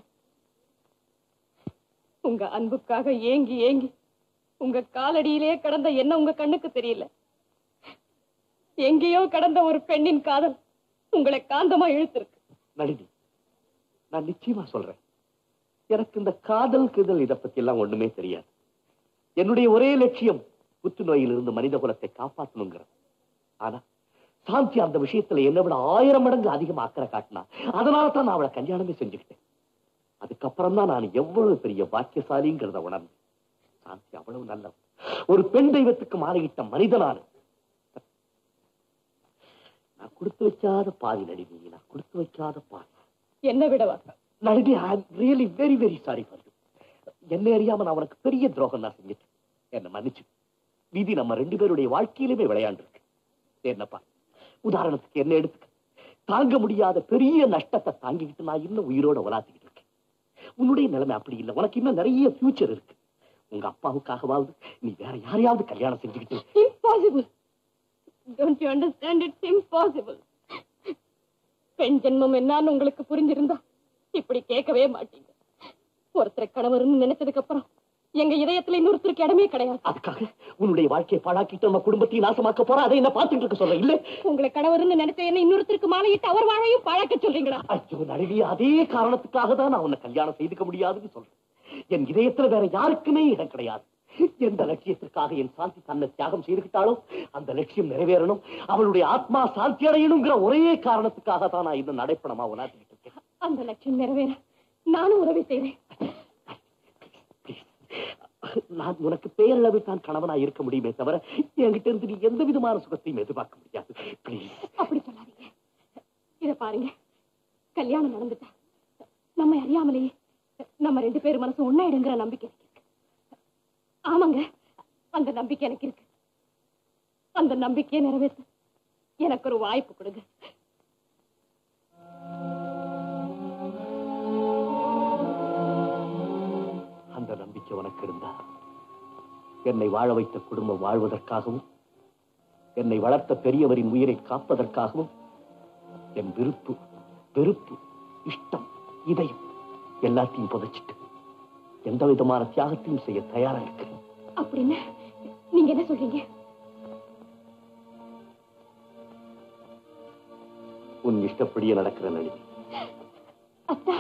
உங்க அன்புக்காக ஏங்கி ஏங்கி உங்க காலடியிலே கடந்த என்ன உங்க கண்ணுக்கு தெரியல எங்கேயோ கடந்த ஒரு பெண்ணின் காதல் உங்களை காந்தமா இழுத்திருக்கு நளினி நான் நிச்சயமா சொல்றேன் எனக்கு இந்த காதல் கிதல் இதை பத்தி எல்லாம் ஒண்ணுமே தெரியாது என்னுடைய ஒரே லட்சியம் புற்றுநோயிலிருந்து மனித குலத்தை காப்பாற்றணுங்கிறது ஆனா சாந்தி அந்த விஷயத்துல என்னை விட ஆயிரம் மடங்கு அதிகமா அக்கறை காட்டினா அதனால தான் நான் அவளை கல்யாணமே செஞ்சுக்கிட்டேன் அதுக்கப்புறம் தான் நான் எவ்வளவு பெரிய பாக்கியசாலிங்கிறத உணர்ந்தேன் சாந்தி அவ்வளவு நல்லவன் ஒரு பெண் தெய்வத்துக்கு மாறிவிட்ட மனிதனான நான் கொடுத்து வைக்காத பாதி நடிகை நான் கொடுத்து வைக்காத பாதி என்ன விடவா Nalini I really very very sorry for you என்ன அறியாம நான் உனக்கு பெரிய துரோகம் நான் செஞ்சுட்டேன் என்ன மன்னிச்சு விதி நம்ம ரெண்டு பேருடைய வாழ்க்கையிலுமே விளையாண்டு இருக்கு என்னப்பா உதாரணத்துக்கு என்ன எடுத்துக்க தாங்க முடியாத பெரிய நஷ்டத்தை தாங்கிக்கிட்டு நான் இன்னும் உயிரோட உலாத்திக்கிட்டு இருக்கேன் உன்னுடைய நிலைமை அப்படி இல்லை உனக்கு இன்னும் நிறைய ஃபியூச்சர் இருக்கு உங்க அப்பாவுக்காகவாவது நீ வேற யாரையாவது கல்யாணம் செஞ்சுக்கிட்டு impossible don't you understand it's impossible பெண் ஜென்மம் என்னன்னு உங்களுக்கு புரிஞ்சிருந்தா இப்படி கேட்கவே மாட்டீங்க ஒருத்தர் கணவர்னு நினைச்சதுக்கு அப்புறம் எங்க இதயத்துல இன்னொருத்தருக்கு இடமே கிடையாது அதுக்காக உன்னுடைய வாழ்க்கையை பாழாக்கிட்டு நம்ம குடும்பத்தையும் நாசமாக்க போற அதை என்ன பார்த்துட்டு இருக்க சொல்ற இல்ல உங்களை கணவர்னு நினைச்ச என்ன இன்னொருத்தருக்கு மாலையிட்டு அவர் வாழையும் பழக்க சொல்றீங்களா ஐயோ நழுவி அதே காரணத்துக்காக தான் நான் உன்னை கல்யாணம் செய்துக்க முடியாதுன்னு சொல்றேன் என் இதயத்துல வேற யாருக்குமே இடம் கிடையாது எந்த லட்சியத்திற்காக என் சாந்தி தன்னை தியாகம் செய்துக்கிட்டாலும் அந்த லட்சியம் நிறைவேறணும் அவளுடைய ஆத்மா சாந்தி அடையணுங்கிற ஒரே காரணத்துக்காக தான் நான் இன்னும் நடைப்பணமா உணர்த்திக்கிட்டு இருக்கேன் அந்த லட்சியம் நிறைவேற நானும் உதவி செய்வேன் நான் உனக்கு பேரளவு தான் கணவனா இருக்க முடியுமே தவிர என்கிட்ட இருந்து நீ எந்த விதமான சுகத்தையும் எதிர்பார்க்க முடியாது ப்ளீஸ் அப்படி சொல்லாதீங்க இத பாருங்க கல்யாணம் நடந்துட்டா நம்ம அறியாமலேயே நம்ம ரெண்டு பேர் மனசு ஒன்னாயிடுங்கிற நம்பிக்கை எனக்கு இருக்கு ஆமாங்க அந்த நம்பிக்கை எனக்கு இருக்கு அந்த நம்பிக்கையை நிறைவேற்ற எனக்கு ஒரு வாய்ப்பு கொடுங்க அந்த நம்பிக்கை உனக்கு இருந்தா என்னை வாழ வைத்த குடும்பம் வாழ்வதற்காகவும் என்னை வளர்த்த பெரியவரின் உயிரை காப்பதற்காகவும் என் விருப்பு வெறுப்பு இஷ்டம் இதயம் எல்லாத்தையும் புதைச்சிட்டு எந்த விதமான தியாகத்தையும் செய்ய தயாரா இருக்கிறேன் அப்படின்னு நீங்க என்ன சொல்றீங்க உன் இஷ்டப்படியே நடக்கிற நளினி அத்தா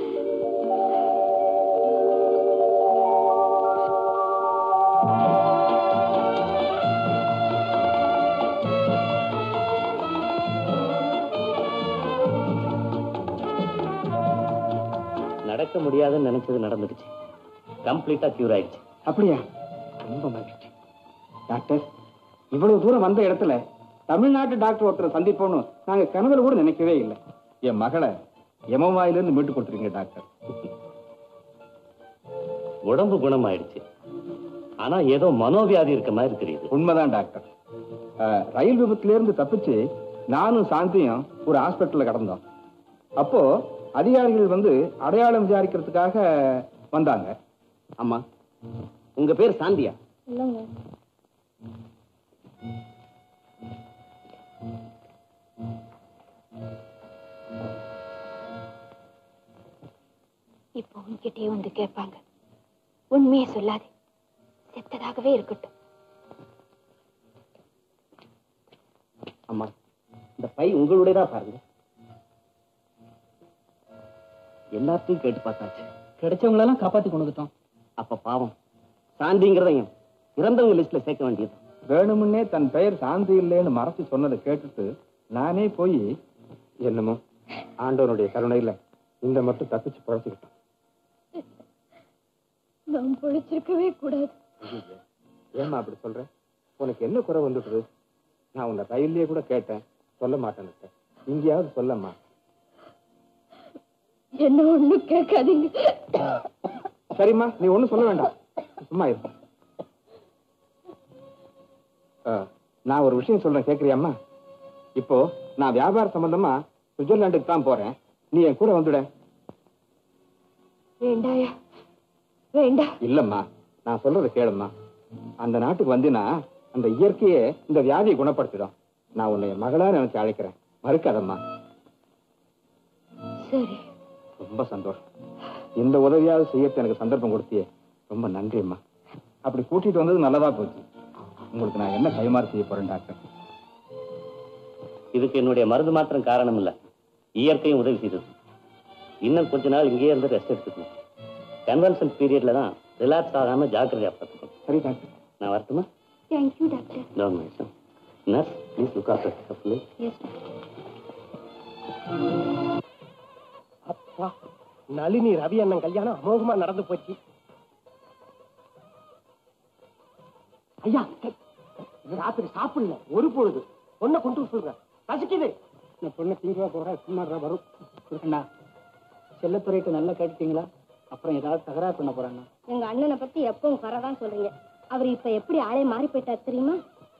நடக்க முடியாதுன்னு நினைச்சது நடந்துடுச்சு கம்ப்ளீட்டா கியூர் ஆயிடுச்சு அப்படியா ரொம்ப மகிழ்ச்சி டாக்டர் இவ்வளவு தூரம் வந்த இடத்துல தமிழ்நாட்டு டாக்டர் ஒருத்தரை சந்திப்போம்னு நாங்க கனவுல கூட நினைக்கவே இல்லை என் மகளை எமவாயிலிருந்து மீட்டு கொடுத்துருங்க டாக்டர் உடம்பு குணமாயிடுச்சு ஆனா ஏதோ மனோவியாதி இருக்க மாதிரி தெரியுது உண்மைதான் டாக்டர் அஹ், ரயில் விபத்துல இருந்து தப்பிச்சு நானும் சாந்தியும் ஒரு ஹாஸ்பிட்டல்ல கடந்தோம் அப்போ அதிகாரிகள் வந்து அடையாளம் விசாரிக்கிறதுக்காக வந்தாங்க அம்மா உங்க பேர் சாந்தியா இல்லைங்க இப்போ உன்கிட்டயே வந்து கேட்பாங்க உண்மையை சொல்லாதே செத்ததாகவே இருக்கட்டும் அம்மா இந்த பை உங்களுடையதா பாருங்க எல்லாத்தையும் கேட்டு பார்த்தாச்சு கிடைச்சவங்களெல்லாம் காப்பாத்தி கொண்டு வந்துட்டோம் அப்ப பாவம் சாந்திங்கிறதையும் இறந்தவங்க லிஸ்ட்ல சேர்க்க வேண்டியது வேணுமுன்னே தன் பெயர் சாந்தி இல்லைன்னு மறைச்சு சொன்னதை கேட்டுட்டு நானே போய் என்னமோ ஆண்டவனுடைய கருணையில இந்த மட்டும் தப்பிச்சு பழச்சுக்கிட்டோம் நான் பிழைச்சிருக்கவே கூடாது ஏமா அப்படி சொல்ற உனக்கு என்ன குறை வந்துடுது நான் உன்னை ரயில்லயே கூட கேட்டேன் சொல்ல மாட்டேன்னு இங்கேயாவது சொல்லம்மா என்ன ஒண்ணு கேட்காதீங்க சரிம்மா நீ ஒண்ணும் சொல்ல வேண்டாம் சும்மா இரு ஆ, நான் ஒரு விஷயம் சொல்றேன் கேக்குறியாம்மா இப்போ நான் வியாபார சம்பந்தமா சுவிட்சர்லாந்துக்கு தான் போறேன் நீ என் கூட வந்துட வேண்டாயா வேண்டாம் இல்லம்மா நான் சொல்றதை கேளும்மா அந்த நாட்டுக்கு வந்தினா அந்த இயற்கையே இந்த வியாதியை குணப்படுத்திடும் நான் உன்னை என் மகளா நினைச்சு அழைக்கிறேன் மறுக்காதம்மா சரி ரொம்ப சந்தோஷம் இந்த உதவியாவது செய்யறது எனக்கு சந்தர்ப்பம் கொடுத்தியே ரொம்ப நன்றிம்மா அப்படி கூட்டிட்டு வந்தது நல்லதா போச்சு உங்களுக்கு நான் என்ன கைமாறு செய்ய போறேன் டாக்டர் இதுக்கு என்னுடைய மருந்து மாத்திரம் காரணம் இல்ல இயற்கையும் உதவி செய்தது இன்னும் கொஞ்ச நாள் இங்கேயே இருந்து ரெஸ்ட் எடுத்துக்கணும் கன்வென்ஷன் பீரியட்ல தான் ரிலாக்ஸ் ஆகாம ஜாக்கிரதையா பார்த்துக்கணும் சரி டாக்டர் நான் வரட்டுமா thank you doctor don't mention nurse please look after carefully yes அப்பா நளினி ரவி அண்ணன் கல்யாணம் அமோகமா நடந்து போச்சு ஐயா இது ராத்திரி சாப்பிடல ஒரு பொழுது பொண்ணை கொண்டு வர சொல்றேன் பசிக்குது இந்த பொண்ணை திங்கவா போறேன் சும்மா இரு, வரும் அண்ணா செல்லத்துறையிட்ட நல்லா கேட்டுட்டீங்களா அப்புறம் ஏதாவது தகராறு பண்ண போறாங்க எங்க அண்ணனை பத்தி எப்பவும் குறைதான் சொல்றீங்க அவர் இப்ப எப்படி ஆளே மாறி போயிட்டார் தெரியுமா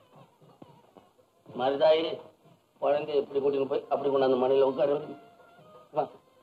மருதாயி குழந்தை இப்படி கூட்டின்னு போய் அப்படி கொண்டாந்து மனையில உட்கார வை. வா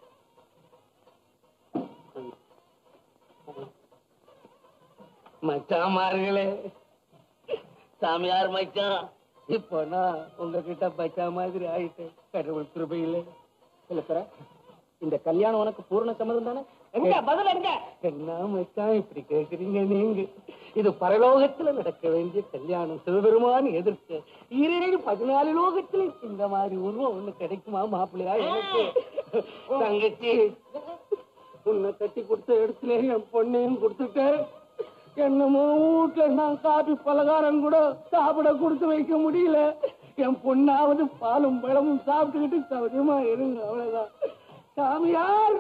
மச்சான் மாறுகளே சாமியார் மச்சான் இப்போ நான் உங்ககிட்ட பச்சா மாதிரி ஆயிட்டேன் கடவுள் கிருபையில செல்லத்துறை இந்த கல்யாணம் உனக்கு பூர்ண சம்மதம் தானே எங்க பதில் எங்க என்ன மச்சான் இப்படி கேக்குறீங்க நீங்க இது பரலோகத்துல நடக்க வேண்டிய கல்யாணம் சிவபெருமான் எதிர்த்து ஈரேழு பதினாலு லோகத்துல இந்த மாதிரி உருவம் ஒண்ணு கிடைக்குமா மாப்பிள்ளையா எனக்கு தங்கச்சி உன்னை கட்டி கொடுத்த இடத்துல என் பொண்ணையும் கொடுத்துட்டேன் என்னமோ வீட்டுல நான் காபி பலகாரம் கூட சாப்பிட கொடுத்து வைக்க முடியல என் பொண்ணாவது பாலும் பழமும் சாப்பிட்டுக்கிட்டு சௌரியமா இருங்க அவ்வளவுதான் சாமியார்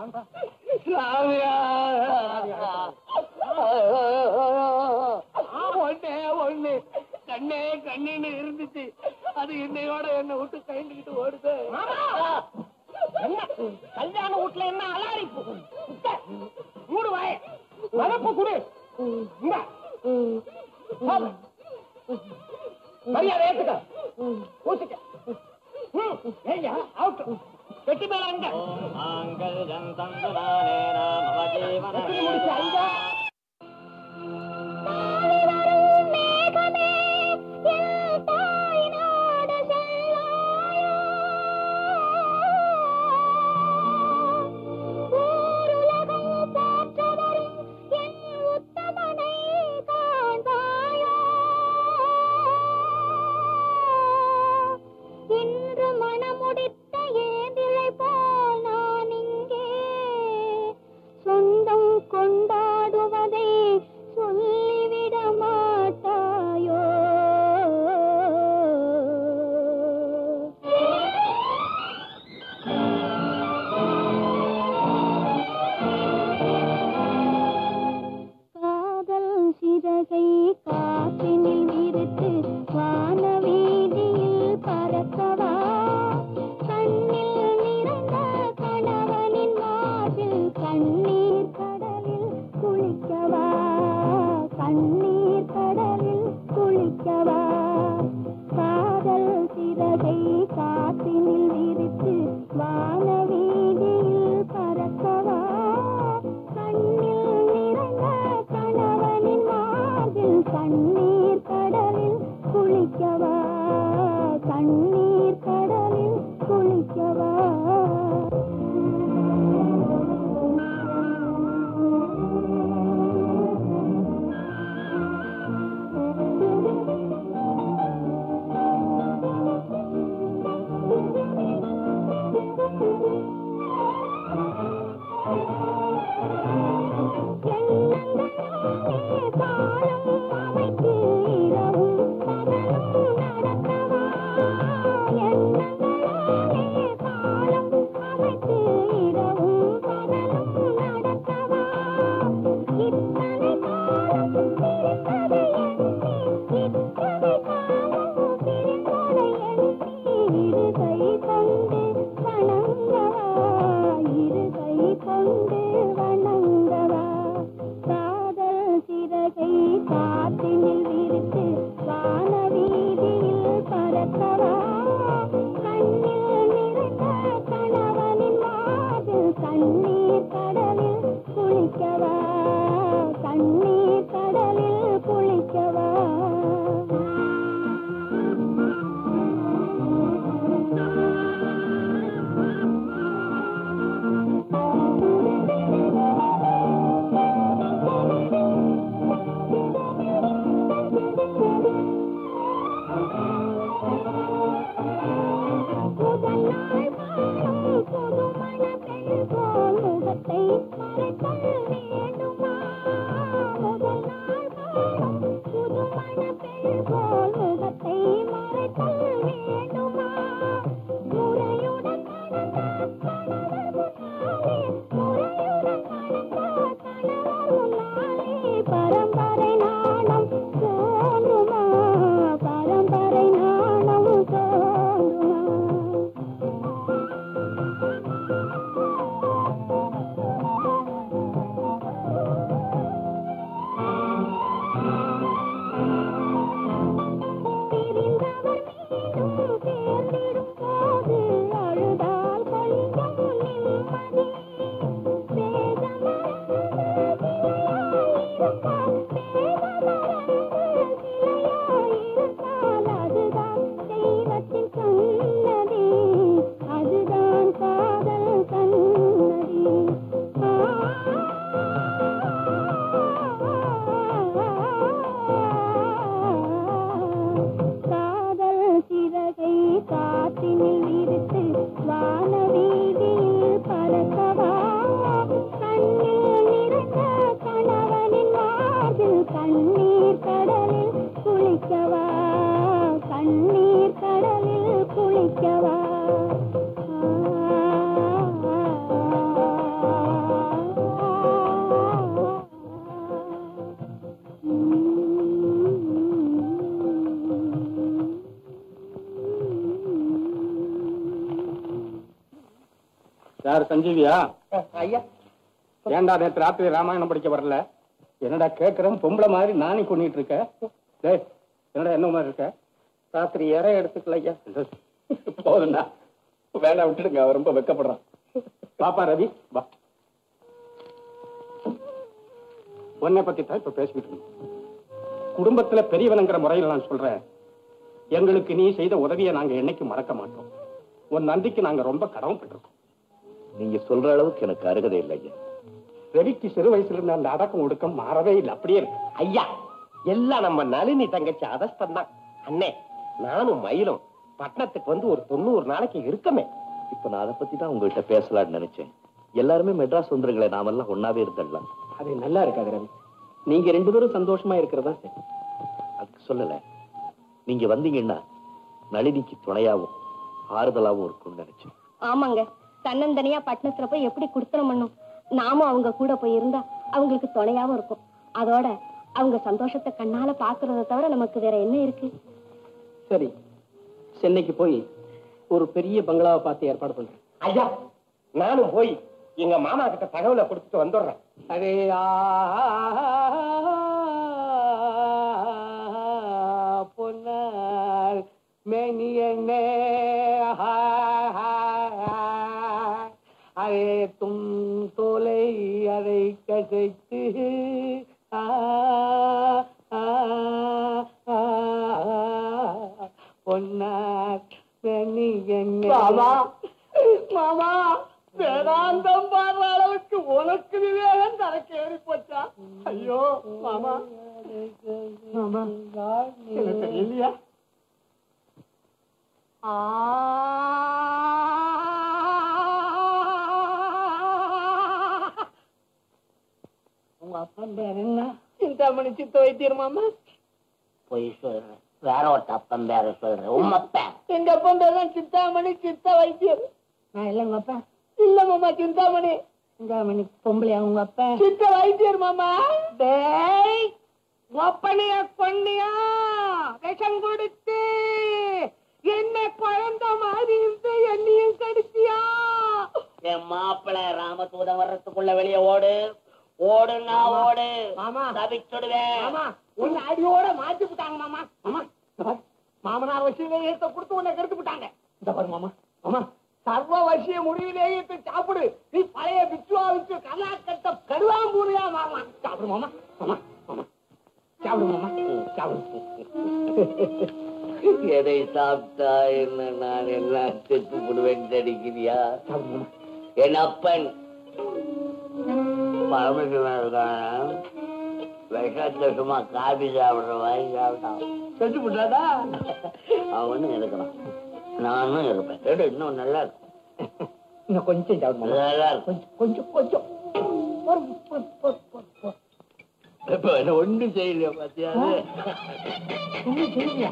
சாமியார் ஒண்ணே ஒண்ணு கண்ணே கண்ணுன்னு இருந்துச்சு அது என்னையோட என்ன விட்டு கைண்டுகிட்டு ஓடுது என்ன கல்யாண வீட்டுல என்ன அலாரிப்பு மூடு வாய வளர்ப்பு குடு இந்தா. சாப்பிடு. மரியாதை ஏத்துக்க ஊத்துக்க ம், ஏய்யா, out. வெட்டி மேல அங்க எத்தனை முடிச்சு ஐயா இன்று மனமுடித்த ஏந்திழை போல் நான் இங்கே சொந்தம் கொண்டாடுவ யாரு சஞ்சீவியா ஐயா ஏன்டா நேற்று ராத்திரி ராமாயணம் படிக்க வரல என்னடா கேக்குறேன் பொம்பளை மாதிரி நானே கொண்டுட்டு இருக்க டேய் என்னடா என்ன மாதிரி இருக்க ராத்திரி இறை எடுத்துக்கல ஐயா போதும்டா வேண்டாம் விட்டுடுங்க அவன் ரொம்ப வெக்கப்படுறான் பாப்பா ரவி வா உன்னை பத்தி தான் இப்ப பேசிக்கிட்டு இருந்தோம் குடும்பத்துல பெரியவனுங்கிற முறையில் நான் சொல்றேன் எங்களுக்கு நீ செய்த உதவியை நாங்க என்னைக்கு மறக்க மாட்டோம் உன் நன்றிக்கு நாங்க ரொம்ப கடமைப்பட்டிருக்கோம் நீங்க சொல்ற அளவுக்கு எனக்கு அருகதை இல்லை ஐயா ரவிக்கு சிறு வயசுல இருந்த அந்த அடக்கம் ஒடுக்கம் மாறவே இல்லை அப்படியே இருக்கு ஐயா எல்லாம் நம்ம நளினி தங்கச்சி அதஸ்தம் தான் அண்ணே நானும் மயிலும் பட்டணத்துக்கு வந்து ஒரு தொண்ணூறு நாளைக்கு இருக்கமே இப்ப நான் அதை பத்தி தான் உங்ககிட்ட பேசலாம்னு நினைச்சேன் எல்லாருமே மெட்ராஸ் வந்துருங்களே நாமெல்லாம் ஒன்னாவே இருந்துடலாம் அது நல்லா இருக்காது ரவி நீங்க ரெண்டு பேரும் சந்தோஷமா இருக்கிறதா சரி அதுக்கு சொல்லல நீங்க வந்தீங்கன்னா நளினிக்கு துணையாவும் ஆறுதலாவும் இருக்கும்னு நினைச்சேன் ஆமாங்க தன்னந்தனியா பட்டணத்துல போய் எப்படி குடுத்தனம் பண்ணும் நாமும் அவங்க கூட போய் இருந்தா அவங்களுக்கு துணையாவும் இருக்கும் அதோட அவங்க சந்தோஷத்தை கண்ணால பாக்குறத தவிர நமக்கு வேற என்ன இருக்கு சரி சென்னைக்கு போய் ஒரு பெரிய பங்களாவை பார்த்து ஏற்பாடு பண்றேன் ஐயா நானும் போய் எங்க மாமா கிட்ட தகவலை கொடுத்துட்டு வந்துடுறேன் அரே ஆ பொன்னார் மேனியனே அரே தும் தோலை அதை கசைத்து ஆ, ஆ, ஆ, பொன்னார் மேனியனே மாமா மாமா வேதாந்தம் பாடுற அளவுக்கு உனக்கு விவேகம் தனக்கு ஏறி போச்சா ஐயோ மாமா மாமா எனக்கு தெரியலையா ஆ உங்க அப்பன் பேர் என்ன சிந்தாமணி சித்த வைத்தியர் மாமா பொய் சொல்றேன் வேற ஒரு தப்பம் வேற சொல்றேன் உம்மப்பேன் எங்க அப்பன் பேர் தான் சித்தாமணி சித்த வைத்தியர் நான் இல்ல உங்க அப்பா இல்ல மாமா சிந்தாமணி சிந்தாமணி பொம்பளையா உங்க அப்பா சித்த வைத்தியர் மாமா டேய் ஒப்பனைய கொன்னியா விஷம் கொடுத்து என்ன குழந்த மாதிரி இருந்து என்னையும் கடிச்சியா என் மாப்பிள ராமதூதம் வர்றதுக்குள்ள வெளியே ஓடு ஓடுனா ஓடு மாமா தவிச்சுடுவேன் மாமா உன்னை அடியோட மாத்தி விட்டாங்க மாமா மாமா இந்த பாரு, மாமனார் வசியிலேயத்தை கொடுத்து உன்னை கெடுத்து விட்டாங்க இந்த பாரு மாமா மாமா சர்வ வசிய முடிவிலேயத்தை சாப்பிடு நீ பழைய பிச்சுவா வச்சு கலாக்கட்ட கருவாம்பூரியா மாமா சாப்பிடு மாமா மாமா மாமா சாப்பிடு மாமா சாப்பிடு எதை சாப்பிட்டா என்ன நான் என்ன செத்து போடுவேன் அடிக்கிறியா சாப்பிடு மாமா என் அப்பன் பரமசிவன் இருக்கான விஷத்தை சும்மா காபி சாப்பிடுற மாதிரி சாப்பிட்டான் செத்து விட்டாதா அவனும் இருக்கிறான் நானும் இருப்பேன் எடு, இன்னும் நல்லா இருக்கும் இன்னும் கொஞ்சம் சாப்பிடு மாமா நல்லா இருக்கும் கொஞ்சம் கொஞ்சம் கொஞ்சம் ஒரு, ஒரு, ஒரு, ஒரு, ஒரு. இப்ப என்ன ஒண்ணும் செய்யலையா பாத்தியா ஒண்ணும் செய்யலையா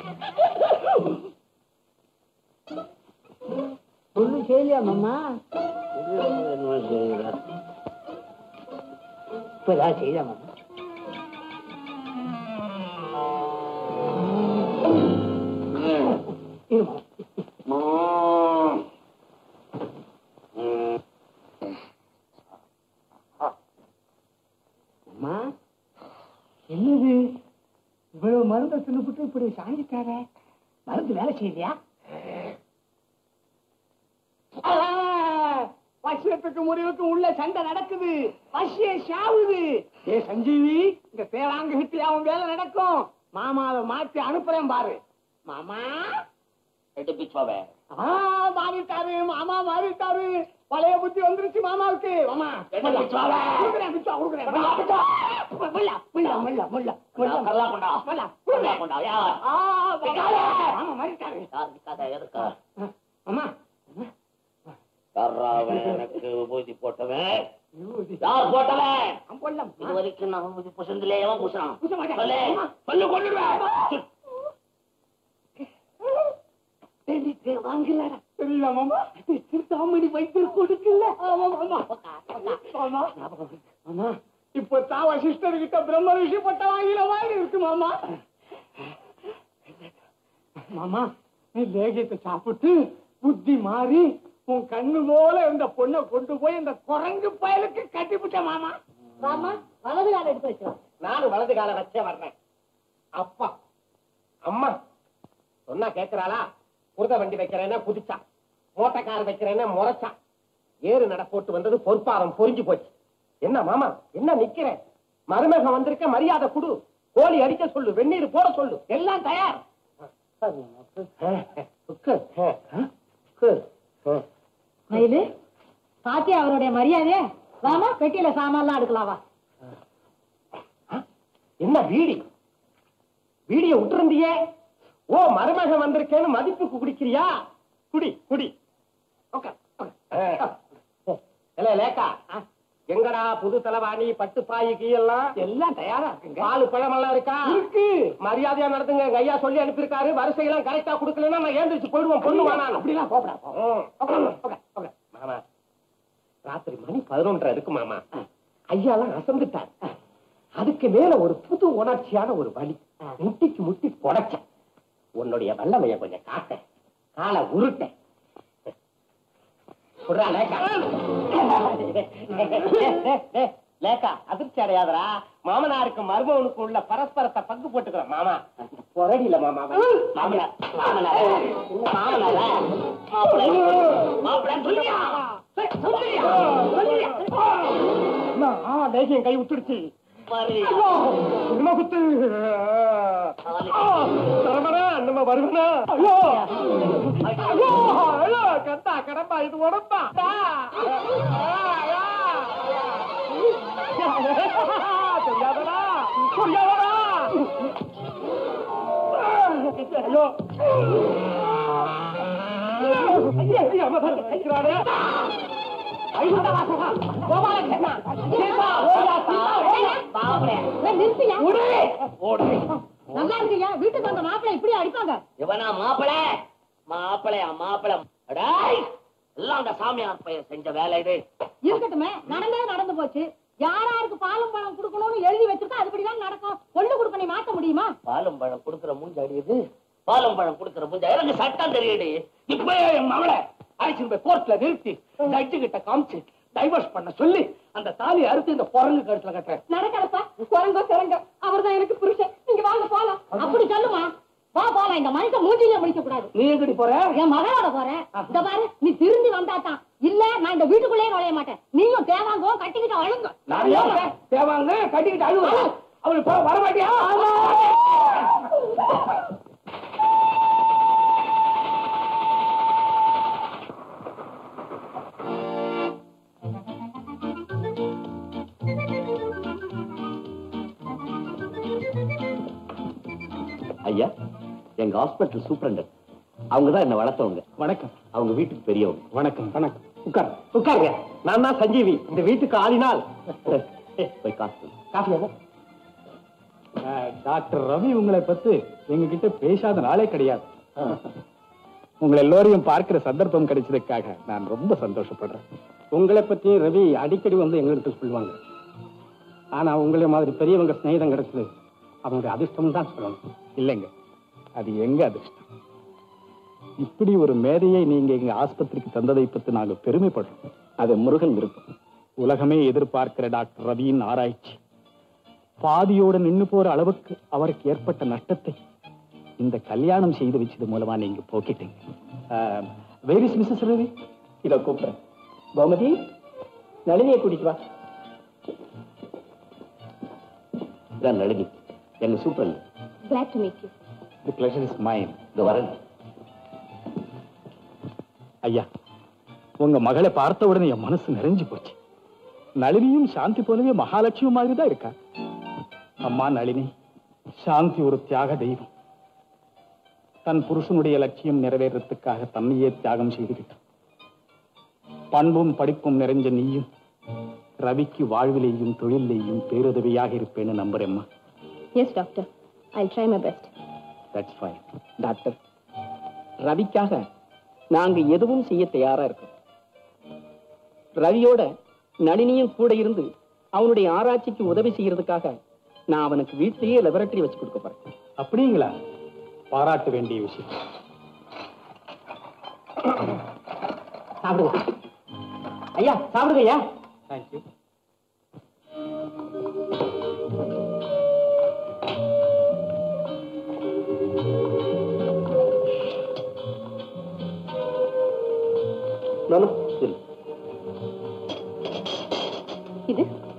ஒண்ணும் செய்யலையா மாமா என்ன செய்யல இப்ப ஏதாவது செய்யலையா மாமா இரு மாமா அம்மா என்னது இவ்வளவு மருந்தை தின்னுபிட்டு இப்படி சாஞ்சிட்டாரே மருந்து வேலை செய்யலையா வசியத்துக்கு முறிவுக்கு உள்ள சண்டை நடக்குது வசிய சாவுது ஏ சஞ்சீவி இந்த தேவாங்க ஹிட்டி அவன் வேலை நடக்கும் மாமாவை மாத்தி அனுப்புறேன் பாரு மாமா எடுப்பிச்சோவே ஆ மாறிட்டாரு மாமா மாறிட்டாரு பழைய புத்தி வந்துருச்சு மாமாவுக்கு மாமா என்ன பிச்சுவாவே? கொடுக்குறேன், பிச்சுவா, கொடுக்குறேன். முல்லா, பிச்சுவா. முல்லா, முல்லா, முல்லா, முல்லா, முல்லா. கல்லா கொண்டா. முல்லா, கல்லா கொடுக்குறேன். கொண்டா யா ஆ, மாமா, மாமா மாறிட்டாரு யாருக்கு கதை எதுக்கா அம்மா யாராவன் எனக்கு விபூதி போட்டவன் யார் போட்டவன் கொல்லம் இது வரைக்கும் நான் விபூதி புசந்திலே எவன் புசனான் புச மாட்டேன். சொல்லு சொல்லு கொண்டுடுவேன் வாங்கலடா தெரியல மாமா சிறுதாமணி வைத்தியர் கொடுக்கல ஆமா மாமா மாமா மாமா இப்ப தாவ சிஸ்டர் கிட்ட பிரம்ம ரிஷி பட்ட வாங்கின மாதிரி இருக்கு மாமா மாமா நீ லேகியத்தை சாப்பிட்டு புத்தி மாறி உன் கண்ணு போல இந்த பொண்ணை கொண்டு போய் இந்த குரங்கு பயலுக்கு கட்டிவிட்ட மாமா ராமா வலது கால எடுத்து வச்சிடும் நானும் வலது கால வச்சே வர்றேன் அப்பா அம்மா சொன்னா கேக்குறாளா குருத வண்டி வைக்கிறேன்னா குதிச்சா மோட்டக்கார் வைக்கிறேன்னா முறைச்சா ஏறு நட போட்டு வந்தது பொறுப்பாரம் பொறிஞ்சு போச்சு என்ன மாமா என்ன நிக்கிறேன் மருமகன் வந்திருக்க மரியாதை குடு கோழி அடிக்க சொல்லு வெந்நீர் போட சொல்லு எல்லாம் தயார் மயிலு பாத்தியா அவருடைய மரியாதையே வாமா பெட்டியில சாமான்லாம் எடுக்கலாம் வா என்ன வீடி வீடிய விட்டுருந்தியே ஓ மருமகன் வந்திருக்கேன்னு மதிப்புக்கு குடிக்கிறியா குடி குடி உட்கார், உட்கார். இல்ல லேக்கா எங்கடா புது தலைவாணி பட்டு பாய் எல்லாம் எல்லாம் தயாரா இருக்குங்க பால் பழமெல்லாம் இருக்கா இருக்கு மரியாதையா நடத்துங்க எங்க ஐயா சொல்லி அனுப்பியிருக்காரு வரிசையெல்லாம் கரெக்டா கொடுக்கலன்னா நான் ஏந்திரிச்சு போயிடுவோம் பொண்ணு வேணாம் அப்படிலாம் போப்படா மாமா ராத்திரி மணி பதினொன்றரை இருக்கு மாமா ஐயாலாம் அசந்துட்டார் அதுக்கு மேல ஒரு புது உணர்ச்சியான ஒரு வலி முட்டிக்கு முட்டி புடைச்ச உன்னுடைய வல்லமைய கொஞ்சம் காட்ட காலை உருட்ட புர்ரா, லேக்கா. லேக்கா அதிர்ச்சி அடையாதரா மாமனாருக்கு மருமகனுக்கு உள்ள பரஸ்பரத்தை பங்கு போட்டுக்கிறோம் மாமா பொரடியில மாமா மாமனார் மாமனார் மாமனாரா மாப்பிள்ளை மாப்பிள்ளை சொல்லியா சொல்லியா சொல்லியா தேசியம் கை விட்டுடுச்சு ஐயோ, என்ன குத்து தரமரா நம்ம வருவனா ஐயோ ஐயோ ஐயோ கத்தா கடம்பா இது உடம்பா தெரியாதடா தெரியாதடா ஐயோ ஐயா ஐயா அம்மா பாரு, கைக்கிறானே. ஐயோடா வாசகா, கோபாலகிருஷ்ணா, சீதா, ஓடியா, சீதா, ஓடியா. நிறுத்தியா ஓடு. நல்லா இருக்கியா வீட்டுக்கு வந்த மாப்பிள்ளை இப்படி அடிப்பாங்க இவனா மாப்பிள மாப்பிளையா மாப்பிள அடாய் எல்லாம் அந்த சாமியார் பையன் செஞ்ச வேலை இது இருக்கட்டுமே நடந்தே நடந்து போச்சு யாராருக்கு பாலும் பழம் கொடுக்கணும்னு எழுதி வச்சிருக்கா அதுபடிதான் நடக்கும் பொண்ணு கொடுக்க நீ மாத்த முடியுமா பாலும் பழம் கொடுக்கிற மூஞ்சி அடியுது பாலும் பழம் கொடுக்கிற மூஞ்சி எனக்கு சட்டம் தெரியுது இப்பவே என் மகளை அழைச்சிட்டு போய் கோர்ட்ல நிறுத்தி ஜட்ஜு கிட்ட காமிச்சு டைவர்ஸ் பண்ண சொல்லி அந்த தாலி அறுத்து இந்த குரங்கு கழுத்துல கட்டுறேன் நடக்கலப்பா குரங்கோ சிறங்க அவர்தான் எனக்கு புருஷன் நீங்க வாங்க போலாம் அப்படி சொல்லுமா வா போலாம் இந்த மனுஷன் மூஞ்சில முடிக்க கூடாது நீ எங்கடி போற என் மகளோட போறேன் இந்த பாரு நீ திரும்பி வந்தாதான் இல்ல நான் இந்த வீட்டுக்குள்ளேயே நுழைய மாட்டேன் நீயும் தேவாங்கோ கட்டிக்கிட்டு அழுங்க நான் ஏன் தேவாங்க கட்டிக்கிட்டு அழுவ அவளுக்கு போ வர மாட்டியா ஐயா எங்க ஹாஸ்பிட்டல் சூப்பரண்டர் அவங்க தான் என்ன வளர்த்தவங்க வணக்கம் அவங்க வீட்டுக்கு பெரியவங்க வணக்கம் வணக்கம் உட்கார் உட்காருங்க நான் தான் சஞ்சீவி இந்த வீட்டுக்கு ஆளினால் போய் காசு காஃபி டாக்டர் ரவி உங்களை பத்தி எங்க கிட்ட பேசாத நாளே கிடையாது உங்களை எல்லோரையும் பார்க்கிற சந்தர்ப்பம் கிடைச்சதுக்காக நான் ரொம்ப சந்தோஷப்படுறேன் உங்களை பத்தி ரவி அடிக்கடி வந்து எங்கள்கிட்ட சொல்லுவாங்க ஆனா உங்களை மாதிரி பெரியவங்க சிநேகிதம் கிடைச்சது அவனுடைய அதிர்ஷ்டம் தான் சொல்லணும் இல்லைங்க அது எங்க அதிர்ஷ்டம் இப்படி ஒரு மேதையை நீங்க எங்க ஆஸ்பத்திரிக்கு தந்ததை பத்தி நாங்க பெருமைப்படுறோம் அது முருகன் விருப்பம் உலகமே எதிர்பார்க்கிற டாக்டர் ரவியின் ஆராய்ச்சி பாதியோட நின்னு போற அளவுக்கு அவருக்கு ஏற்பட்ட நஷ்டத்தை இந்த கல்யாணம் செய்து வச்சது மூலமா நீங்க போக்கிட்டீங்க வேர் இஸ் மிஸ்ஸஸ் ரவி இத கூப்பிடுறேன் கோமதி நளினியை கூட்டிட்டு வா இதான் நளினி எங்க superintendent Glad to meet you. The pleasure is mine இந்த வரேன் ஐயா உங்க மகளை பார்த்த உடனே என் மனசு நிறைஞ்சு போச்சு நளினியும் சாந்தி போலவே மகாலட்சுமி மாதிரி தான் இருக்கா அம்மா நளினி சாந்தி ஒரு தியாக தெய்வம் தன் புருஷனுடைய லட்சியம் நிறைவேறத்துக்காக தன்னையே தியாகம் செய்துவிட்டான் பண்பும் படிப்பும் நிறைஞ்ச நீயும் ரவிக்கு வாழ்விலேயும் தொழிலையும் பேருதவியாக இருப்பேன்னு நம்புறேம்மா Yes, doctor. I'll try my best. That's fine doctor ரவிக்காக நாங்க எதுவும் செய்ய தயாரா இருக்கோம் ரவியோட நளினியும் கூட இருந்து அவனுடைய ஆராய்ச்சிக்கு உதவி செய்யறதுக்காக நான் அவனுக்கு வீட்டிலேயே லெபரட்டரி வச்சு கொடுக்க போறேன் அப்படிங்களா பாராட்ட வேண்டிய விஷயம் சாப்பிடுங்க ஐயா சாப்பிடுங்க ஐயா தேங்க்யூ நானும் இல்லை இது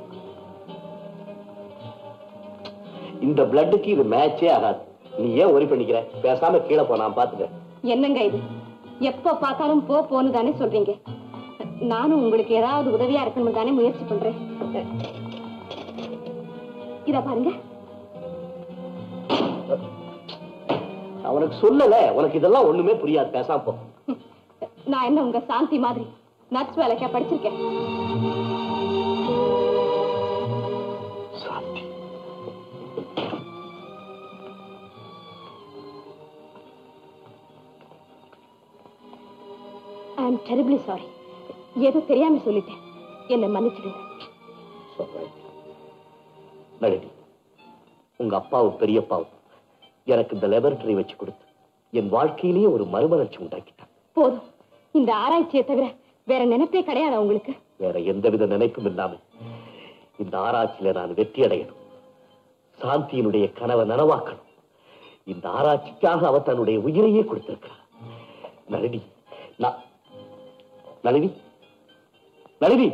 இந்த பிளட்டுக்கு இது மேட்சே ஆகாது நீ ஏன் ஒரி பண்ணிக்கிற பேசாம கீழே போ நான் பாத்துக்கிறேன் என்னங்க இது எப்ப பார்த்தாலும் போ போன்னு தானே சொல்றீங்க நானும் உங்களுக்கு ஏதாவது உதவியா இருக்கணும் தானே முயற்சி பண்றேன் இத பாருங்க அவனுக்கு சொல்லல உனக்கு இதெல்லாம் ஒண்ணுமே புரியாது பேசாம போ நான் என்ன உங்க சாந்தி மாதிரி நர்ஸ் வேலைக்கா படிச்சிருக்கேன் ஐ எம் டெரிபிளி சாரி ஏதோ தெரியாம சொல்லிட்டேன் என்னை மன்னிச்சிடுங்க சொல்றேன் நளினி உங்க அப்பாவும் பெரியப்பாவும் எனக்கு இந்த லெபரட்டரி வச்சு கொடுத்து என் வாழ்க்கையிலேயே ஒரு மறுமலர்ச்சி உண்டாக்கிட்டான் போதும் இந்த ஆராய்ச்சியை தவிர வேற நினைப்பே கிடையாது உங்களுக்கு வேற எந்தவித நினைப்பும் இல்லாமல் இந்த ஆராய்ச்சியில நான் வெற்றி அடையணும் சாந்தியினுடைய கனவை நனவாக்கணும் இந்த ஆராய்ச்சிக்காக அவ தன்னுடைய உயிரையே கொடுத்திருக்கிறார் நளினி நான் நளினி நளினி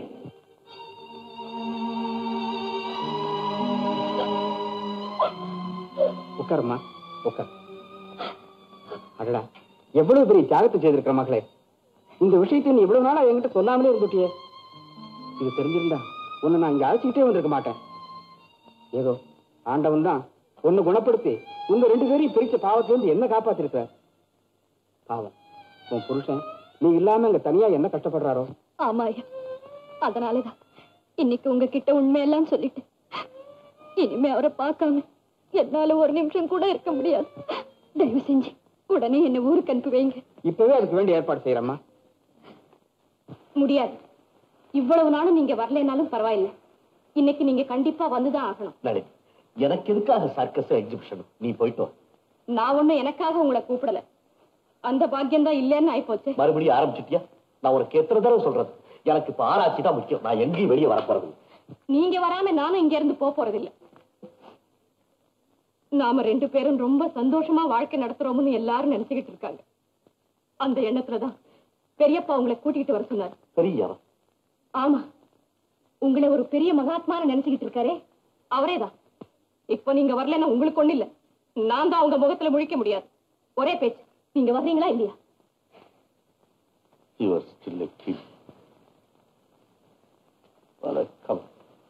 உட்காருமா உட்கார் அடடா எவ்வளவு பெரிய தியாகத்தை செய்திருக்கிற மகளே இந்த விஷயத்தை நீ இவ்வளவு நாளா என்கிட்ட சொல்லாமலே இருந்துட்டியே இது தெரிஞ்சிருந்தா உன்னை நான் இங்க அழைச்சிக்கிட்டே வந்திருக்க மாட்டேன் ஏதோ ஆண்டவன் தான் உன்னை குணப்படுத்தி உங்க ரெண்டு பேரையும் பிரிச்ச பாவத்திலிருந்து என்ன காப்பாத்திருக்கிறார் பாவம் உன் புருஷன் நீ இல்லாம இங்க தனியா என்ன கஷ்டப்படுறாரோ ஆமா ஐயா அதனாலதான் இன்னைக்கு உங்ககிட்ட உண்மையெல்லாம் சொல்லிட்டேன் இனிமே அவரை பார்க்காம என்னால ஒரு நிமிஷம் கூட இருக்க முடியாது தயவு செஞ்சு உடனே என்ன ஊருக்கு அனுப்பி வைங்க இப்பவே அதுக்கு வேண்டிய ஏற்பாடு செய்யறம்மா முடியாது இவ்வளவு நாளும் நீங்க வரலைனாலும் பரவாயில்ல இன்னைக்கு நீங்க கண்டிப்பா வந்துதான் ஆகணும் நளினி எனக்கு எதுக்காக சர்க்கஸ் எக்ஸிபிஷன் நீ போயிட்டு வா. நான் ஒண்ணு எனக்காக உங்களை கூப்பிடல அந்த பாக்கியம் தான் இல்லைன்னு ஆயிப்போச்சு மறுபடியும் ஆரம்பிச்சிட்டியா நான் உனக்கு எத்தனை தடவை சொல்றது எனக்கு இப்ப ஆராய்ச்சி தான் முக்கியம் நான் எங்கேயும் வெளியே வரப்போறது இல்ல. நீங்க வராம நானும் இங்க இருந்து போக போறதில்ல நாம ரெண்டு பேரும் ரொம்ப சந்தோஷமா வாழ்க்கை நடத்துறோம்னு எல்லாரும் நினைச்சுக்கிட்டு இருக்காங்க அந்த எண்ணத்துலதான் பெரியப்பா உங்களை கூட்டிட்டு வர சொன்னார் பெரியவன் ஆமா உங்களை ஒரு பெரிய மகாத்மான நினைச்சுக்கிட்டு இருக்காரே அவரேதான் இப்ப நீங்க வரலன்னா உங்களுக்கு ஒண்ணு இல்ல நான் தான் உங்க முகத்துல முழிக்க முடியாது ஒரே பேச்சு நீங்க வர்றீங்களா இல்லையா You are still a kid. வணக்கம்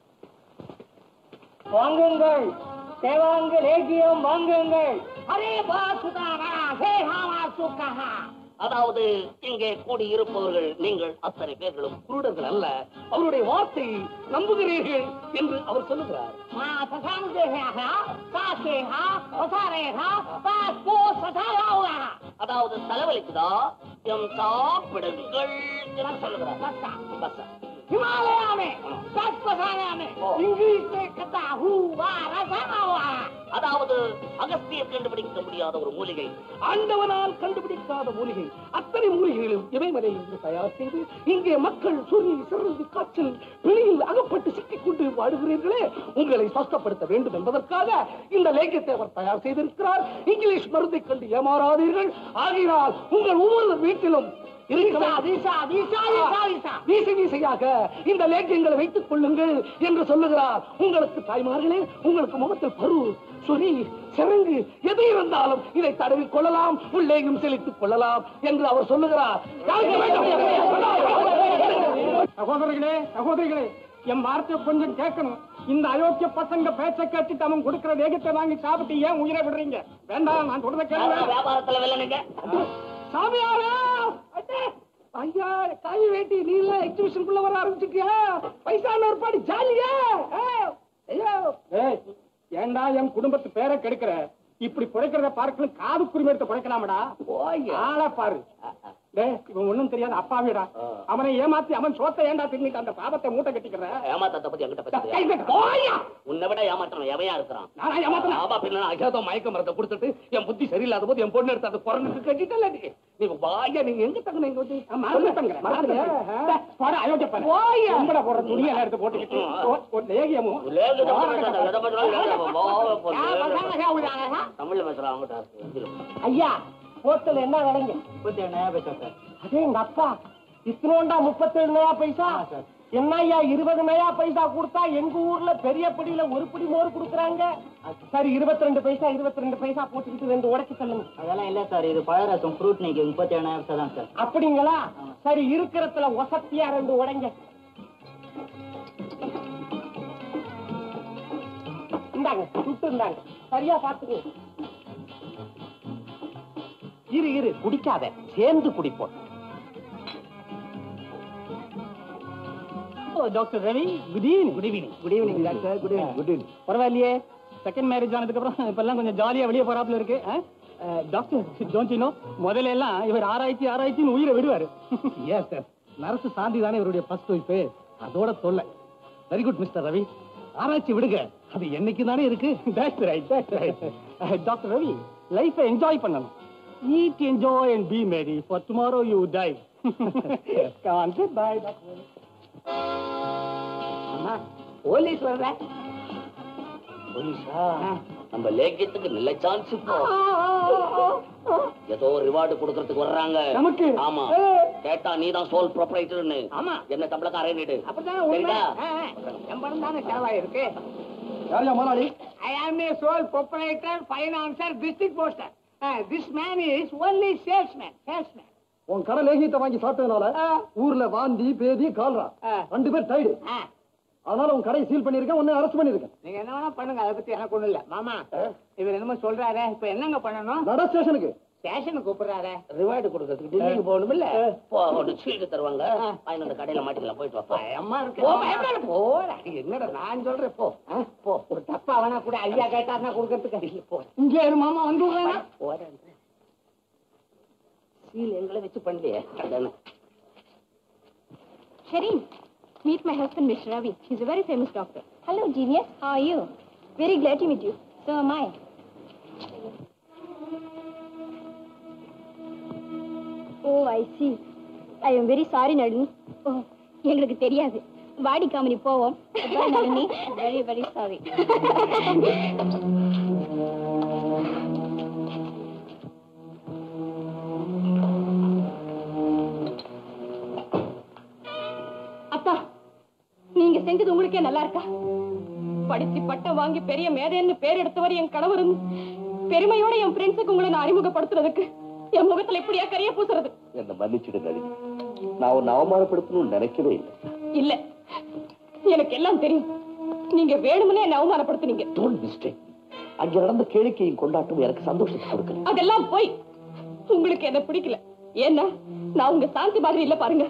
வாங்குங்கள் தேவாங்க லேகியம் வாங்குங்கள் அரே பாசுதாரா சேகாவா சுக்கஹா அதாவது இங்கே கூடியிருப்பவர்கள் நீங்கள் அத்தனை பேர்களும் குருடர்கள் அல்ல அவருடைய வார்த்தை நம்புகிறீர்கள் என்று அவர் சொல்லுகிறார் மா சசாந்தேஹா சாசேஹா வசாரேஹா பாஸ்போ சதாவாவா அதாவது தலைவலிக்குதா எம் சாப்பிடுங்கள் என்று சொல்லுகிறார் பஸ்ஸா. हिमालय में दस बसाने में इंग्लिश में कहता हूँ रसावा அதாவது அகஸ்தியர் கண்டுபிடிக்க முடியாத ஒரு மூலிகை ஆண்டவனால் கண்டுபிடிக்காத மூலிகை அத்தனை மூலிகைகளும் இமயமலை என்று தயார் செய்து இங்கே மக்கள் சுருங்கி சிறந்து காய்ச்சல் வெளியில் அகப்பட்டு சிக்கிக் கொண்டு வாடுகிறீர்களே உங்களை சுத்தப்படுத்த வேண்டும் என்பதற்காக இந்த லேக்கியத்தை அவர் தயார் செய்திருக்கிறார் இங்கிலீஷ் மருந்தை கண்டு ஏமாறாதீர்கள் ஆகினால் உங்கள் ஒவ்வொரு வீட்டிலும் இருக்கிற வீசா வீசா வீசா வீசா வீசை வீசையாக இந்த லேக்கியங்களை வைத்துக் கொள்ளுங்கள் என்று சொல்லுகிறார் உங்களுக்கு தாய்மார்களே உங்களுக்கு முகத்தில் பரு சொறி சிறங்கு எது இருந்தாலும் இதை தடவிக் கொள்ளலாம் உள்ளேயும் செலுத்திக் கொள்ளலாம் என்று அவர் சொல்லுகிறார் யாருக்கு வேண்டும்? சகோதரர்களே சகோதரிகளே என் வார்த்தை கொஞ்சம் கேட்கணும் இந்த அயோக்கிய பசங்க பேச்ச கேட்டுட்டு அவன் கொடுக்கிற வேகத்தை வாங்கி சாப்பிட்டு ஏன் உயிரை விடுறீங்க வேண்டாம் நான் சொல்றத கேளுங்க வியாபாரத்துல வெள்ளனுங்க சாமியாரா அண்ணே, ஐயா காய் வேட்டி நீ எல்லாம் எக்ஸிபிஷனுக்குள்ள வர ஆரம்பிச்சுட்டியா பைசான ஒரு பாடி ஜாலியா ஆ, ஐயோ ஏய் ஏண்டா என் குடும்பத்து பேரை கெடுக்கிற இப்படி குறைக்கிறத பார்க்கணும் காது குருவி எடுத்து குறைக்கலாமடா ஆளை பாரு டேய், இவன் ஒண்ணும் தெரியாத அப்பாவிடா அவனை ஏமாத்தி அவன் சோத்தை ஏண்டா தின்னுட்டு அந்த பாவத்தை மூட்டை கட்டிக்கிற ஏமாத்தத்தை பத்தி என்கிட்ட கை பேசுறியா? கட்டு, போயா உன்னை விட ஏமாற்றம் எவையா இருக்கிறான் நானா ஏமாத்தணும் ஆமா பின்ன அஜாதோ மயக்க மரத்தை கொடுத்துட்டு என் புத்தி சரியில்லாத போது என் பொண்ணு எடுத்து அந்த குரங்குக்கு கட்டிட்டல நீ நீ வாயா நீங்க எங்க தங்குன எங்க வந்து மரத்துல தங்குற மரத்துல போட அயோக்கிய பாரு போயா உங்கள போற துணி எல்லாம் எடுத்து போட்டுக்கிட்டு ஓ- ஒரு லேகியமும் லேகியத்தை போட்டு எதை பத்தினாலும் லேகியம். வா, போ, லேகியம். தமிழ்ல பேசுறான் அவங்ககிட்ட ஐயா ஹோட்டல் என்ன விலைங்க முப்பத்தி நயா பைசா சார் அதே எங்க அப்பா இத்தனோண்டா முப்பத்தேழு நயா பைசா என்ன ஐயா இருபது நயா பைசா கொடுத்தா எங்க ஊர்ல பெரிய பிடியில ஒரு பிடி மோர் கொடுக்குறாங்க சரி இருபத்தி ரெண்டு பைசா இருபத்தி ரெண்டு பைசா போட்டுக்கிட்டு ரெண்டு உடைச்சு தள்ளுங்க அதெல்லாம் இல்ல சார் இது பழரசம் ஃப்ரூட் நீங்க முப்பத்தி ஏழாயிரம் பைசா தான் சார் அப்படிங்களா சரி இருக்கிறதுல ஒசத்தியா ரெண்டு உடைங்க இந்தாங்க சுட்டு இருந்தாங்க சரியா பாத்துக்கு இரு இரு குடிக்காத சேர்ந்து குடிப்போம் doctor Ravi good evening good evening good evening doctor good evening good evening பரவாயில்லையே செகண்ட் மேரேஜ் ஆனதுக்கு அப்புறம் இப்ப எல்லாம் கொஞ்சம் ஜாலியா வெளியே போறாப்புல இருக்கு டாக்டர் டோன்ட் யூ நோ முதல்ல எல்லாம் இவர் ஆராய்ச்சி ஆராய்ச்சின்னு உயிரை விடுவாரு எஸ் சார் நரசு சாந்தி தானே இவருடைய ஃபர்ஸ்ட் ஒய்ஃபு அதோட தொல்லை வெரி குட் மிஸ்டர் ரவி ஆராய்ச்சி விடுங்க அது என்னைக்கு தானே இருக்கு that's right that's right doctor Ravi லைஃபை என்ஜாய் பண்ணணும் eat enjoy and be merry for tomorrow you die gone good bye doctor police வர்ற போலீஸா நம்ம லேக்கியத்துக்கு நல்ல சான்ஸ் இப்போ ஏதோ ரிவார்டு கொடுக்கறதுக்கு வர்றாங்க நமக்கு? ஆமா கேட்டா நீ தான் சோல் ப்ரொப்ரைட்டர்னு ஆமா. என்ன சம்பளக்காரன் அப்படித்தானே உண்மை. சரிடா ஆ, ஆ. எம்பரம் தானே செலவாயிருக்கு யாரையா முதலாளி I am a sole proprietor, financer, district poster. Uh, this man is only salesman, salesman. உன் கடை லேகியத்தை வாங்கி சாப்பிட்டதுனால ஊர்ல வாந்தி பேதி கால்ரா ஆ. ரெண்டு பேர் டைடு ஆ, அதனால உன் கடையை சீல் பண்ணிருக்கேன் உன்னை அரெஸ்ட் பண்ணிருக்கேன் நீங்க என்ன வேணா பண்ணுங்க அதை பத்தி எனக்கு ஒண்ணும் இல்ல மாமா இவர் என்னமோ சொல்றாரு இப்ப என்னங்க பண்ணணும் நட ஸ்டேஷனுக்கு ஸ்டேஷனுக்கு கூப்பிடுறாரு ரிவார்டு கொடுக்கறதுக்கு டெல்லிக்கு போகணும் இல்ல போ ஒரு சீட்டு தருவாங்க வாங்கி அந்த கடையில மாட்டிக்கலாம் போயிட்டு வா போ. அம்மா இருக்கு போ, பயப்படாத, போடா என்னடா நான் சொல்றேன் போ ஆ, போ ஒரு டப்பா வேணா கூட ஐயா கேட்டாருன்னா கொடுக்கறதுக்கு இல்ல, போ இங்க இரு மாமா வந்து விடுறேன் போறேன் சீல் எங்களை வச்சு பண்ணலையே அதானே Shareen, meet my husband, Mr. Ravi. He's a very famous doctor. Hello, genius. How are you? Very glad to meet you. So am I. Oh, I see. I am very sorry, Nalini. Oh, எங்களுக்கு தெரியாது வாடி காமனி போவோம் நளினி வெரி வெரி சாரி அத்தா நீங்க செஞ்சது உங்களுக்கே நல்லா இருக்கா படிச்சு பட்டம் வாங்கி பெரிய மேதைன்னு பேர் எடுத்தவர் என் கணவரும் பெருமையோட என் ஃப்ரெண்ட்ஸுக்கு உங்களை நான் அறிமுகப்படுத்துறதுக்கு என் முகத்துல எப்படியா கரிய பூசுறது என்ன மன்னிச்சிடு நளினி நான் உன்னை அவமானப்படுத்தணும்னு நினைக்கவே இல்லை இல்ல எனக்கு எல்லாம் தெரியும் நீங்க வேணும்னே என்ன அவமானப்படுத்துனீங்க டோன்ட் மிஸ்டேக் அங்க நடந்த கேளிக்கையும் கொண்டாட்டம் எனக்கு சந்தோஷத்தை கொடுக்கல அதெல்லாம் போய் உங்களுக்கு என்ன பிடிக்கல ஏன்னா நான் உங்க சாந்தி மாதிரி இல்ல பாருங்க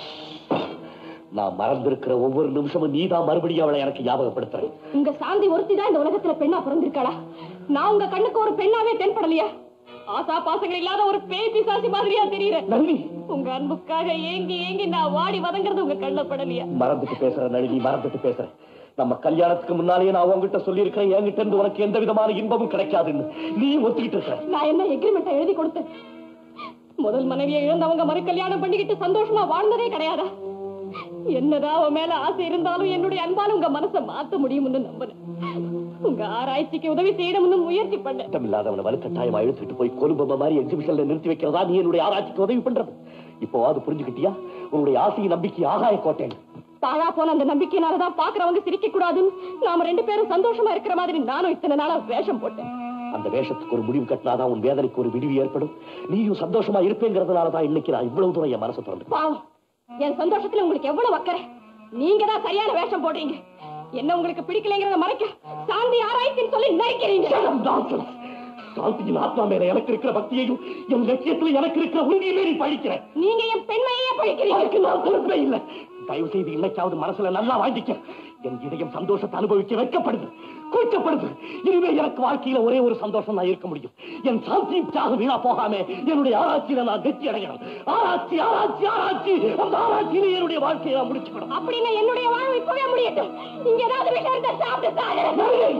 நான் மறந்திருக்கிற ஒவ்வொரு நிமிஷமும் நீதான் மறுபடியும் அவளை எனக்கு ஞாபகப்படுத்துறேன் உங்க சாந்தி ஒருத்தி தான் இந்த உலகத்துல பெண்ணா பிறந்திருக்காளா நான் உங்க கண்ணுக்கு ஒரு பெண்ணாவே தென்படலையா ஆசா பாசங்கள் இல்லாத ஒரு பேய் பிசாசி மாதிரியா தெரியுறேன் நளினி உங்க அன்புக்காக ஏங்கி ஏங்கி நான் வாடி வதங்குறது உங்க கண்ணுல படலையா மறந்துட்டு பேசுற நளினி மறந்துட்டு பேசுறேன் நம்ம கல்யாணத்துக்கு முன்னாலேயே நான் உங்ககிட்ட சொல்லியிருக்கிறேன் என்கிட்ட இருந்து உனக்கு எந்த விதமான இன்பமும் கிடைக்காதுன்னு நீ ஒத்துக்கிட்டு இருக்க நான் என்ன எக்ரிமெண்ட் எழுதி கொடுத்தேன் முதல் மனைவியை இழந்தவங்க மறு கல்யாணம் பண்ணிக்கிட்டு சந்தோஷமா வாழ்ந்ததே கிடையாதா என்னதான் அவன் மேல ஆசை இருந்தாலும் என்னுடைய அன்பால உங்க மனசை மாத்த முடியும்னு நம்பினேன் உங்க ஆராய்ச்சிக்கு உதவி செய்யணும்னு முயற்சி பண்ணேன் இஷ்டம் இல்லாதவனை வலுக்கட்டாயமா இழுத்துட்டு போய் கொலும்பம்ப மாதிரி எக்ஸிபிஷன்ல நிறுத்தி வைக்கிறதா நீ என்னுடைய ஆராய்ச்சிக்கு உதவி பண்றது இப்போ அது புரிஞ்சுக்கிட்டியா உன்னுடைய ஆசையை நம்பிக்கை ஆகாய கோட்டேன் பாழா போன அந்த நம்பிக்கையினாலதான் பாக்குறவங்க சிரிக்க கூடாதுன்னு நாம ரெண்டு பேரும் சந்தோஷமா இருக்கிற மாதிரி நானும் இத்தனை நாளா வேஷம் போட்டேன் அந்த வேஷத்துக்கு ஒரு முடிவு கட்டினாதான் உன் வேதனைக்கு ஒரு விடிவு ஏற்படும் நீயும் சந்தோஷமா இருப்பேங்கிறதுனாலதான் இன்னைக்கு நான் இவ்வளவு தூரம் என் மனசு திறந்து பாவம் என் சந்தோஷத்துல உங்களுக்கு எவ்வளவு அக்கறை நீங்க தான் சரியான வேஷம் போடுறீங்க என்ன உங்களுக்கு பிடிக்கலைங்கிறத மறைக்க சாந்தி ஆராய்ச்சின்னு சொல்லி நினைக்கிறீங்க சாந்தியின் ஆத்மா மேல எனக்கு இருக்கிற பக்தியையும் என் லட்சியத்துல எனக்கு இருக்கிற உறுதியுமே நீ பழிக்கிற நீங்க என் பெண்மையே அதுக்கு பழிக்கிறீங்க நான் பொறுப்பே இல்ல தயவு செய்து இன்னைக்காவது மனசுல நல்லா வாழ்ந்திக்க என் இதயம் சந்தோஷத்தை அனுபவிக்க வைக்கப்படுது கூச்சப்படுது இனிமே எனக்கு வாழ்க்கையில ஒரே ஒரு சந்தோஷம் தான் இருக்க முடியும் என் சாந்தி தியாக வீணா போகாம என்னுடைய ஆராய்ச்சியில நான் வெற்றி அடையணும் ஆராய்ச்சி ஆராய்ச்சி ஆராய்ச்சி அந்த ஆராய்ச்சியில என்னுடைய வாழ்க்கையை நான் முடிச்சுக்கணும் அப்படின்னா என்னுடைய வாழ்வு இப்பவே முடியட்டும் இங்க ஏதாவது விஷயம் இருந்தா சாப்பிட்டு சாகிறேன்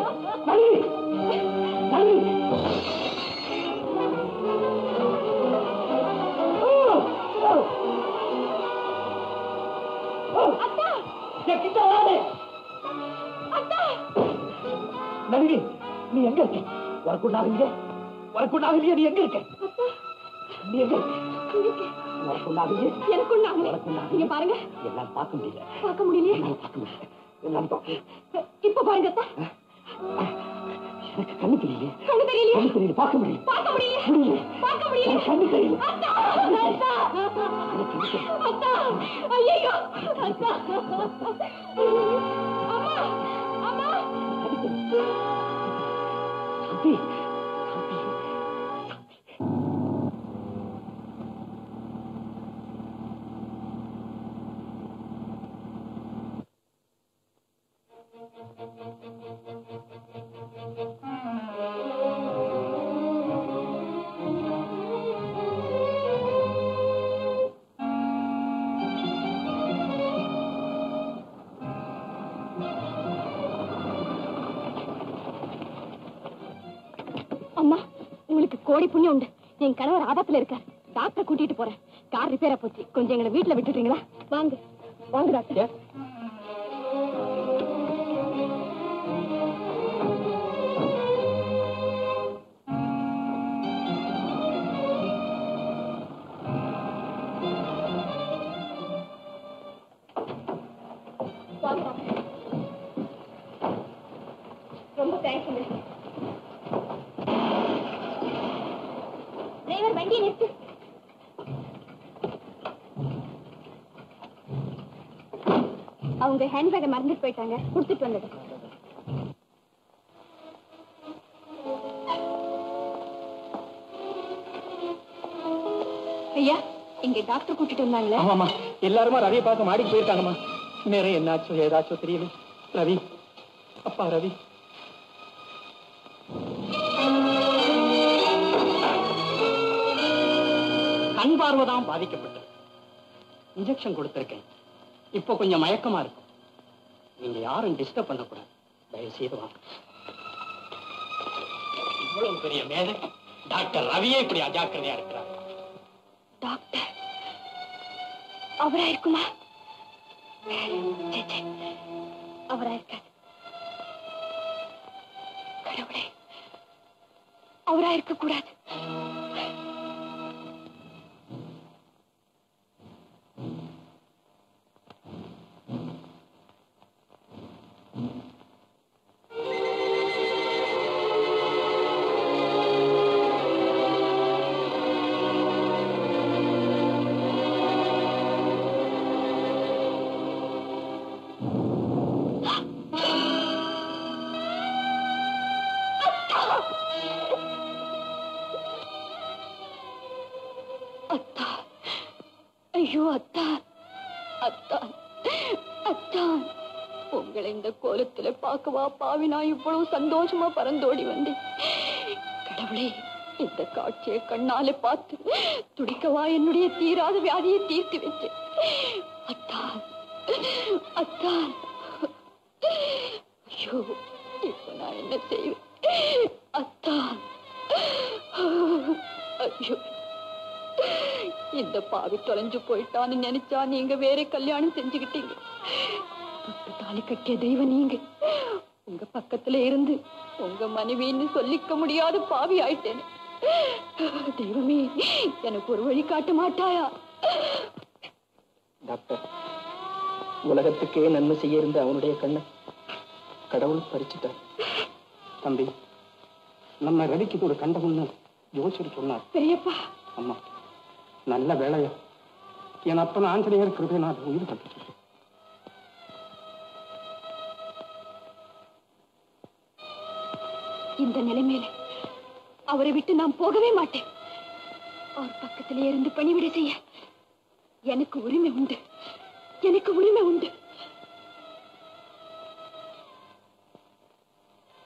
அத்தா என் கிட்ட வராதே நளினி நீ எங்க இருக்க வரக்குண்டாகலையே வரக்குண்டாகலையே நீ எங்க இருக்க நீ எங்க இருக்க வரக்குண்டாகலையே எனக்கு ஒண்ணாகல நீங்க பாருங்க எல்லாம் பார்க்க முடியல பார்க்க முடியலையே என்னால பார்க்க முடியல எல்லாம் பார்க்க இப்ப பாருங்க அத்தா எனக்கு கண்ணு தெரியல கண்ணு தெரியலையே கண்ணு தெரியல பார்க்க முடியல பார்க்க முடியலையே முடியல பார்க்க முடியல எனக்கு கண்ணு தெரியல அத்தா அத்தா அத்தா ஐயோ அத்தா அம்மா அம்மா சாந்தி அம்மா உங்களுக்கு கோடி புண்ணியம் உண்டு என் கணவர் ஆபத்துல இருக்கார் டாக்டர் கூட்டிட்டு போறேன் கார் ரிப்பேரா போச்சு கொஞ்சம் எங்களை வீட்டுல விட்டுறீங்களா வாங்க வாங்க டாக்டர் வாங்க டாக்டர் ரொம்ப தேங்க்ஸுங்க டிரைவர் வண்டியை நிறுத்து அவங்க ஹேண்ட்பேக்கை மறந்துட்டு போயிட்டாங்க கொடுத்துட்டு வந்தது ஐயா இங்க டாக்டர் கூட்டிட்டு வந்தாங்களே ஆமாமா எல்லாருமா ரவியை பார்க்க மாடிக்கு போயிருக்காங்கம்மா நேரம் என்னாச்சோ ஏதாச்சோ தெரியல ரவி அப்பா ரவி கண் பார்வை தான் பாதிக்கப்பட்டது இன்ஜெக்ஷன் கொடுத்திருக்கேன் இப்போ கொஞ்சம் மயக்கமா இருக்கும் நீங்க யாரும் டிஸ்டர்ப் பண்ணக்கூடாது தயவு செய்து வாங்க இவ்வளவு பெரிய மேதை டாக்டர் ரவியே இப்படி அஜாக்கிரதையா இருக்கிறார் டாக்டர் அவரா இருக்குமா சே, சே. அவரா இருக்காது கடவுளே அவரா இருக்க கூடாது அத்தா ஐயோ அத்தா அத்தா அத்தா உங்களை இந்த கோலத்துல பார்க்கவா பாவி நான் இவ்வளவு சந்தோஷமா பறந்தோடி வந்தேன் கடவுளே இந்த காட்சியை கண்ணால பார்த்து துடிக்கவா என்னுடைய தீராத வியாதியை தீர்த்து வச்சேன் அத்தா அத்தா ஐயோ இப்ப நான் என்ன செய்வேன் அத்தா ஐயோ இந்த பாவி தொலைஞ்சு போயிட்டான்னு நினைச்சா நீங்க வேற கல்யாணம் செஞ்சுக்கிட்டீங்க தொட்டு தாலி கட்டிய தெய்வம் நீங்க உங்க பக்கத்துல இருந்து உங்க மனைவின்னு சொல்லிக்க முடியாத பாவி ஆயிட்டேனே தெய்வமே எனக்கு ஒரு வழி காட்ட மாட்டாயா டாக்டர் உலகத்துக்கே நன்மை செய்ய இருந்த அவனுடைய கண்ணை கடவுள் பறிச்சுட்டார் தம்பி நம்ம ரவிக்கு இது ஒரு கண்டமுன்னு யோசிச்சுட்டு சொன்னார் பெரியப்பா அம்மா நல்ல வேலையா என் அப்பன் ஆஞ்சநேயர் கிருபையினால் உயிர் தப்பிச்சு இந்த நிலைமையில அவரை விட்டு நான் போகவே மாட்டேன் அவர் பக்கத்திலே இருந்து பணிவிடை செய்ய எனக்கு உரிமை உண்டு எனக்கு உரிமை உண்டு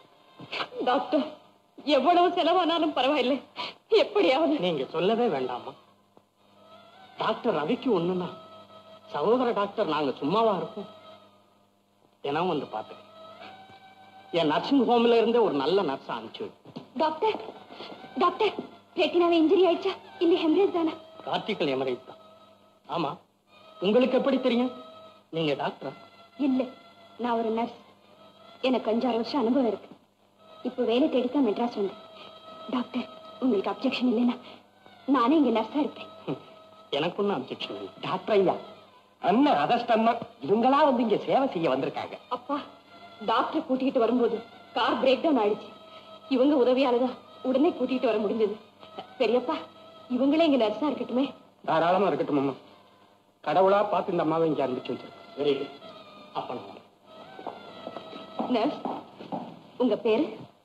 டாக்டர் எவ்வளவு செலவானாலும் பரவாயில்லை எப்படியாவது நீங்க சொல்லவே வேண்டாமா டாக்டர் ரவிக்கு ஒண்ணுன்னா சகோதர டாக்டர் நாங்க சும்மாவா இருக்கோம் தினம் வந்து பார்த்துக்க என் நர்சிங் ஹோம்ல இருந்தே ஒரு நல்ல நர்ஸ் அனுப்பிச்சு வை. டாக்டர் டாக்டர் ரெட்டினாவே இன்ஜுரி ஆயிடுச்சா இல்ல ஹெமரேஜ் தானே கார்த்திகல் எமரேட் தான் ஆமா உங்களுக்கு எப்படி தெரியும் நீங்க டாக்டரா இல்ல நான் ஒரு நர்ஸ் எனக்கு அஞ்சாறு வருஷம் அனுபவம் இருக்கு இப்போ வேலை தேடித்தான் மெட்ராஸ் வந்தேன் டாக்டர் உங்களுக்கு அப்செக்ஷன் இல்லைன்னா நானே இங்க நர்ஸா இருப்பேன் எனக்கு ஒன்றும் அப்செக்ஷன் இல்லை டாக்டர் ஐயா அண்ணன் அதஷ்டம் தான் இவங்களா வந்து இங்க சேவை செய்ய வந்திருக்காங்க அப்பா டாக்டர் கூட்டிகிட்டு வரும்போது கார் பிரேக் டவுன் ஆயிடுச்சு இவங்க உதவியாலதான் உடனே கூட்டிட்டு வர முடிஞ்சது பெரியப்பா இவங்களே இங்க நர்ஸா இருக்கட்டுமே தாராளமா இருக்கட்டும் அம்மா கடவுளா பார்த்து இந்த அம்மாவை இங்க அனுப்பிச்சு வச்சிருக்கேன் வெரி குட் அப்ப நான் வரேன். நர்ஸ் உங்க பேரு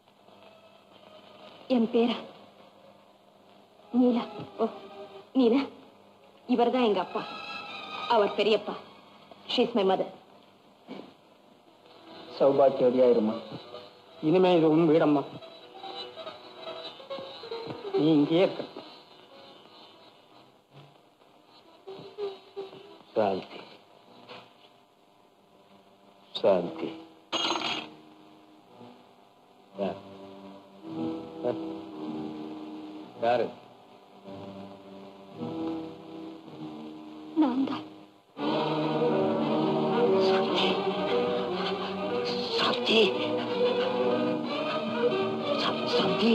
என் பேரா நீலா ஓ நீனா இவர்தான் எங்க அப்பா அவர் பெரியப்பா ஷீஸ் மை மதர் சௌபாக்கியவதியா இருமா இனிமே இது உன் வீடம்மா நீ இங்கேயே இருக்க சாந்தி சாந்தி யார்? யார்? யாரு நான் தான் சாந்தி சா- சாந்தி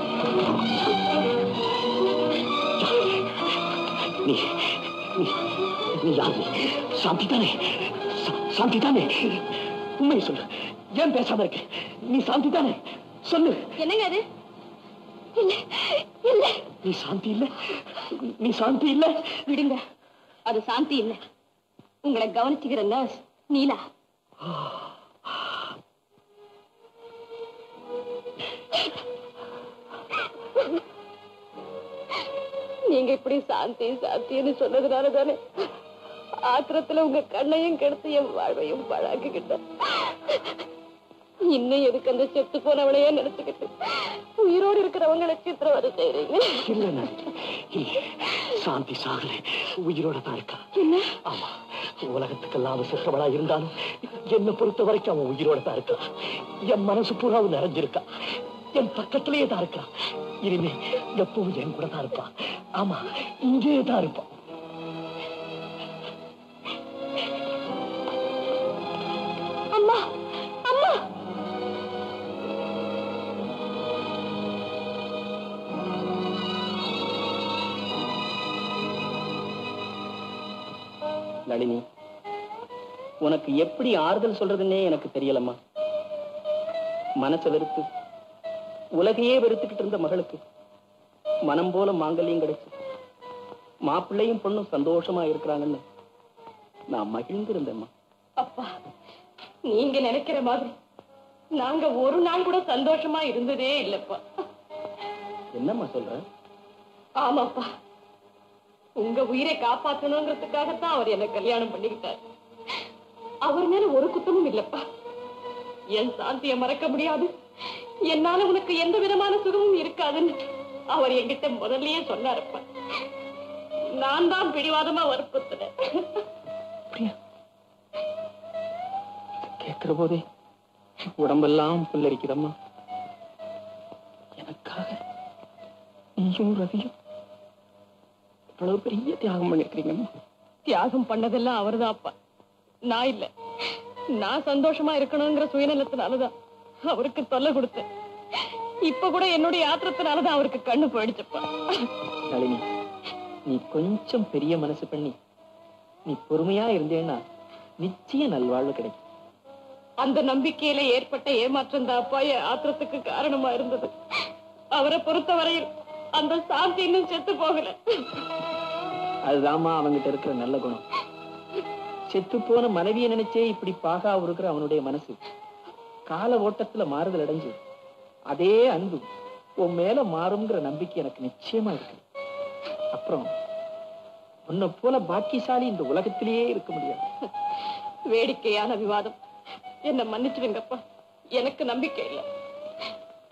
நீ நீ நீ யாரு சாந்தி தானே சா- சாந்தி தானே உண்மையை சொல்லு ஏன் பேசாம இருக்க நீ சாந்தி தானே சொல்லு என்னங்க அது இல்ல இல்ல நீ சாந்தி இல்ல நீ சாந்தி இல்ல விடுங்க அது சாந்தி இல்ல உங்களை கவனிச்சுக்கிற நர்ஸ் நீலா நீங்க இப்படி சாந்தி சாந்தின்னு சொன்னதுனால தானே ஆத்திரத்துல உங்க கண்ணையும் கெடுத்து என் வாழ்வையும் பழாக்கிக்கிட்ட இன்னும் எதுக்கு அந்த செத்து போனவளையே நினைச்சுக்கிட்டு உயிரோடு இருக்கிறவங்களை சித்திரவதை செய்றீங்க இல்ல நன்றி இல்ல சாந்தி சாகல உயிரோட தான் இருக்கா என்ன ஆமா உலகத்துக்கெல்லாம் அவன் செத்தவளா இருந்தாலும் என்னை பொறுத்த வரைக்கும் அவன் உயிரோட தான் இருக்கான் என் மனசு பூரா அவன் நிறைஞ்சிருக்கா என் பக்கத்திலேயே தான் இருக்கான் இனிமே எப்பவும் என் கூட தான் இருப்பான் ஆமா இங்கேயே தான் இருப்பான் அம்மா அம்மா நளினி உனக்கு எப்படி ஆறுதல் சொல்றதுன்னே எனக்கு தெரியலம்மா மனசை வெறுத்து உலகையே வெறுத்துக்கிட்டு இருந்த மகளுக்கு மனம் போல மாங்கல்யம் கிடைச்சு மாப்பிள்ளையும் பொண்ணும் சந்தோஷமா இருக்கிறாங்கன்னு நான் மகிழ்ந்திருந்தேம்மா அப்பா நீங்க நினைக்கிற மாதிரி நாங்க ஒரு நாள் கூட சந்தோஷமா இருந்ததே இல்லப்பா என்னம்மா சொல்ற ஆமாப்பா உங்க உயிரை காப்பாத்தணுங்கிறதுக்காகத்தான் அவர் என்ன கல்யாணம் பண்ணிக்கிட்டார் அவர் மேல ஒரு குத்தமும் இல்லப்பா என் சாந்தியை மறக்க முடியாது என்னால உனக்கு எந்த விதமான சுகமும் இருக்காதுன்னு அவர் என்கிட்ட முதல்லயே சொன்னாருப்பா நான் தான் பிடிவாதமா வற்புறுத்தினேன் கேட்கிற போதே உடம்பெல்லாம் புல்லரிக்குதம்மா எனக்காக நீயும் ரவியும் இவ்வளவு பெரிய தியாகம் பண்ணிருக்கிறீங்கம்மா தியாகம் பண்ணதெல்லாம் அவர்தான்ப்பா நான் இல்ல நான் சந்தோஷமா இருக்கணுங்கிற சுயநலத்தினாலதான் அவருக்கு தொல்லை கொடுத்தேன் இப்ப கூட என்னுடைய ஆத்திரத்தினாலதான் அவருக்கு கண்ணு போயிடுச்சுப்பா நளினி நீ கொஞ்சம் பெரிய மனசு பண்ணி நீ பொறுமையா இருந்தேன்னா நிச்சயம் நல்வாழ்வு கிடைக்கும் அந்த நம்பிக்கையில ஏற்பட்ட ஏமாற்றம் தான் அப்பா என் ஆத்திரத்துக்கு காரணமா இருந்தது அவரை பொறுத்தவரையில் அந்த சாந்தி இன்னும் செத்து போகல அதுதாம்மா அவங்கிட்ட இருக்கிற நல்ல குணம் செத்து போன மனைவியை நினைச்சே இப்படி பாகா இருக்கிற அவனுடைய மனசு கால ஓட்டத்துல மாறுதல் அடைஞ்சு அதே அன்பு உன் மேல மாறுங்கிற நம்பிக்கை எனக்கு நிச்சயமா இருக்கு அப்புறம் உன்னை போல பாக்கியசாலி இந்த உலகத்திலேயே இருக்க முடியாது வேடிக்கையான விவாதம் என்ன மன்னிச்சிடுங்கப்பா எனக்கு நம்பிக்கை இல்ல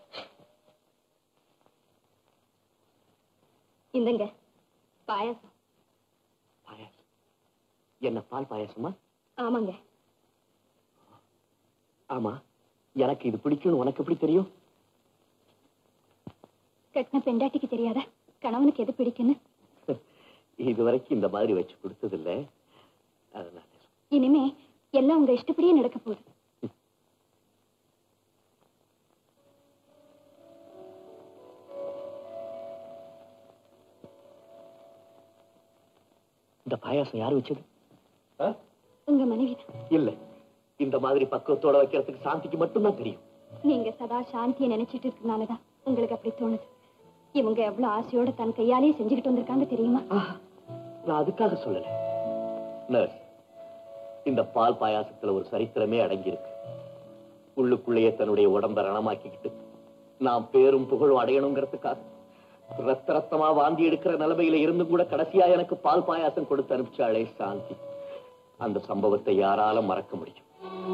இந்தங்க பாயாசம் பாயாசம் என்ன பால் பாயாசமா ஆமாங்க ஆமா எனக்கு இது பிடிக்கும்னு உனக்கு எப்படி தெரியும் கட்டின பெண்டாட்டிக்கு தெரியாத கணவனுக்கு எது பிடிக்குன்னு இது வரைக்கும் இந்த மாதிரி வச்சு கொடுத்ததில்ல அதனால இனிமே எல்லாம் உங்க இஷ்டப்படியே நடக்க போகுது இந்த பாயாசம் யாரு வச்சது ஆ? உங்க மனைவி இல்ல இந்த மாதிரி பக்குவத்தோட வைக்கிறதுக்கு சாந்திக்கு மட்டும்தான் தெரியும் நீங்க சதா சாந்தியை நினைச்சிட்டு இருக்கனாலதான் உங்களுக்கு அப்படி தோணுது இவங்க எவ்வளவு ஆசையோட தன் கையாலேயே செஞ்சுக்கிட்டு வந்திருக்காங்க தெரியுமா நான் அதுக்காக சொல்லல நர்ஸ் இந்த பால் பாயாசத்துல ஒரு சரித்திரமே அடங்கி இருக்கு உள்ளுக்குள்ளேயே தன்னுடைய உடம்ப ரணமாக்கிக்கிட்டு நாம் பேரும் புகழும் அடையணுங்கிறதுக்காக ரத்த ரத்தமா வாந்தி எடுக்கிற நிலைமையில இருந்து கூட கடைசியா எனக்கு பால் பாயாசம் கொடுத்து அனுப்பிச்சாளே சாந்தி அந்த சம்பவத்தை யாரால மறக்க முடியும்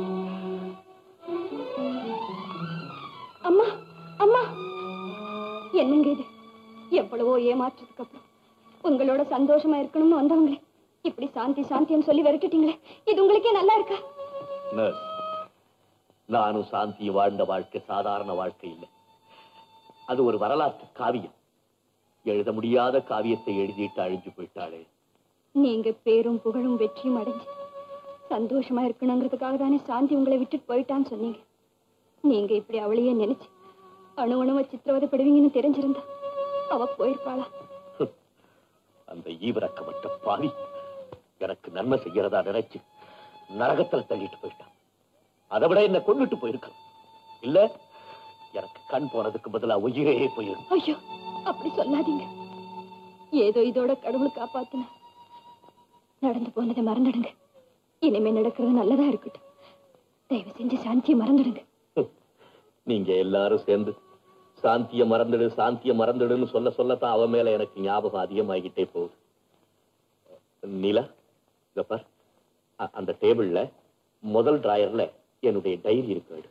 அம்மா அம்மா என்னங்க இது எவ்வளவோ ஏமாற்றத்துக்கு அப்புறம் உங்களோட சந்தோஷமா இருக்கணும்னு வந்தவங்களே இப்படி சாந்தி சாந்தின்னு சொல்லி விரட்டிட்டீங்களே இது உங்களுக்கே நல்லா இருக்கா நர்ஸ் நானும் சாந்தி வாழ்ந்த வாழ்க்கை சாதாரண வாழ்க்கை இல்லை அது ஒரு வரலாற்று காவியம் எழுத முடியாத காவியத்தை எழுதிட்டு அழிஞ்சு போயிட்டாளே நீங்க பேரும் புகழும் வெற்றியும் அடைஞ்சு சந்தோஷமா இருக்கணுங்கிறதுக்காக தானே சாந்தி உங்களை விட்டுட்டு போயிட்டான்னு சொன்னீங்க நீங்க இப்படி அவளையே நினைச்சு அணு அணுவ சித்திரவதைப்படுவீங்கன்னு தெரிஞ்சிருந்தா அவ போயிருப்பாளா அந்த ஈவிரக்கமற்ற பாவி எனக்கு நன்மை செய்யறதா நினைச்சு நரகத்துல தள்ளிட்டு போயிட்டான் அதை விட என்ன கொண்டுட்டு போயிருக்கான் இல்ல எனக்கு கண் போனதுக்கு பதிலா உயிரே போயிரும் ஐயோ அப்படி சொல்லாதீங்க ஏதோ இதோட கடவுள் காப்பாத்துன நடந்து போனதை மறந்துடுங்க இனிமே நடக்கிறது நல்லதா இருக்கட்டும் தயவு செஞ்சு சாந்தியை மறந்துடுங்க நீங்க எல்லாரும் சேர்ந்து சாந்திய மறந்துடு சாந்திய மறந்துடுன்னு சொல்ல சொல்லத்தான் அவ மேல எனக்கு ஞாபகம் அதிகமாகிட்டே போகுது நீலா இதோ பார் அ- அந்த டேபிள்ல முதல் டிராயர்ல என்னுடைய டைரி இருக்கு எடு.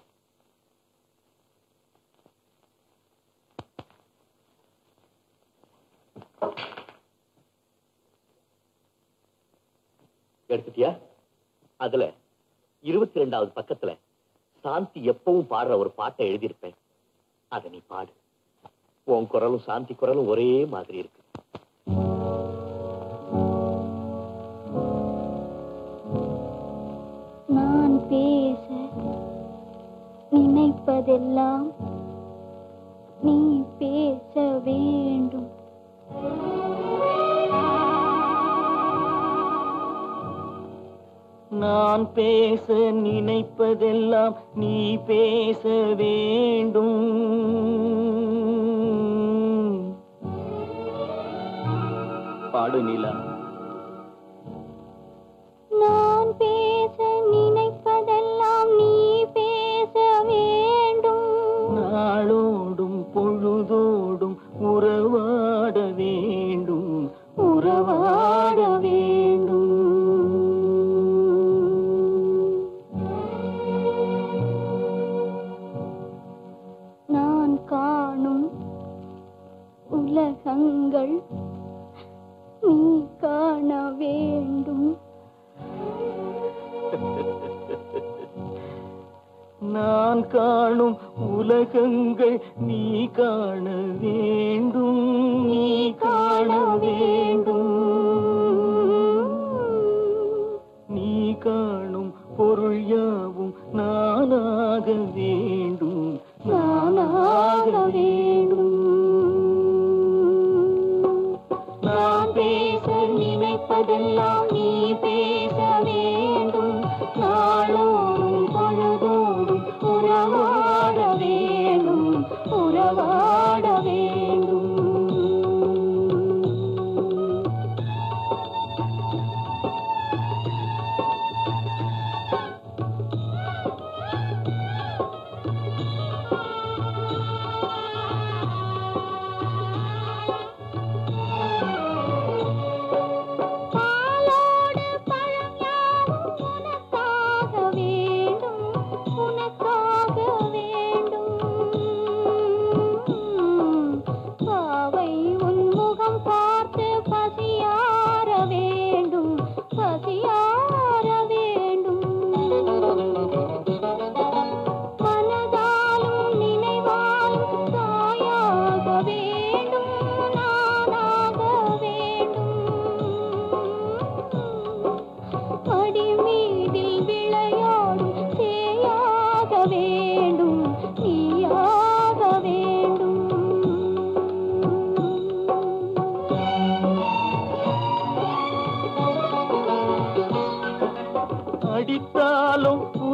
எடுத்துட்டியா அதுல இருபத்தி ரெண்டாவது பக்கத்துல சாந்தி எப்பவும் பாடுற ஒரு பாட்டை எழுதியிருப்பேன் அதை நீ பாடு உன் குரலும் சாந்தி குரலும் ஒரே மாதிரி இருக்கு நான் பேச நினைப்பதெல்லாம் நீ பேச வேண்டும் நான் பேச நினைப்பதெல்லாம் நீ பேச வேண்டும் பாடு நிலா நான் பேச நினைப்பதெல்லாம் நீ பேச வேண்டும் நாளோடும் பொழுதோடும் உறவாட வேண்டும் உறவாட வேண்டும் நான் காணும் உலகங்கள் நீ காண வேண்டும் நான் காணும் உலகங்கள் நீ காண வேண்டும் நீ காண வேண்டும் நீ காணும் பொருள் யாவும் நானாக வேண்டும் நானாக வேண்டும் நான் பேச நினைப்பதெல்லாம் நீ பேச வேண்டும் நாளோடும் பொழுதோடும் உறவாட வேண்டும் உறவாட வேண்டும் பாலோடு பழம் யாவும்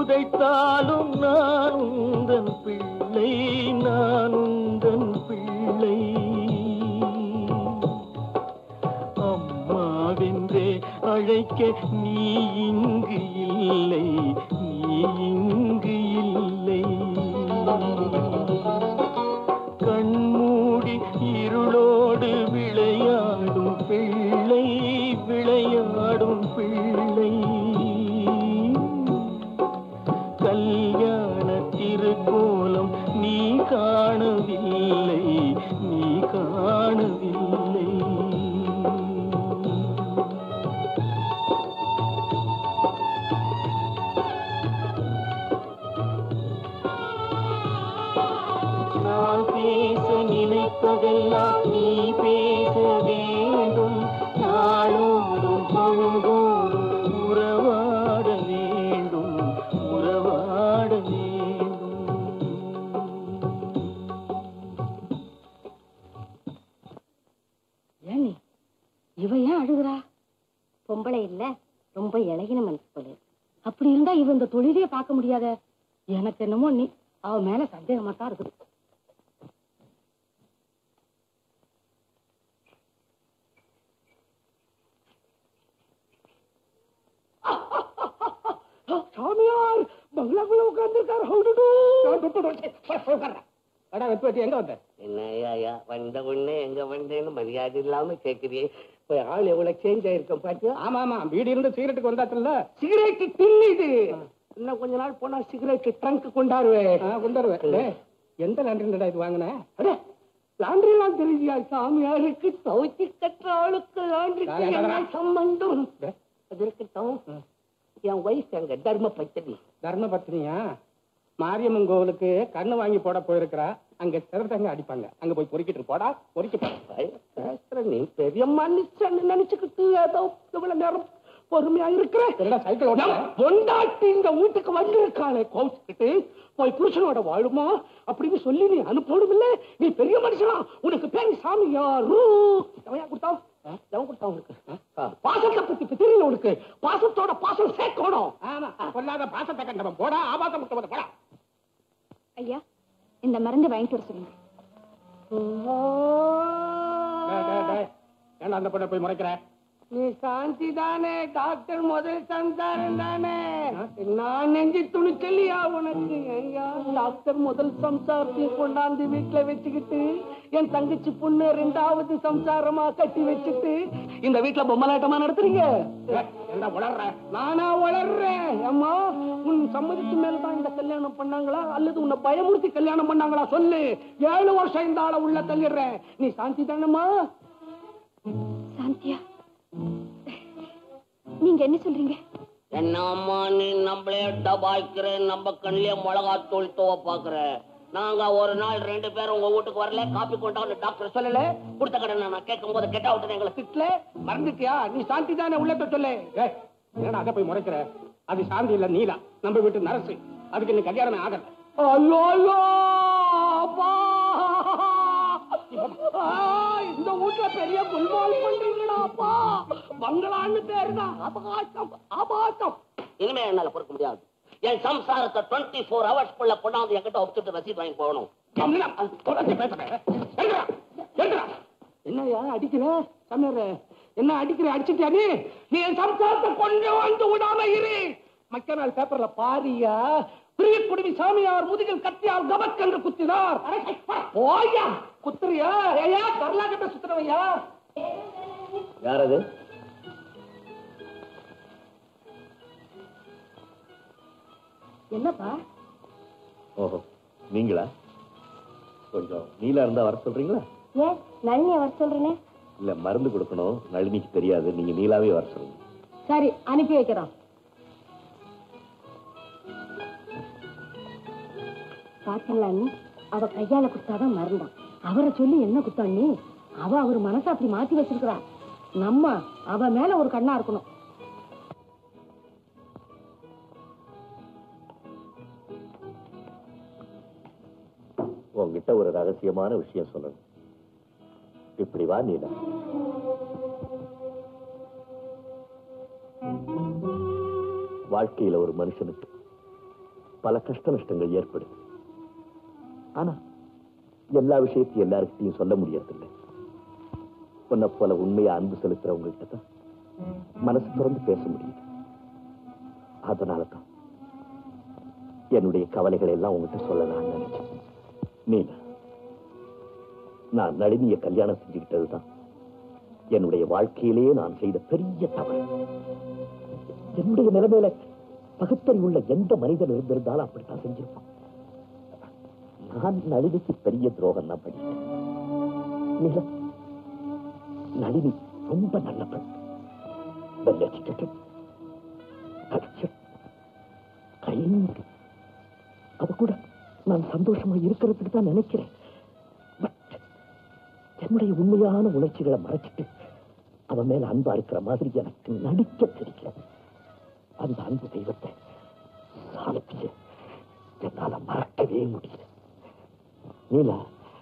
உதைத்தாலும் நான் உந்தன் பிள்ளை நான் உந்தன் பிள்ளை அம்மாவென்றே அழைக்க நீ இங்கு இல்லை நீ இங்கு இல்லை கண்மூடி இருளோடு விளையாடும் பிள்ளை விளையாடும் பிள்ளை கல்யாண திருக்கோலம் நீ காணவில்லை நீ காணவில்லை நான் பேச நினைப்பதெல்லாம் நீ பேச வேண்டும் நாளோடும் பொழுதோடும் உறவாட வேண்டும் உறவாட வேண்டும் ஏனி இவ ஏன் அழுகுறா பொம்பளை இல்ல ரொம்ப இழகின மனசு போல இருக்கு. அப்படி இருந்தா இவ இந்த தொழிலே பார்க்க முடியாத எனக்கு என்னமோ நீ அவ மேல சந்தேகமா தான் இருக்குது சாமியார் பங்களாக்குள்ள உட்கார்ந்துருக்காரு ஹவுடுடு அடா வெத்து வெட்டி எங்க வந்த என்னய்யா ஐயா வந்த உடனே எங்க வந்தேன்னு மரியாதை இல்லாம கேக்குறியே இப்ப ஆள் எவ்வளவு சேஞ்ச் ஆயிருக்கோம் பாத்தியா ஆமா ஆமா வீடு இருந்து சிகரெட்டுக்கு வந்தாச்சுல்ல சிகரெட் தின்னு இது இன்னும் கொஞ்ச நாள் போனா சிகரெட் ட்ரங்க் கொண்டாருவேன் கொண்டாருவேன் டேய், எந்த லாண்டரிடா இது வாங்கின அடே லாண்டரி எல்லாம் தெரியுதியா சாமியாருக்கு துவைச்சி கட்டுற ஆளுக்கு லாண்டரிக்கு என்ன சம்பந்தம் அது இருக்கட்டும் என் ஒய்ஃப் எங்க தர்ம பச்சதி தர்ம பத்னியா மாரியம்மன் கோவிலுக்கு கண்ணு வாங்கி போட போயிருக்கிறா அங்க சிறத்தங்க அடிப்பாங்க அங்க போய் பொறுக்கிட்டு போடா பொறுக்கி பேசுற நீ பெரிய மனுஷன் நினைச்சுக்கிட்டு ஏதோ இவ்வளவு நேரம் பொறுமையா இருக்கிற சைக்கிள் பொண்டாட்டி இந்த வீட்டுக்கு வந்திருக்காளே கோவிச்சுக்கிட்டு போய் புருஷனோட வாழுமா அப்படின்னு சொல்லி நீ அனுப்பணும் இல்ல நீ பெரிய மனுஷனா உனக்கு பேர் சாமி யாரு எவன் கொடுத்தான் எவன் கொடுத்தான் உனக்கு பாசத்தை பத்தி இப்ப தெரியல உனக்கு பாசத்தோட பாசம் சேர்க்கணும் ஆமா கொல்லாத பாசத்தை கண்டவன் போடா ஆபாசம் முட்டவன் போடா ஐயா இந்த மருந்து வாங்கிட்டு வர சொல்லுங்க டேய், டேய், டேய். ஏன்டா அந்த பொண்ணை போய் முறைக்கிற நீ சாந்தி தானே டாக்டர் முதல் சம்சாரம் தானே நான் நெஞ்சு துணிச்சலியா உனக்கு ஐயா டாக்டர் முதல் சம்சாரத்தையும் கொண்டாந்து வீட்டுல வச்சுக்கிட்டு என் தங்கச்சி பொண்ணு ரெண்டாவது சம்சாரமா கட்டி வச்சுட்டு இந்த வீட்டுல பொம்மலாட்டமா நடத்துறீங்க என்ன உளர்ற நானா வளர்றேன் அம்மா உன் சம்மதிக்கு மேலதான் இந்த கல்யாணம் பண்ணாங்களா அல்லது உன்னை பயமுறுத்தி கல்யாணம் பண்ணாங்களா சொல்லு ஏழு வருஷம் இந்த ஆளை உள்ள தள்ளிடுறேன் நீ சாந்தி தானம்மா சாந்தியா நீங்க என்ன சொல்றீங்க என்னம்மா நீ நம்மளே டபாய்க்கிற நம்ம கண்ணிலே மிளகாத்தூள் துவ பாக்குற நாங்க ஒரு நாள் ரெண்டு பேரும் உங்க வீட்டுக்கு வரல காப்பி கொண்டாந்து டாக்டர் சொல்லல கொடுத்த கடனை நான் கேட்கும் போது கெட்ட விட்டு எங்களை திட்டல மறந்துட்டியா நீ சாந்தி தானே உள்ளத சொல்லு ஏய், என்னடா அதை போய் முறைக்கிற அது சாந்தி இல்ல நீலா நம்ம வீட்டு நரசு அதுக்கு இன்னும் கல்யாணம் ஆகல ஐயோ ஐயோ அப்பா ஆ, இந்த வீட்டுல பெரிய குல்மால் பண்றீங்களா அப்பா பங்களான்னு பேருதான் அபகாசம் அபாசம் இனிமே என்னால பொறுக்க முடியாது என் சம்சாரத்தை டுவெண்ட்டி ஃபோர் ஹவர்ஸ் குள்ள கொண்டாந்து என்கிட்ட ஒப்பிட்டு ரசீது வாங்கி போகணும் என்னையா அடிக்கிற சமையற என்ன அடிக்கிற அடிச்சுட்டியா நீ நீ என் சம்சாரத்தை கொண்டு வந்து விடாம இரு மக்க நாள் பேப்பர்ல பாரியா பிரிய குடிவி சாமியார் முதுகில் கத்தியார் கபக் என்று குத்தினார் ஓயா குத்துறியா ஏயா கர்நாடக சுத்துறவையா யார் அது என்னப்பா ஓஹோ நீங்களா கொஞ்சம் நீலா இருந்தா வர சொல்றீங்களா ஏன் நளினிய வர சொல்றேனே இல்ல மருந்து கொடுக்கணும் நளினிக்கு தெரியாது நீங்க நீலாவே வர சொல்லுங்க சரி அனுப்பி வைக்கிறோம் பாத்தீங்களா நீ அவ கையால குத்தாதான் மருந்தான் அவரை சொல்லி என்ன குத்தா நீ அவ அவர் மனசை அப்படி மாத்தி வச்சிருக்கிறா நம்ம அவ மேல ஒரு கண்ணா இருக்கணும் உங்ககிட்ட ஒரு ரகசியமான விஷயம் சொல்லணும் இப்படி வா நீலா வாழ்க்கையில ஒரு மனுஷனுக்கு பல கஷ்ட நஷ்டங்கள் ஏற்படுது ஆனா எல்லா விஷயத்தையும் எல்லாருக்கிட்டையும் சொல்ல முடியறதில்லை உன்னை போல உண்மையா அன்பு செலுத்துறவங்ககிட்ட தான் மனசு திறந்து பேச முடியுது அதனாலதான் என்னுடைய கவலைகளை எல்லாம் உங்ககிட்ட சொல்லலாம்னு நினைச்சேன் நீலா நான் நளினிய கல்யாணம் செஞ்சுக்கிட்டதுதான் என்னுடைய வாழ்க்கையிலேயே நான் செய்த பெரிய தவறு என்னுடைய நிலைமையில பகுத்தறிவுள்ள எந்த மனிதன் இருந்திருந்தாலும் அப்படித்தான் செஞ்சிருப்பான் நான் நளினிக்கு பெரிய துரோகம் தான் பண்ணிட்டேன் நீலா, நளினி ரொம்ப நல்ல பெண் well educated, cultured, kind. அவ கூட நான் சந்தோஷமா இருக்கிறதுக்கு தான் நினைக்கிறேன் பட் என்னுடைய உண்மையான உணர்ச்சிகளை மறைச்சிட்டு அவன் மேல அன்பா இருக்கிற மாதிரி எனக்கு நடிக்க தெரியல அந்த அன்பு தெய்வத்தை சாலத்திய என்னால மறக்கவே முடியல நீலா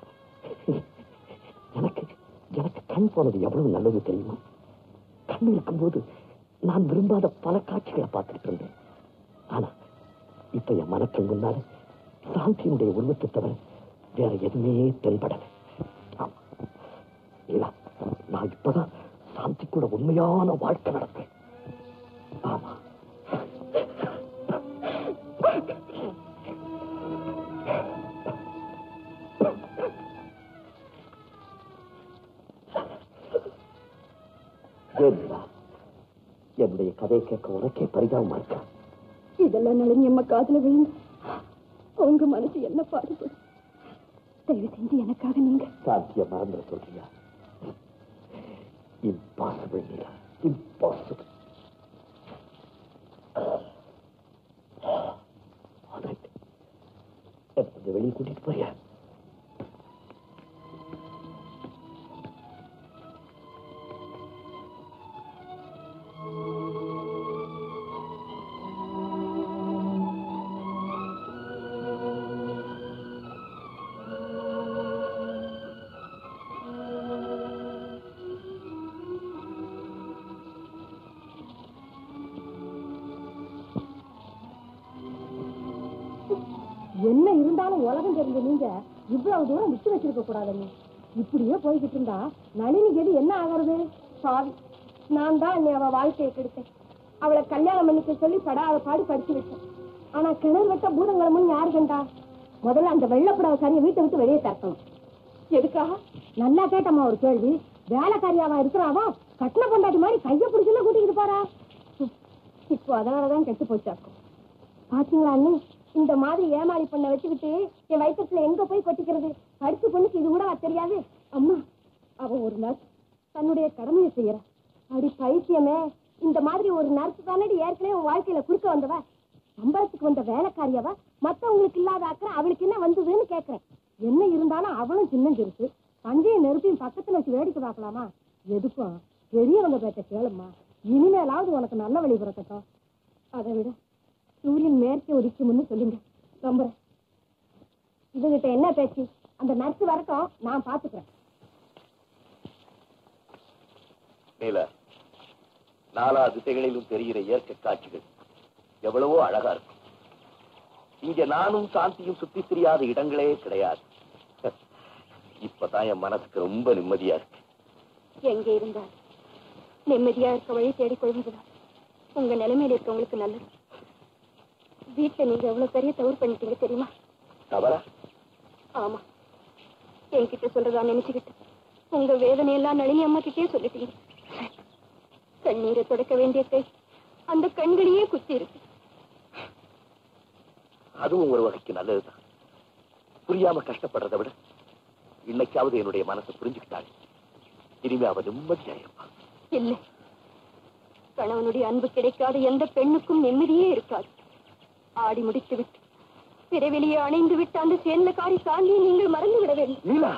எனக்கு எனக்கு கண் போனது எவ்வளவு நல்லது தெரியுமா கண் இருக்கும்போது நான் விரும்பாத பல காட்சிகளை பார்த்துட்டு இருந்தேன் ஆனா இப்ப என் மனத்தின் முன்னால சாந்தியினுடைய உருவத்தை தவிர வேற எதுவுமே தென்படல ஆமா. இல்ல, நான் இப்பதான் சாந்தி கூட உண்மையான வாழ்க்கை நடப்பேன் ஆமா ஏன்டா, என்னுடைய கதையை கேட்க உனக்கே பரிதாபமா இருக்கா இதெல்லாம் நளினி அம்மா காதுல விழுந்து உங்க மனசு என்ன பாடுபடும் தயவு செஞ்சு எனக்காக நீங்க சாத்திய மறந்துட சொல்றியா இம்பாசிபிள் நீலா இம்பாசிபிள் கொஞ்சம் வெளியே கூட்டிட்டு போறியா என்ன இருந்தாலும் உலகம் தெரிஞ்ச நீங்க இவ்வளவு தூரம் விட்டு வச்சிருக்க கூடாதுங்க இப்படியே போய்கிட்டு இருந்தா நளினி எது என்ன ஆகிறது சாவி நான் தான் என்னை அவ வாழ்க்கையை கெடுத்தேன் அவளை கல்யாணம் பண்ணிக்க சொல்லி படாத பாடி படிச்சு வச்சேன் ஆனா கிணறு வெட்ட பூதங்களமும் யாரு கண்டா முதல்ல அந்த வெள்ளப்படவை காரிய வீட்டை விட்டு வெளியே தரணும் எதுக்காக நல்லா கேட்டம்மா ஒரு கேள்வி வேலைக்காரியாவா இருக்கிறாவா கட்டின பொண்டாட்டி மாதிரி கைய பிடிச்சுல கூட்டிக்கிட்டு போறா ஹம், இப்போ அதனாலதான் கெட்டு போச்சாக்கும் பாத்தீங்களா அண்ணி இந்த மாதிரி ஏமாளி பண்ண வச்சுக்கிட்டு என் வயிற்றுல எங்க போய் கொட்டிக்கிறது படிச்ச பொண்ணுக்கு இது கூட தெரியாது அம்மா அவ ஒரு நர்ஸ் தன்னுடைய கடமையை செய்யறா அடி பைத்தியமே இந்த மாதிரி ஒரு நர்ஸ் தானடி ஏற்கனவே உன் வாழ்க்கையில குறுக்க வந்தவ சம்பளத்துக்கு வந்த வேலைக்காரியவ மத்தவங்களுக்கு இல்லாத அக்கறை அவளுக்கு என்ன வந்ததுன்னு கேக்குறேன் என்ன இருந்தாலும் அவளும் சின்ன சிறுசு பஞ்சையும் நெருப்பையும் பக்கத்துல வச்சு வேடிக்கை பார்க்கலாமா எதுக்கும் பெரியவங்க பேச்ச கேளும்மா இனிமேலாவது உனக்கு நல்ல வழி பிறக்கட்டும் அதை விட சூரியன் மேற்கே உதிக்கும்னு சொல்லுங்க நம்புறேன் இதுகிட்ட என்ன பேச்சு அந்த நர்ஸ் வரட்டும் நான் பாத்துக்கிறேன் நீலா நாலா திசைகளிலும் தெரிகிற இயற்கை காட்சிகள் எவ்வளவோ அழகா இருக்கும் இங்க நானும் சாந்தியும் சுத்தி தெரியாத இடங்களே கிடையாது இப்பதான் என் மனசுக்கு ரொம்ப நிம்மதியா இருக்கு எங்க இருந்தால் நிம்மதியா இருக்க வழி தேடிக் கொள்வதுதான் உங்க நிலைமையில இருக்கவங்களுக்கு நல்லது வீட்டுல நீங்க எவ்வளவு பெரிய தவறு பண்ணிட்டீங்க தெரியுமா தவறா ஆமா என்கிட்ட சொல்றதா நினைச்சுக்கிட்டு உங்க வேதனையெல்லாம் நளினி அம்மா கிட்டே சொல்லிட்டீங்க கண்ணீரை தொடக்க வேண்டிய கை அந்த கண்களையே குத்தி இருக்கு அதுவும் ஒரு வகைக்கு நல்லதுதான் புரியாம கஷ்டப்படுறதை விட இன்னைக்காவது என்னுடைய மனசை புரிஞ்சுக்கிட்டாள் இனிமே அவ நிம்மதியா இருப்பா இல்லை கணவனுடைய அன்பு கிடைக்காத எந்த பெண்ணுக்கும் நிம்மதியே இருக்காது ஆடி முடித்து விட்டு பிறவெளியே அணைந்து விட்டு அந்த சேர்ந்தக்காரி சாந்தியை நீங்கள் மறந்து விட வேண்டும் நீலா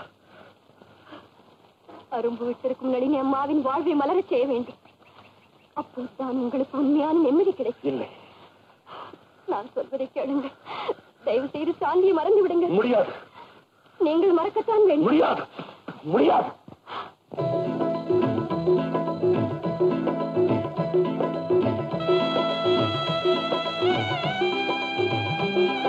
அரும்பு விட்டிருக்கும் நளினி அம்மாவின் வாழ்வை மலரச் செய்ய வேண்டும் அப்போதுதான் உங்களுக்கு உண்மையான நிம்மதி கிடைக்கும் இல்லை நான் சொல்வதை கேளுங்க தயவு செய்து சாந்தியை மறந்து விடுங்க முடியாது நீங்கள் மறக்கத்தான் வேண்டும் முடியாது முடியாது ஆ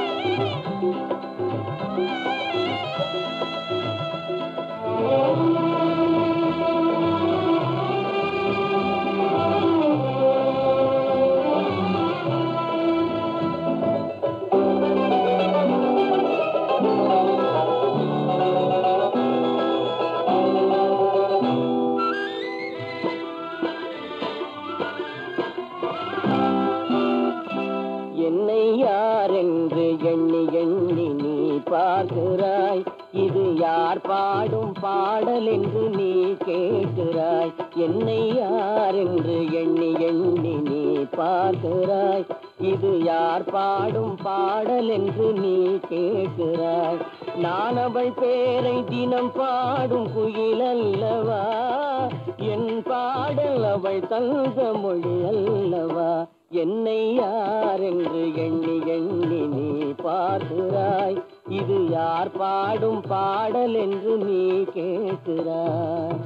எண்ணி எண்ணி நீ பார்க்கிறாய் இது யார் பாடும் பாடல் என்று நீ கேட்கிறாய் என்னை யார் என்று எண்ணி எண்ணி நீ பார்க்கிறாய் இது யார் பாடும் பாடல் என்று நீ கேட்கிறாய் நான் அவள் பேரை தினம் பாடும் குயில் அல்லவா என் பாடல் அவள் தங்க மொழி அல்லவா என்னை யார் என்று எண்ணி எண்ணி நீ பார்க்கிறாய் இது யார் பாடும் பாடல் என்று நீ கேட்கிறாய்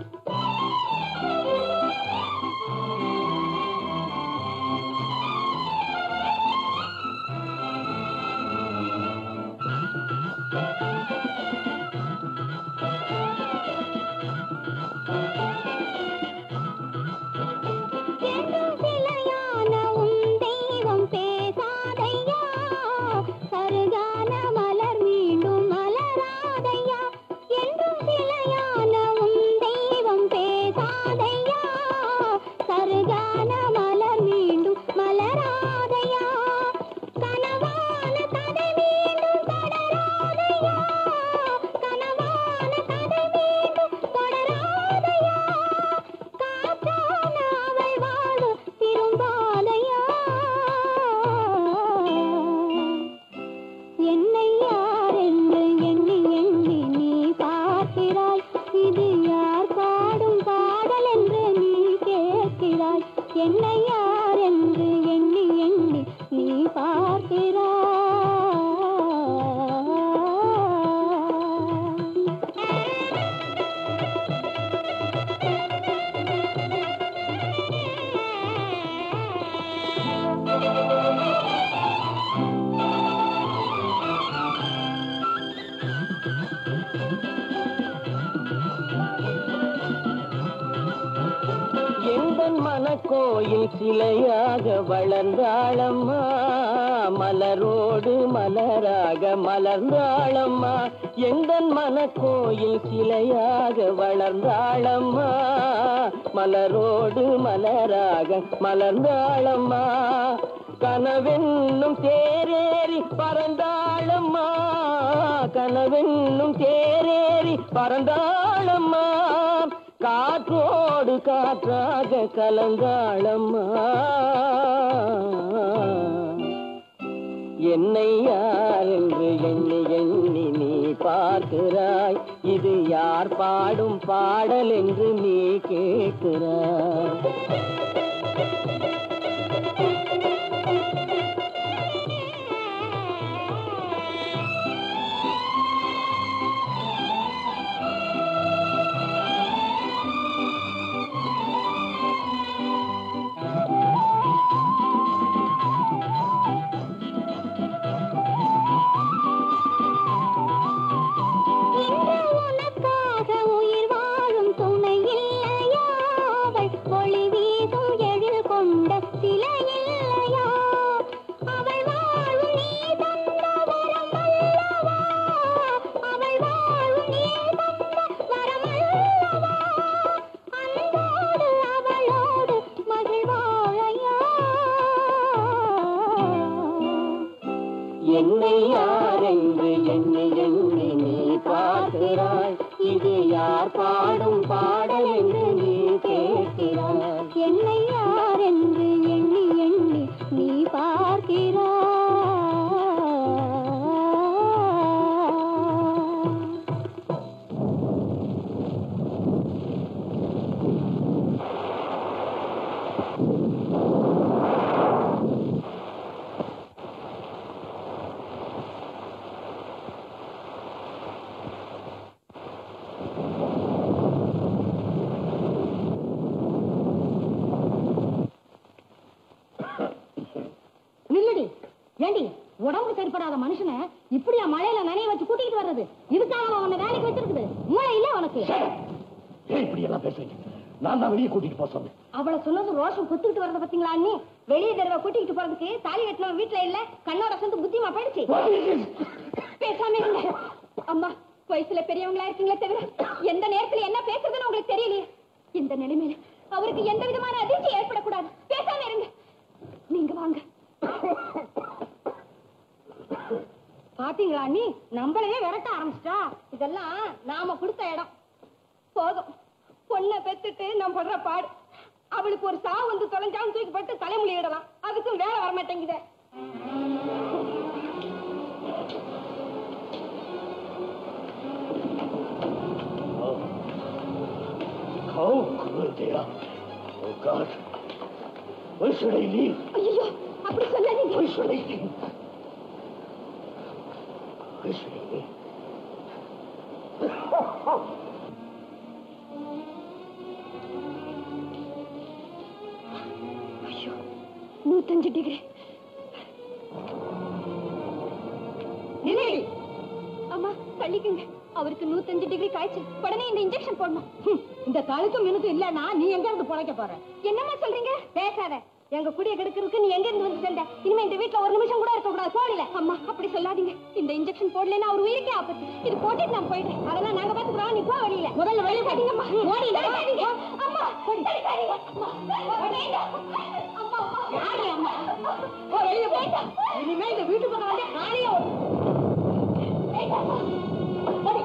என்றும் சிலையான உன் தெய்வம் பேசாதையா சருகான மலர் மீண்டும் மலராதையா என்றும் சிலையான உன் தெய்வம் பேசாதையா சருகான மலர் மீண்டும் மலராதையா கனவான கதை மீண்டும் தொடராதையா கனவான கதை மீண்டும் தொடராதையா காற்றான அவள் வாழ திரும்பாதையா என்னை யார் என்று எண்ணி எண்ணி நீ பார்க்கிறாய் இது யார் பாடும் பாடல் என்று நீ கேட்கிறாய் என்னை யார் என்று எண்ணி எண்ணி நீ பார்க்கிறாய் எந்தன் மனக்கோயில் சிலையாக வளர்ந்தாளம்மா மலரோடு மலராக மலர்ந்தாளம்மா எந்தன் மனக்கோயில் சிலையாக வளர்ந்தாளம்மா மலரோடு மலராக மலர்ந்தாளம்மா கனவென்னும் தேரேறி பறந்தாளம்மா கனவென்னும் தேரேறி பறந்தாளம்மா காற்றோடு காற்றாக கலந்தாளம்மா என்னை யார் என்று எண்ணி எண்ணி நீ பார்க்கிறாய் இது யார் பாடும் பாடல் என்று நீ கேட்கிறாய் இன்று உனக்காக உயிர் வாழும் துணை இல்லையா அவள் ஒளி வீசும் எழில் கொண்ட சிலை இல்லையா அவள் வாழும் நீ தந்த வரம் அல்லவா அவள் வாழும் நீ தந்த வரம் அல்லவா அன்போடு அவளோடு மகிழ்வாழையா என்னை யார் என்று எண்ணி எண்ணி நீ பார்க்கிறாய் இது யார் பாடும் பாடல் என்று நீ கேட்கிறாய் என்னை யார் என்று எண்ணி எண்ணி நீ பார்க்கிறாய் நில்லுடி ஏண்டி உடம்பு சரிப்படாத மனுஷனை இப்படியா மழையில நனைய வச்சு கூட்டிட்டு வர்றது இதுக்காக அவன் உன்னை வேலைக்கு வச்சிருக்குது மூளை இல்ல உனக்கு ஏன் இப்படி எல்லாம் பேசுறீங்க நான் தான் வெளியே கூட்டிட்டு போக சொன்னேன் அவளை சொன்னது ரோஷம் குத்துக்கிட்டு வரத பாத்தீங்களா அண்ணி வெளியே தடவை கூட்டிக்கிட்டு போறதுக்கு தாலி கட்டினவன் வீட்டுல இல்ல கண்ணோட சேர்ந்து புத்திமா போயிடுச்சு பேசாம இருங்க அம்மா வயசுல பெரியவங்களா இருக்கீங்களே தவிர எந்த நேரத்துல என்ன பேசுறதுன்னு உங்களுக்கு தெரியலையே இந்த நிலைமையில அவருக்கு எந்த விதமான அதிர்ச்சி ஏற்படக்கூடாது பேசாம இருங்க நீங்க வாங்க பாத்தீங்களா நீ நம்மளையே விரட்ட ஆரம்பிச்சிட்டா இதெல்லாம் நாம கொடுத்த இடம் போதும் பொண்ணை பெத்துட்டு நம்ம படுற பாடு அவளுக்கு ஒரு சாவு வந்து தொலைஞ்சாலும் தூக்கி போட்டு தலைமுடியிடலாம் அதுக்கும் வேலை வர மாட்டேங்குதே How cruel they are. Oh God. Why should I leave? ஐயோ அப்படி சொல்லாதீங்க Why should I leave? Why should I leave? ஐயோ நூத்தஞ்சு டிகிரி நிலையடி அம்மா தள்ளிக்குங்க அவருக்கு நூத்தஞ்சு டிகிரி காய்ச்சல் உடனே இந்த இன்ஜெக்ஷன் போடணும் இந்த கழுத்து மினுத்து இல்லன்னா நீ எங்க இருந்து பொழைக்க போற என்னம்மா சொல்றீங்க பேசாத எங்க குடிய கெடுக்கிறதுக்கு நீ எங்க இருந்து வந்து சேர்ந்த இனிமே இந்த வீட்ல ஒரு நிமிஷம் கூட இருக்க கூடாது போடல அம்மா அப்படி சொல்லாதீங்க இந்த இன்ஜெக்ஷன் போடலைன்னா அவர் உயிருக்கே ஆபத்து இது போட்டுட்டு நான் போயிடுறேன் அதெல்லாம் நாங்க பாத்துக்கிறோம் நீ போ வெளியில முதல்ல வெளிய போடிங்கம்மா ஓடிங்க அம்மா தள்ளிக்காதீங்க. அம்மா ஓடிங்க. அம்மா யாரு அம்மா போ வெளிய போ இனிமே இந்த வீட்டு பக்கம் வந்து நானே ஓடு. ஓடி.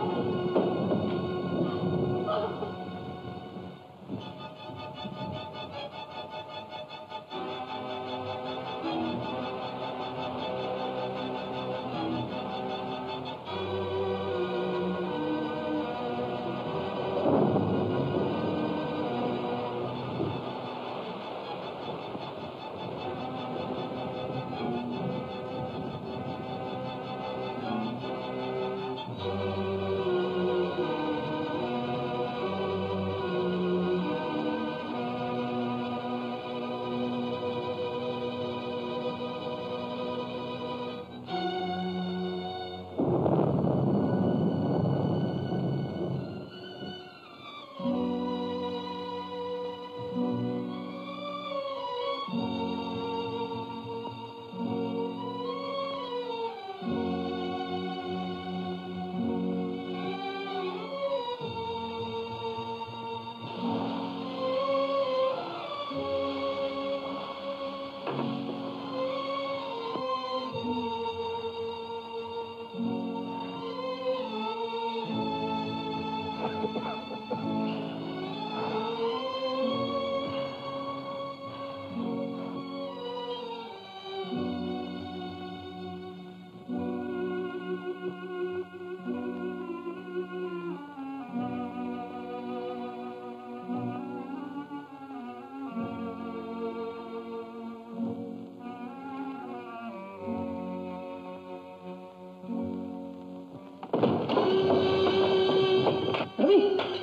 ரவி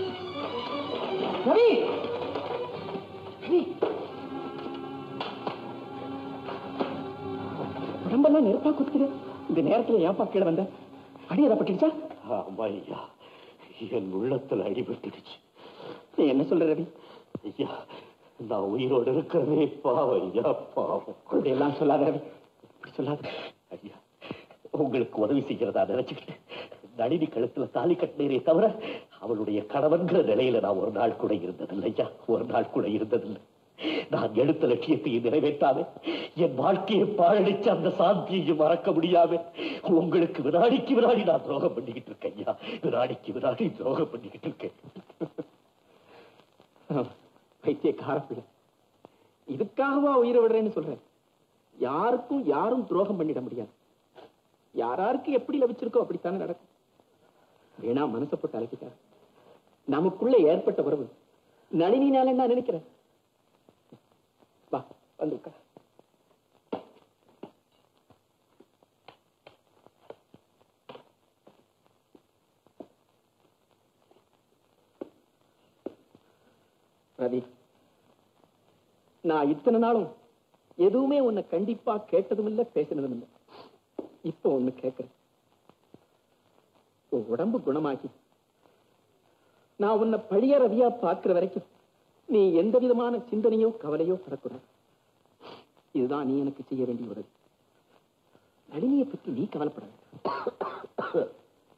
ரவி ரவி உடம்பெல்லாம் நெருப்பா குத்துது இந்த நேரத்துல ஏன்பா கீழே வந்த அடி எதை பட்டுடுச்சா ஆமா ஐயா என் உள்ளத்துல அடிபட்டுடுச்சு நீ என்ன சொல்ற ரவி ஐயா நான் உயிரோடு இருக்கிறதே பாவம் ஐயா பாவம் இப்படி எல்லாம் சொல்லாத ரவி இப்படி சொல்லாத ஐயா உங்களுக்கு உதவி செய்கிறதா நினைச்சுக்கிட்டு நளினி கழுத்துல தாலி கட்டினீரே தவிர அவளுடைய கணவன்கிற நிலையில நான் ஒரு நாள் கூட இருந்ததில்லை ஐயா ஒரு நாள் கூட இருந்ததில்லை நான் எடுத்த லட்சியத்தையும் நிறைவேற்றாம என் வாழ்க்கையை பாழடிச்ச அந்த சாந்தியையும் மறக்க முடியாம உங்களுக்கு வினாடிக்கு வினாடி நான் துரோகம் பண்ணிக்கிட்டு இருக்கேன் ஐயா வினாடிக்கு வினாடி துரோகம் பண்ணிக்கிட்டு இருக்கேன் பைத்தியக்கார பிள்ளை இதுக்காகவா உயிரை விடுறேன்னு சொல்றேன் யாருக்கும் யாரும் துரோகம் பண்ணிட முடியாது யாராருக்கு எப்படி லபிச்சிருக்கோ அப்படித்தானே நடக்கும் வேணா மனசை போட்டு அழைக்கிட்டார் நமக்குள்ள ஏற்பட்ட உறவு நளினினாலே நான் நினைக்கிறேன் வா வந்து உட்கார் ரவி நான் இத்தனை நாளும் எதுவுமே உன்னை கண்டிப்பா கேட்டதும் இல்ல பேசினதும் இல்ல இப்போ ஒண்ணு கேட்கிறேன் உன் உடம்பு குணமாகி நான் உன்னை பழிய ரவியா பார்க்கிற வரைக்கும் நீ எந்த விதமான சிந்தனையோ கவலையோ படக்கூடாது இதுதான் நீ எனக்கு செய்ய வேண்டிய உதவி நளினியை பத்தி நீ கவலைப்பட வேண்டாம்.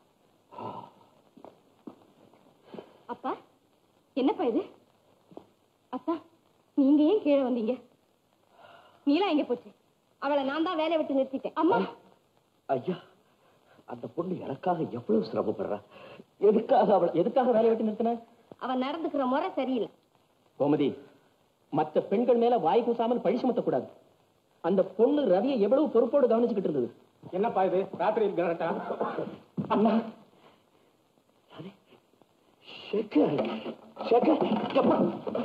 அப்பா என்னப்பா இது அப்பா நீங்க ஏன் கீழே வந்தீங்க நீலா எங்க போச்சு அவளை நான் தான் வேலையை விட்டு நிறுத்திட்டேன் அம்மா ஐயா அந்த பொண்ணு எனக்காக எவ்வளவு சிரமப்படுறா எதுக்காக அவளை எதுக்காக வேலையை விட்டு நிறுத்தின அவன் நடந்துக்கிற முறை சரியில்லை கோமதி மற்ற பெண்கள் மேல வாய் கூசாமல் பழி சுமத்தக்கூடாது அந்த பொண்ணு ரவியை எவ்வளவு பொறுப்போடு கவனிச்சுக்கிட்டு இருந்தது என்னப்பா இது ராத்திரி கரெக்டா அண்ணா சேகர் சேகர் எப்பா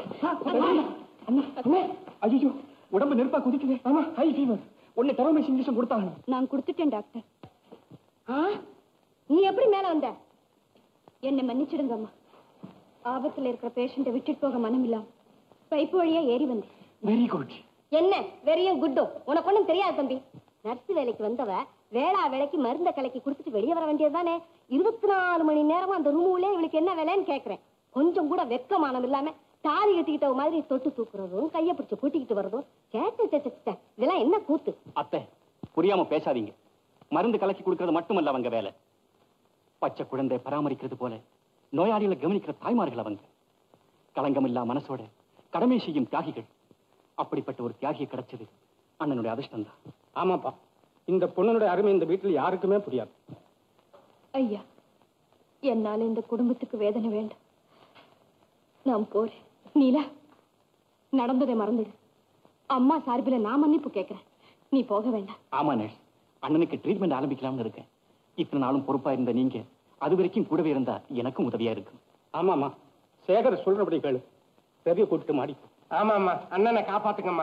ஐயோ உடம்பு நெருப்பா குதிக்குது ஆமா ஹை ஃபீவர் உன்னை டெரோமேஷன் இன்ஜெக்ஷன் கொடுத்தாங்க நான் கொடுத்துட்டேன் டாக்டர் ஆ? நீ எப்படி மேல வந்த என்னை மன்னிச்சிடுங்கம்மா ஆபத்துல இருக்கிற பேஷண்ட்டை விட்டுட்டு போக மனம் இல்லாம பைப்பு வழியா ஏறி வந்தேன் வெரி குட் என்ன வெறியும் குட்டும் உனக்கு ஒண்ணும் தெரியாது தம்பி நர்ஸ் வேலைக்கு வந்தவ வேளா வேலைக்கு மருந்த கலக்கி கொடுத்துட்டு வெளியே வர வேண்டியதுதானே இருபத்தி நாலு மணி நேரமா அந்த ரூமுலே இவளுக்கு என்ன வேலைன்னு கேக்குறேன் கொஞ்சம் கூட வெக்கமானம் இல்லாம தாலி கட்டிக்கிட்ட மாதிரி தொட்டு தூக்குறதும் கைய பிடிச்சு கூட்டிக்கிட்டு வர்றதும் சேட்ட சேட்ட சேட்ட. இதெல்லாம் என்ன கூத்து அத்தை புரியாம பேசாதீங்க மருந்து கலக்கி கொடுக்கறது மட்டுமல்ல அவங்க வேலை பச்சை குழந்தை பராமரிக்கிறது போல நோயாளிகளை கவனிக்கிற தாய்மார்கள் அவங்க களங்கமில்லா மனசோட கடமை செய்யும் தியாகிகள் அப்படிப்பட்ட ஒரு தியாகியை கிடைச்சது அண்ணனுடைய அதிர்ஷ்டம் தான் ஆமாப்பா இந்த பொண்ணுடைய அருமை இந்த வீட்டில் யாருக்குமே புரியாது ஐயா என்னால இந்த குடும்பத்துக்கு வேதனை வேண்டாம் நான் போறேன் நீலா நடந்ததை மறந்துடு அம்மா சார்பில நான் மன்னிப்பு கேட்கிறேன் நீ போக வேண்டாம் ஆமா நர்ஸ் அண்ணனுக்கு ட்ரீட்மெண்ட் ஆரம்பிக்கலாம்னு இருக்கேன் இத்தனை நாளும் பொறுப்பா இருந்த நீங்க அது வரைக்கும் கூடவே இருந்தா எனக்கும் உதவியா இருக்கும் ஆமாமா சேகர் சொல்றபடி கேளு பெரிய கூட்டு மாடி ஆமா ஆமா அண்ணனை காப்பாத்துங்கம்மா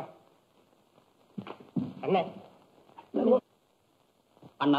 அண்ணன் அண்ணா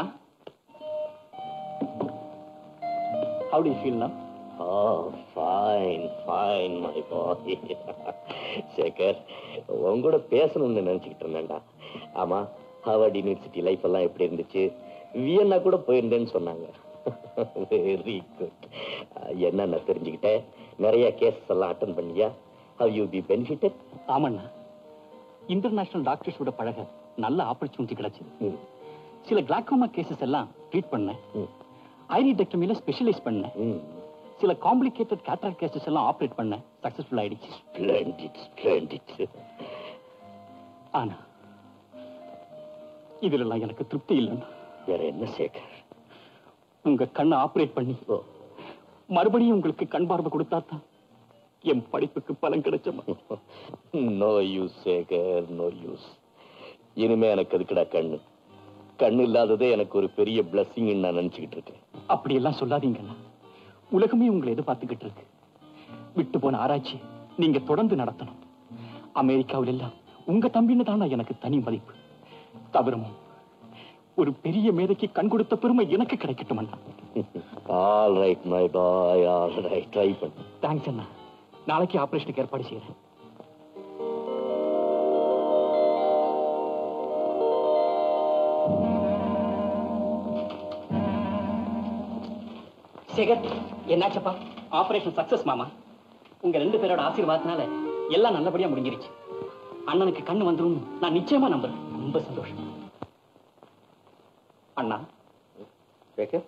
how do you feel now Oh, fine, fine, my boy. Sekar உன் கூட பேசணும்னு நினைச்சுக்கிட்டு இருந்தேன்டா ஆமா ஹார்வர்ட் யூனிவர்சிட்டி லைஃப் எல்லாம் எப்படி இருந்துச்சு வியன்னா கூட போயிருந்தேன்னு சொன்னாங்க வெரி குட் என்னென்ன தெரிஞ்சுக்கிட்டேன் நிறைய கேசஸ் எல்லாம் அட்டன் பண்ணியா ஹவ் யூ பி பெனிஃபிட்டட் ஆமாண்ணா இன்டர்நேஷனல் டாக்டர்ஸோட பழக நல்ல ஆப்பர்ச்சுனிட்டி கிடைச்சது சில கிளாக்கோமா கேசஸ் எல்லாம் ட்ரீட் பண்ணேன் ஐரிடெக்டமில ஸ்பெஷலைஸ் பண்ணேன் சில காம்ப்ளிகேட்டட் கேட்ராக்ட் கேசஸ் எல்லாம் ஆபரேட் பண்ணேன் சக்சஸ்ஃபுல் ஆயிடுச்சு ஸ்பிளண்டிட் ஸ்பிளண்டிட் ஆனா இதுல எல்லாம் எனக்கு திருப்தி இல்லைன்னா வேற என்ன சேகர் உங்க கண்ணை ஆபரேட் பண்ணி மறுபடியும் உங்களுக்கு கண் பார்வை கொடுத்தா தான் என் படிப்புக்கு பலன் கிடைச்சமா no use Sekar no use இனிமே எனக்கு அதுக்குடா கண்ணு கண்ணு இல்லாததே எனக்கு ஒரு பெரிய பிளஸ்ஸிங் நான் நினைச்சுக்கிட்டு இருக்கேன் அப்படி எல்லாம் சொல்லாதீங்கண்ணா உலகமே உங்களை எதிர்பார்த்துக்கிட்டு இருக்கு விட்டு போன ஆராய்ச்சி நீங்க தொடர்ந்து நடத்தணும் அமெரிக்காவில் எல்லாம் உங்க தம்பின்னு தான் எனக்கு தனி மதிப்பு தவிரமும் ஒரு பெரிய மேதைக்கு கண் கொடுத்த பெருமை எனக்கு கிடைக்கட்டும் அண்ணா all right my boy all right try பண்ணு தேங்க்ஸ் அண்ணா நாளைக்கு ஆபரேஷனுக்கு ஏற்பாடு செய்யறேன் சேகர் என்னாச்சப்பா ஆபரேஷன் சக்சஸ் மாமா உங்க ரெண்டு பேரோட ஆசீர்வாதத்தினால எல்லாம் நல்லபடியா முடிஞ்சிருச்சு அண்ணனுக்கு கண்ணு வந்துரும் நான் நிச்சயமா நம்புறேன் ரொம்ப சந்தோஷம் அண்ணா சேகர்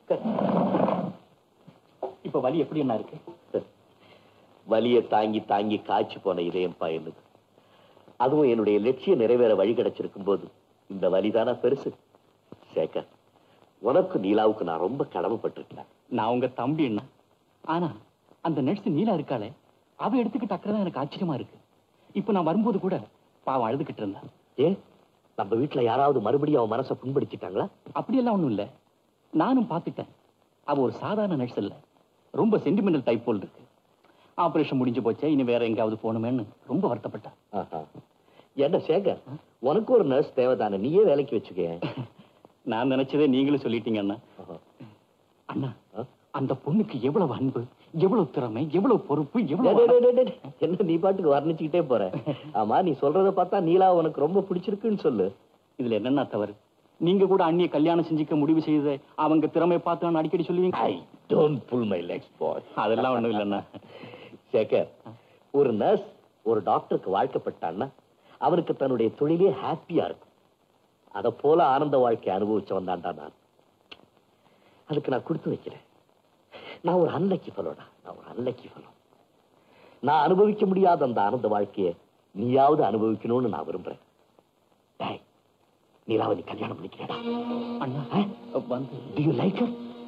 இப்ப வலி எப்படி என்ன இருக்கு வலியை தாங்கி தாங்கி காய்ச்சி போன இதயம் என்னது அதுவும் என்னுடைய லட்சியம் நிறைவேற வழி கிடைச்சிருக்கும் போது இந்த வலிதானா பெருசு சேகர் உனக்கு நீலாவுக்கு நான் ரொம்ப கடமைப்பட்டிருக்கேன் நான் உங்க தம்பி அண்ணா ஆனா அந்த நர்ஸ் நீலா இருக்காளே அவ எடுத்துக்கிட்ட அக்கறை தான் எனக்கு ஆச்சரியமா இருக்கு இப்ப நான் வரும்போது கூட பாவம் அழுதுகிட்டு இருந்தா ஏன் நம்ம வீட்டுல யாராவது மறுபடியும் அவன் மனசை புண்படுத்திட்டாங்களா அப்படியெல்லாம் ஒண்ணும் இல்ல நானும் பார்த்துட்டேன் அவ ஒரு சாதாரண நர்ஸ் இல்ல ரொம்ப சென்டிமெண்டல் டைப் போல் இருக்கு ஆபரேஷன் முடிஞ்சு போச்சே இனி வேற எங்கேயாவது போகணுமேன்னு ரொம்ப வருத்தப்பட்டா ஆஹா. என்ன சேகர் உனக்கு ஒரு நர்ஸ் தேவைதானே நீயே வேலைக்கு வச்சுக்க நான் நினைச்சதே நீங்களும் சொல்லிட்டீங்க அண்ணா அண்ணா அந்த பொண்ணுக்கு எவ்வளவு அன்பு எவ்வளவு திறமை எவ்வளவு பொறுப்பு டேய், எவ்வளவு டேய், டேய், டேய், டேய். என்ன நீ பாட்டுக்கு வர்ணிச்சுக்கிட்டே போற ஆமா நீ சொல்றத பார்த்தா நீலா உனக்கு ரொம்ப பிடிச்சிருக்குன்னு சொல்லு இதுல என்னன்னா தவறு நீங்க கூட அண்ணிய கல்யாணம் செஞ்சுக்க முடிவு செய்த அவங்க திறமை பார்த்து நான் அடிக்கடி சொல்லுவீங்க I don't pull my legs boy அதெல்லாம் ஒண்ணும் இல்லைண்ணா சேகர் ஒரு நர்ஸ் ஒரு டாக்டருக்கு வாழ்க்கப்பட்டான்னா அவருக்கு தன்னுடைய தொழிலே ஹாப்பியா இருக்கும் அத போல ஆனந்த வாழ்க்கை அனுபவிச்சவன் தான்டா நான் அதுக்கு நான் கொடுத்து வைக்கிறேன் நான் ஒரு அன்லக்கி ஃபலோடா நான் ஒரு அன்லக்கி ஃபலோ நான் அனுபவிக்க முடியாத அந்த ஆனந்த வாழ்க்கையை நீயாவது அனுபவிக்கணும்னு நான் விரும்புறேன் டேய், நீலாவதி கல்யாணம் பண்ணிக்கிறடா அண்ணா வந்து to you like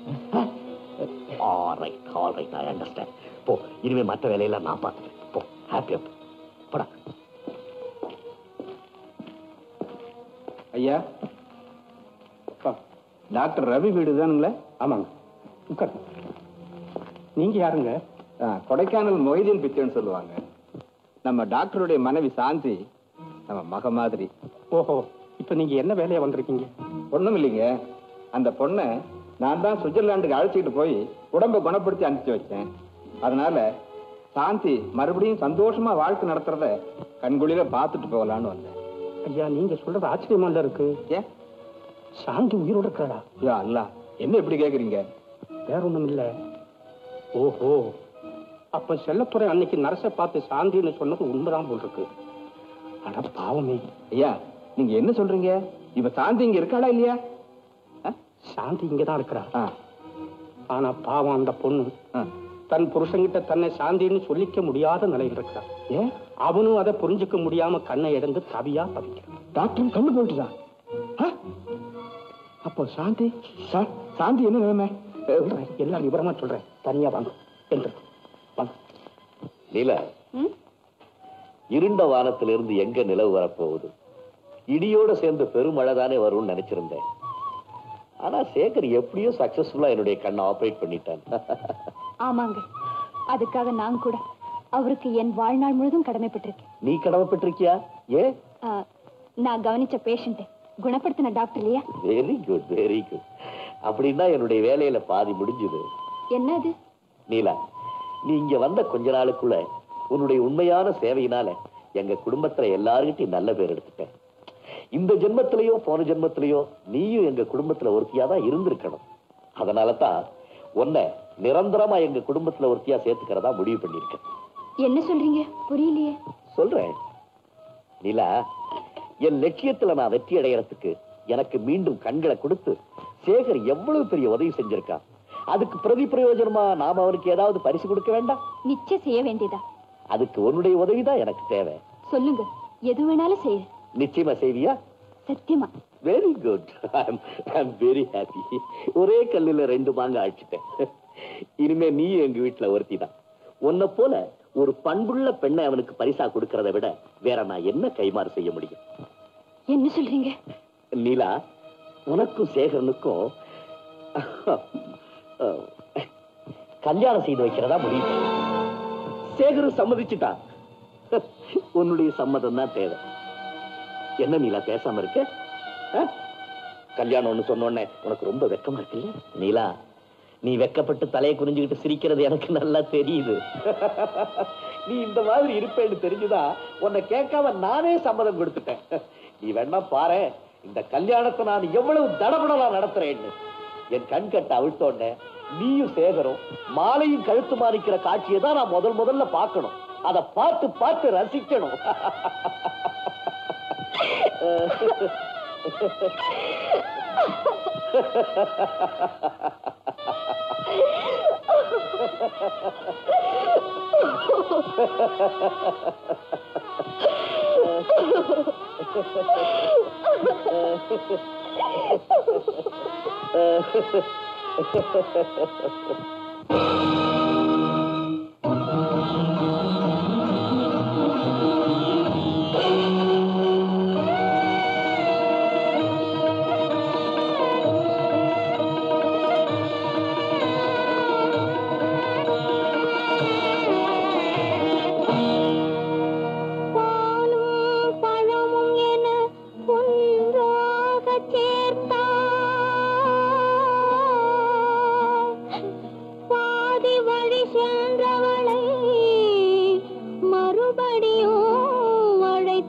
all right all right I understand போ இனிமே மற்ற வேலையெல்லாம் நான் பார்த்துக்கிறேன் போ ஹாப்பியா போடா ஐயா அப்பா, டாக்டர் ரவி வீடு தானுங்களே ஆமாங்க உட்கார் நீங்க யாருங்க கொடைக்கானல் மொய்தீன் பிச்சைன்னு சொல்லுவாங்க நம்ம டாக்டருடைய மனைவி சாந்தி நம்ம மக மாதிரி ஓஹோ இப்ப நீங்க என்ன வேலையா வந்திருக்கீங்க ஒண்ணும் இல்லைங்க அந்த பொண்ணை நான் தான் சுவிட்சர்லாந்துக்கு அழைச்சிட்டு போய் உடம்பை குணப்படுத்தி அனுப்பிச்சு வச்சேன் அதனால சாந்தி மறுபடியும் சந்தோஷமா வாழ்க்கை நடத்துறத கண்குளிர பார்த்துட்டு போகலான்னு வந்தேன் ஐயா நீங்க சொல்றது ஆச்சரியமா இல்ல இருக்கு ஏன் சாந்தி உயிரோட இருக்கிறாடா யா அல்ல என்ன இப்படி கேக்குறீங்க வேற ஒண்ணும் இல்ல ஓஹோ அப்ப செல்லத்துறை அன்னைக்கு நரச பார்த்து சாந்தின்னு சொன்னது உண்மைதான் போல் இருக்கு அட பாவமே ஐயா நீங்க என்ன சொல்றீங்க இவ சாந்தி இங்க இருக்காளா இல்லையா சாந்தி இங்கதான் இருக்கிறா ஆனா பாவம் அந்த பொண்ணு தன் புருஷன்கிட்ட தன்னை சாந்தின்னு சொல்லிக்க முடியாத நிலையில் இருக்கிறா ஏன் அவனும் அதை புரிஞ்சுக்க முடியாம கண்ணை இழந்து தவியா தவிக்கிறான் டாக்டர் கண்ணு போயிட்டுதான் அப்போ சாந்தி சா- சாந்தி என்ன நிலைமை எல்லாம் விவரமா சொல்றேன் தனியா வாங்க என்று வாங்க நீலா இருண்ட வானத்திலிருந்து எங்க நிலவு வரப்போகுது இடியோட சேர்ந்து பெருமழை தானே வரும்னு நினைச்சிருந்தேன் ஆனா சேகர் எப்படியோ சக்சஸ்ஃபுல்லா என்னுடைய கண்ணை ஆபரேட் பண்ணிட்டான் ஆமாங்க அதுக்காக நான் கூட அவருக்கு என் வாழ்நாள் முழுதும் கடமைப்பட்டிருக்கேன் நீ கடமைப்பட்டிருக்கியா ஏ ஆ, நான் கவனிச்ச பேஷண்ட் குணப்படுத்தின டாக்டர் இல்லையா வெரி குட் வெரி குட் அப்படின்னா என்னுடைய வேலையில பாதி முடிஞ்சுது என்னது நீலா நீ இங்க வந்த கொஞ்ச நாளுக்குள்ள உன்னுடைய உண்மையான சேவையினால எங்க குடும்பத்துல எல்லார்கிட்டையும் நல்ல பேர் எடுத்துட்டேன் இந்த ஜென்மத்திலேயோ போன ஜென்மத்திலேயோ நீயும் எங்க குடும்பத்துல ஒருத்தியா தான் இருந்திருக்கணும் அதனால தான் உன்னை நிரந்தரமா எங்க குடும்பத்துல ஒருத்தியா சேர்த்துக்கிறதா முடிவு பண்ணிருக்கேன் என்ன சொல்றீங்க புரியலையே சொல்றேன் நிலா என் லட்சியத்துல நான் வெற்றி அடையறதுக்கு எனக்கு மீண்டும் கண்களை கொடுத்து சேகர் எவ்வளவு பெரிய உதவி செஞ்சிருக்கான் அதுக்கு பிரதி பிரயோஜனமா நாம அவனுக்கு ஏதாவது பரிசு கொடுக்க வேண்டாம் நிச்சயம் செய்ய வேண்டியதா அதுக்கு உன்னுடைய உதவிதான் எனக்கு தேவை சொல்லுங்க எது வேணாலும் செய்ய நிச்சயமா செய்வியா சத்தியமா very good I'm very happy ஒரே கல்லுல ரெண்டு மாங்க அழிச்சிட்டேன் இனிமே நீ எங்க வீட்டுல ஒருத்தி தான் உன்னை போல ஒரு பண்புள்ள பெண்ணை அவனுக்கு பரிசா கொடுக்கறதை விட வேற நான் என்ன கைமாறு செய்ய முடியும் என்ன சொல்றீங்க நீலா உனக்கும் சேகரனுக்கும் அஹ், கல்யாணம் செய்து வைக்கிறதா முடிவு பண்ணேன். சேகரும் சம்மதிச்சுட்டான் உன்னுடைய சம்மதம் தான் தேவை என்ன நீலா பேசாம இருக்க அஹ்? கல்யாணம்னு சொன்ன உடனே உனக்கு ரொம்ப வெக்கமா இருக்குல்ல நீலா நீ வெக்கப்பட்டு தலையை குறிஞ்சுக்கிட்டு சிரிக்கிறது எனக்கு நல்லா தெரியுது நீ இந்த மாதிரி இருப்பேன்னு தெரிஞ்சுதா உன்னை கேட்காம நானே சம்மதம் கொடுத்துட்டேன் நீ வேணா பாரு இந்த கல்யாணத்தை நான் எவ்வளவு தடபடலா நடத்துறேன்னு என் கண் கட்ட அவிழ்த்தோடனே நீயும் சேகரும் மாலையும் கழுத்து மாறிக்கிற காட்சியை தான் நான் முதல் முதல்ல பார்க்கணும் அதை பார்த்து பார்த்து ரசிக்கணும் பழமும் என ஒன்றாகச் சேர்த்தாய். பாதி வழி சென்றவளை மறுபடியும்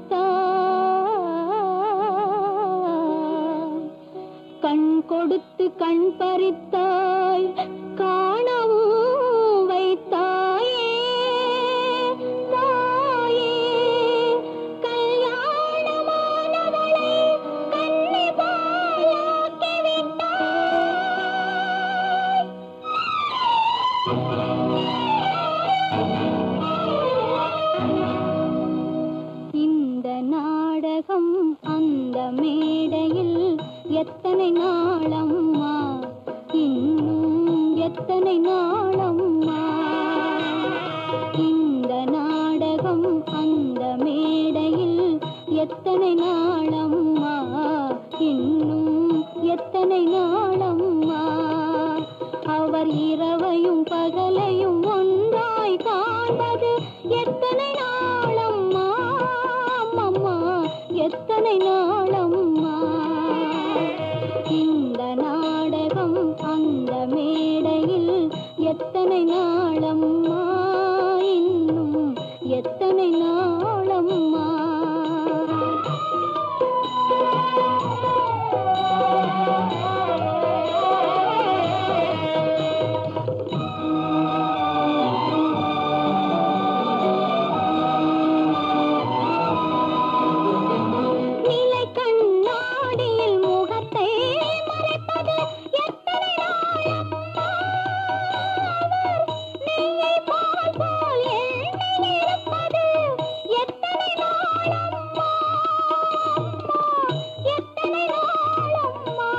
அழைத்தாய். கண் கொடுத்து கண் பறித்தாய் காணவும் வைத்தாயே தாயே கல்யாணமானவளை கண்ணி போலாக்கி விட்டாய் இந்த நாடக நாடகம் அந்த மேடையில் எத்தனை நாளம்மா இன்னும் எத்தனை நாளம்மா இந்த நாடகம் அந்த மேடையில் எத்தனை நாளம்மா இன்னும் எத்தனை நாளம்மா அவர் இரவையும் பகலையும் ஒன்றாய் காண்பது எத்தனை நாளம்மா அம்மம்மா எத்தனை நாளம்மா இந்த நாடகம் அந்த மேடையில் எத்தனை நாளம்மா இன்னும் எத்தனை நாளம்மா நிலை கண்ணாடியில் முகத்தை மறைப்பது எத்தனை நாளம்மா அவர் நெய்யை பால் போல் எண்ணி இருப்பது எத்தனை நாளம்மா அம்மா, எத்தனை நாளம்மா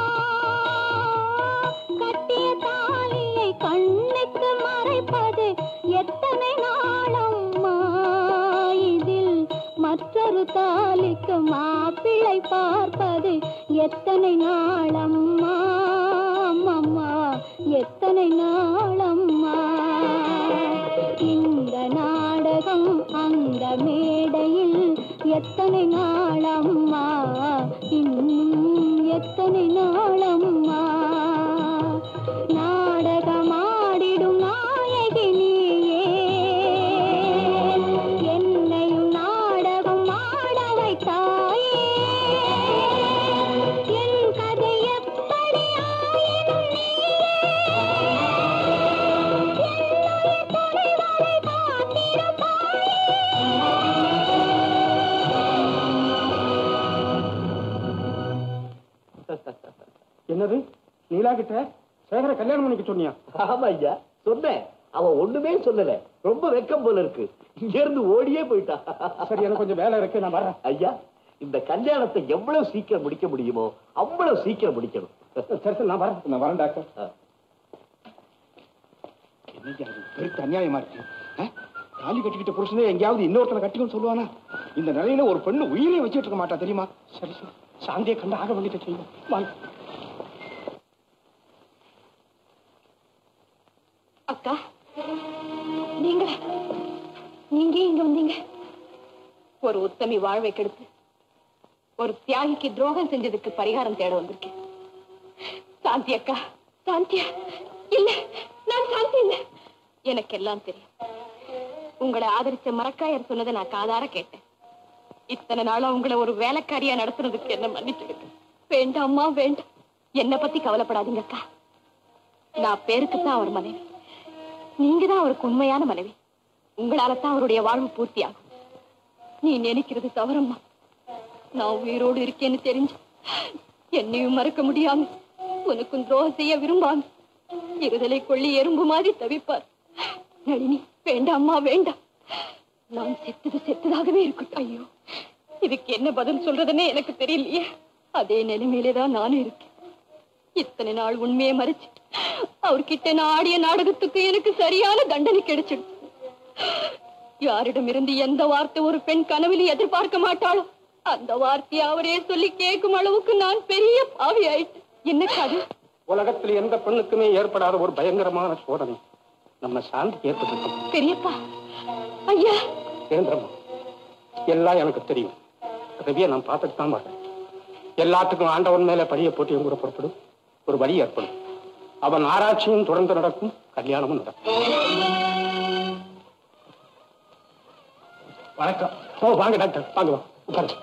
கட்டிய தாலியை கண்ணுக்கு மறைப்பது எத்தனை நாளம்மா இதில் மற்றொரு தாலிக்கு மாப்பிள்ளை பார்ப்பது எத்தனை நாளம்மா அம்மம்மா எத்தனை நாளம்மா இந்த நாடகம் அந்த மேடையில் எத்தனை நாளம்மா இன்னும் எத்தனை நாளம்மா நாடகமாடிடும் நாயகி நீயே என்னையும் நாடகம் ஆட வைத்தாயே என் கதை எப்படி ஆயினும் நீயே என்னுயிர் துணைவரை காத்திருப்பாயே என்னது நீலா கிட்ட சேகர கல்யாணம் பண்ணிக்க சொன்னியா ஆமா ஐயா சொன்னேன் அவன் ஒண்ணுமே சொல்லல ரொம்ப வெக்கம் போல இருக்கு இங்க இருந்து ஓடியே போயிட்டா சரி எனக்கு கொஞ்சம் வேலை இருக்கு நான் வரேன் ஐயா இந்த கல்யாணத்தை எவ்வளவு சீக்கிரம் முடிக்க முடியுமோ அவ்வளவு சீக்கிரம் முடிக்கணும் சரி சரி நான் வரேன் நான் வரேன் டாக்டர் ஆ. என்னையா அது பெருத்த அநியாயமா இருக்கு ஆ? தாலி கட்டிக்கிட்ட புருஷனே எங்கேயாவது இன்னொருத்தனை கட்டிக்கணும்னு சொல்லுவானா இந்த நிலையில ஒரு பெண்ணு உயிரை வச்சுட்டு இருக்க மாட்டா தெரியுமா சரி சரி சாந்தியை கண்டு ஆக வேண்டியதை செய்வோம் வாங்க அக்கா நீங்களா நீங்க ஏன் இங்க வந்தீங்க ஒரு உத்தமி வாழ்வை கெடுத்து ஒரு தியாகிக்கு துரோகம் செஞ்சதுக்கு பரிகாரம் தேட வந்திருக்கேன் சாந்தி அக்கா சாந்தியா இல்ல நான் சாந்தி இல்ல எனக்கு எல்லாம் தெரியும் உங்களை ஆதரிச்ச மரக்காயர் சொன்னதை நான் காதார கேட்டேன் இத்தனை நாளா உங்களை ஒரு வேலைக்காரியா நடத்துனதுக்கு என்ன மன்னிச்சிடுங்க வேண்டாம்மா வேண்டாம் என்னை பத்தி கவலைப்படாதீங்க அக்கா நான் பேருக்குத்தான் அவர் மனைவி நீங்க தான் அவருக்கு உண்மையான மனைவி உங்களால தான் அவருடைய வாழ்வு பூர்த்தியாகும் நீ நினைக்கிறது தவறம்மா நான் உயிரோடு இருக்கேன்னு தெரிஞ்சு என்னையும் மறக்க முடியாம உனக்கும் துரோகம் செய்ய விரும்பாம இருதலை கொள்ளி எறும்பு மாதிரி தவிப்பார் நளினி வேண்டாம்மா வேண்டாம் நான் செத்தது செத்ததாகவே இருக்கட்டும் ஐயோ இதுக்கு என்ன பதில் சொல்றதுன்னே எனக்கு தெரியலையே அதே நிலைமையிலே தான் நானும் இருக்கேன் இத்தனை நாள் உண்மையை மறைச்சு அவர்கிட்ட நான் ஆடிய நாடகத்துக்கு எனக்கு சரியான தண்டனை கிடைச்சிடும் யாரிடமிருந்து எந்த வார்த்தை ஒரு பெண் கனவிலே எதிர்பார்க்க மாட்டாளோ அந்த வார்த்தையை அவரே சொல்லி கேட்கும் அளவுக்கு நான் பெரிய பாவி ஆயிட்டேன் என்ன கதை உலகத்தில் எந்த பெண்ணுக்குமே ஏற்படாத ஒரு பயங்கரமான சோதனை நம்ம சாந்தி ஏற்பட்டு பெரியப்பா ஐயா கேந்திரமா எல்லாம் எனக்கு தெரியும் ரவியை நான் பார்த்துட்டு தான் வரேன் எல்லாத்துக்கும் ஆண்டவன் மேல பழிய போட்டு என் கூட புறப்படும் ஒரு வழி ஏற்படும் அவன் ஆராய்ச்சியும் தொடர்ந்து நடக்கும் கல்யாணமும் நடக்கும் வணக்கம் ஓ வாங்க டாக்டர் வாங்க வா உட்காருங்க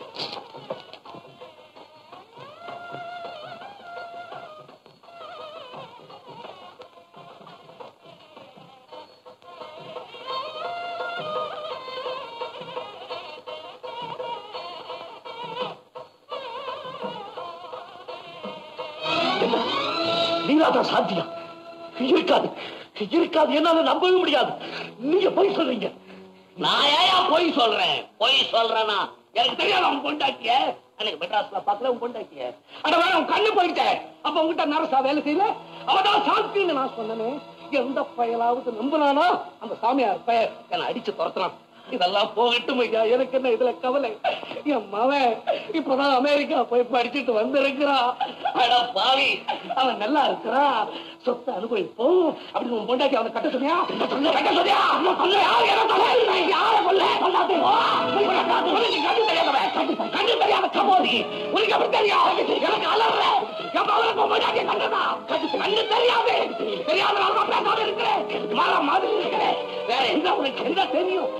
நீங்களாதான் சாத்தியா இருக்காது இருக்காது என்னால நம்பவே முடியாது நீங்க போய் சொல்றீங்க நான் ஏன் பொய் சொல்றேன் பொய் சொல்றேனா எனக்கு தெரியாது அவன் பொண்டாட்டிய அன்னைக்கு மெட்ராஸ்ல பார்க்கல உன் பொண்டாட்டிய அட வேற உன் கண்ணு போயிட்டேன் அப்ப உங்ககிட்ட நரசா வேலை செய்யல அவதான் சாந்தின்னு நான் சொன்னனே எந்த பயலாவது நம்புனானா அந்த சாமியார் பெயர் என்னை அடிச்சு துரத்துறான் இதெல்லாம் போகட்டும் ஐயா எனக்கு என்ன இதுல கவலை என் மவன் இப்பதான் அமெரிக்கா போய் படிச்சுட்டு வந்திருக்கிறான் அட பாவி அவன் நல்லா இருக்கிறான் சொத்தை அனுபவிப்போம் அப்படின்னு உன் பொண்டாட்டி அவனை கட்ட சொன்னியா கட்ட சொன்னியா சொல்ல யார சொல்ல யார சொல்ல சொல்லாதே உனக்கு கண்ணு தெரியாதவன் கண்ணு தெரியாத கபோதி உனக்கு எப்படி தெரியும் எனக்கு அலற என் மகனுக்கு உன் பொண்டாட்டியை கண்டதா கண்ணு தெரியாது தெரியாதனால தான் பேசாம இருக்கிறேன் மர மாதிரி இருக்கிறேன் வேற என்ன உனக்கு என்ன தெரியும்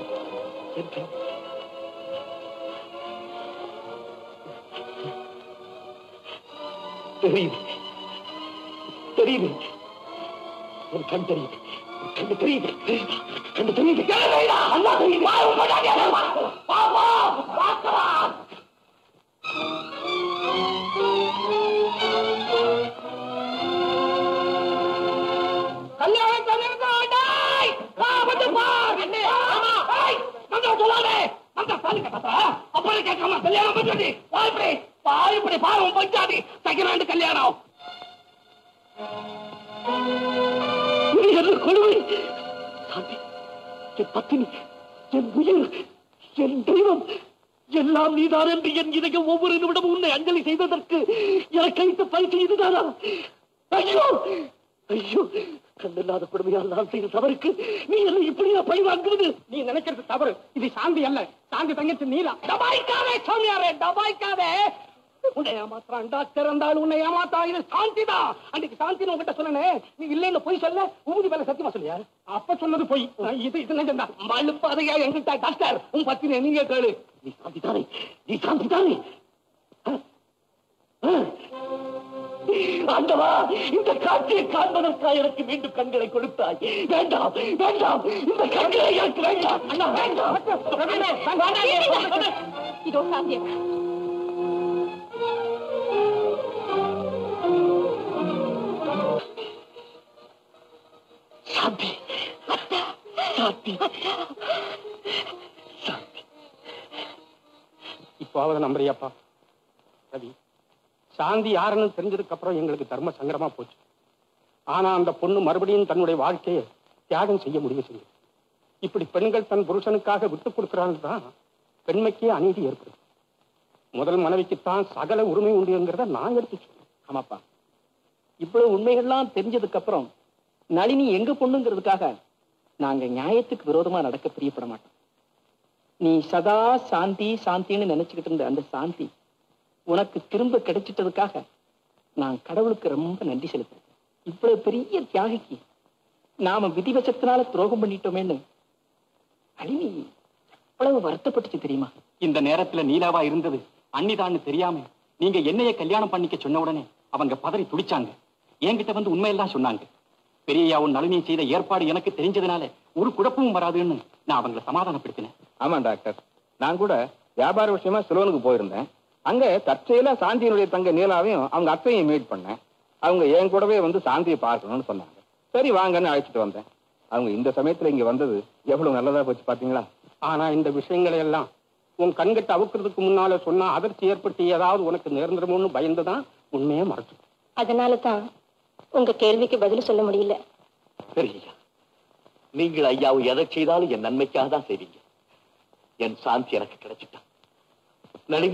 தெரியுது தெரியுது என் கண் தெரியுது என் கண்ணு தெரியுது கண்ணு தெரியுது அல்லா தெரியுது வா, உன் பொண்டாட்டியை வா, வா, வா, பார்க்கலாம். கல்யாணம் பண்ணிருக்கோம் டேய். வா, வந்து பார். ஆமா, ஏய், வந்து சொல்லாதே. வந்து தாலி கட்டாதா? அப்புறம் கேட்காம கல்யாணம் பண்ணி வா இப்படி வா இப்படி பாரு உன் பஞ்சாதி செகண்ட் ஹேண்ட் கல்யாணம் இது என்ன கொடுமை சாந்தி என் பத்தினி என் உயிர் என் தெய்வம் எல்லாம் நீதான் என்று என் இதயம் ஒவ்வொரு நிமிடமும் உன்னை அஞ்சலி செய்ததற்கு எனக்கு அளித்த பயிற்சி இதுதானா ஐயோ ஐயோ கண்ணில்லாத கொடுமையால் நான் செய்த தவறுக்கு நீ என்ன இப்படியா பழி வாங்குவது நீ நினைக்கிறது தவறு இது சாந்தி அல்ல சாந்தி தங்கச்சி நீலா டபாய்க்காதே சாமியாரே டபாய்க்காதே உன்னை ஏமாத்துறான் டாக்டர் இருந்தாலும் உன்னை ஏமாத்தா இது சாந்தி தான் அன்னைக்கு சாந்தி உங்ககிட்ட சொன்னனே நீ இல்லைன்னு போய் சொல்ல உமுதி மேல சத்தியமா சொல்லியா அப்ப சொன்னது போய் இது இது நிஜம்தான் மழுப்பாதையா எங்கிட்ட டாக்டர் உன் பத்தினி நீங்க கேளு நீ சாந்தி தானே நீ சாந்தி தானே ஆண்டவா இந்த காட்சியை காண்பதற்காக எனக்கு மீண்டும் கண்களை கொடுத்தாய் வேண்டாம் வேண்டாம் இந்த கண்களை எனக்கு வேண்டாம் அண்ணா வேண்டாம் இதோ சாத்தியம் சாந்தி சாந்தி இப்போவாவது நம்புறியாப்பா ரவி சாந்தி யாருன்னு தெரிஞ்சதுக்கு அப்புறம் எங்களுக்கு தர்ம சங்கடமா போச்சு ஆனா அந்த பொண்ணு மறுபடியும் தன்னுடைய வாழ்க்கையை தியாகம் செய்ய முடிவு செஞ்சு இப்படி பெண்கள் தன் புருஷனுக்காக விட்டு கொடுக்கிறான்னு தான் பெண்மைக்கே அநீதி ஏற்படுது முதல் மனைவிக்குத்தான் சகல உரிமை உண்டுங்கிறத நான் எடுத்து சொல்றேன் ஆமாப்பா இவ்வளவு உண்மைகள்லாம் தெரிஞ்சதுக்கு அப்புறம் நளினி எங்க பொண்ணுங்கிறதுக்காக நாங்க நியாயத்துக்கு விரோதமா நடக்க பிரியப்பட மாட்டோம் நீ சதா சாந்தி சாந்தின்னு நினைச்சுக்கிட்டு இருந்த அந்த சாந்தி உனக்கு திரும்ப கிடைச்சிட்டதுக்காக நான் கடவுளுக்கு ரொம்ப நன்றி செலுத்துறேன் இவ்வளவு பெரிய தியாகிக்கு நாம விதிவசத்தினால துரோகம் பண்ணிட்டோமேன்னு நளினி அவ்வளவு வருத்தப்பட்டுச்சு தெரியுமா இந்த நேரத்துல நீலாவா இருந்தது அன்னிதான்னு தெரியாம நீங்க என்னைய கல்யாணம் பண்ணிக்க சொன்ன உடனே அவங்க பதறி துடிச்சாங்க என்கிட்ட வந்து உண்மையெல்லாம் சொன்னாங்க பெரியயாவும் நளினியும் செய்த ஏற்பாடு எனக்கு தெரிஞ்சதுனால ஒரு குழப்பமும் வராதுன்னு நான் அவங்களை சமாதானப்படுத்தினேன் ஆமா டாக்டர் நான் கூட வியாபார விஷயமா சிலோனுக்கு போயிருந்தேன் அங்க தற்செயலா சாந்தியினுடைய தங்க நீலாவையும் அவங்க அத்தையும் மீட் பண்ணேன் அவங்க என் கூடவே வந்து சாந்தியை பார்க்கணும்னு சொன்னாங்க சரி வாங்கன்னு அழைச்சிட்டு வந்தேன் அவங்க இந்த சமயத்துல இங்க வந்தது எவ்வளவு நல்லதா போச்சு பாத்தீங்களா ஆனா இந்த விஷயங்களை எல்லாம் உன் கண்கிட்ட அவுக்கிறதுக்கு முன்னால சொன்னா அதிர்ச்சி ஏற்பட்டு ஏதாவது உனக்கு நேர்ந்துருமோன்னு பயந்துதான் உண்மையே மறைச்சு அதனால தான் உங்க கேள்விக்கு பதில் சொல்ல முடியல பெரிய நீங்கள் ஐயாவை எதை செய்தாலும் என் நன்மைக்காக தான் செய்வீங்க என் சாந்தி எனக்கு கிடைச்சிட்டான் நளினி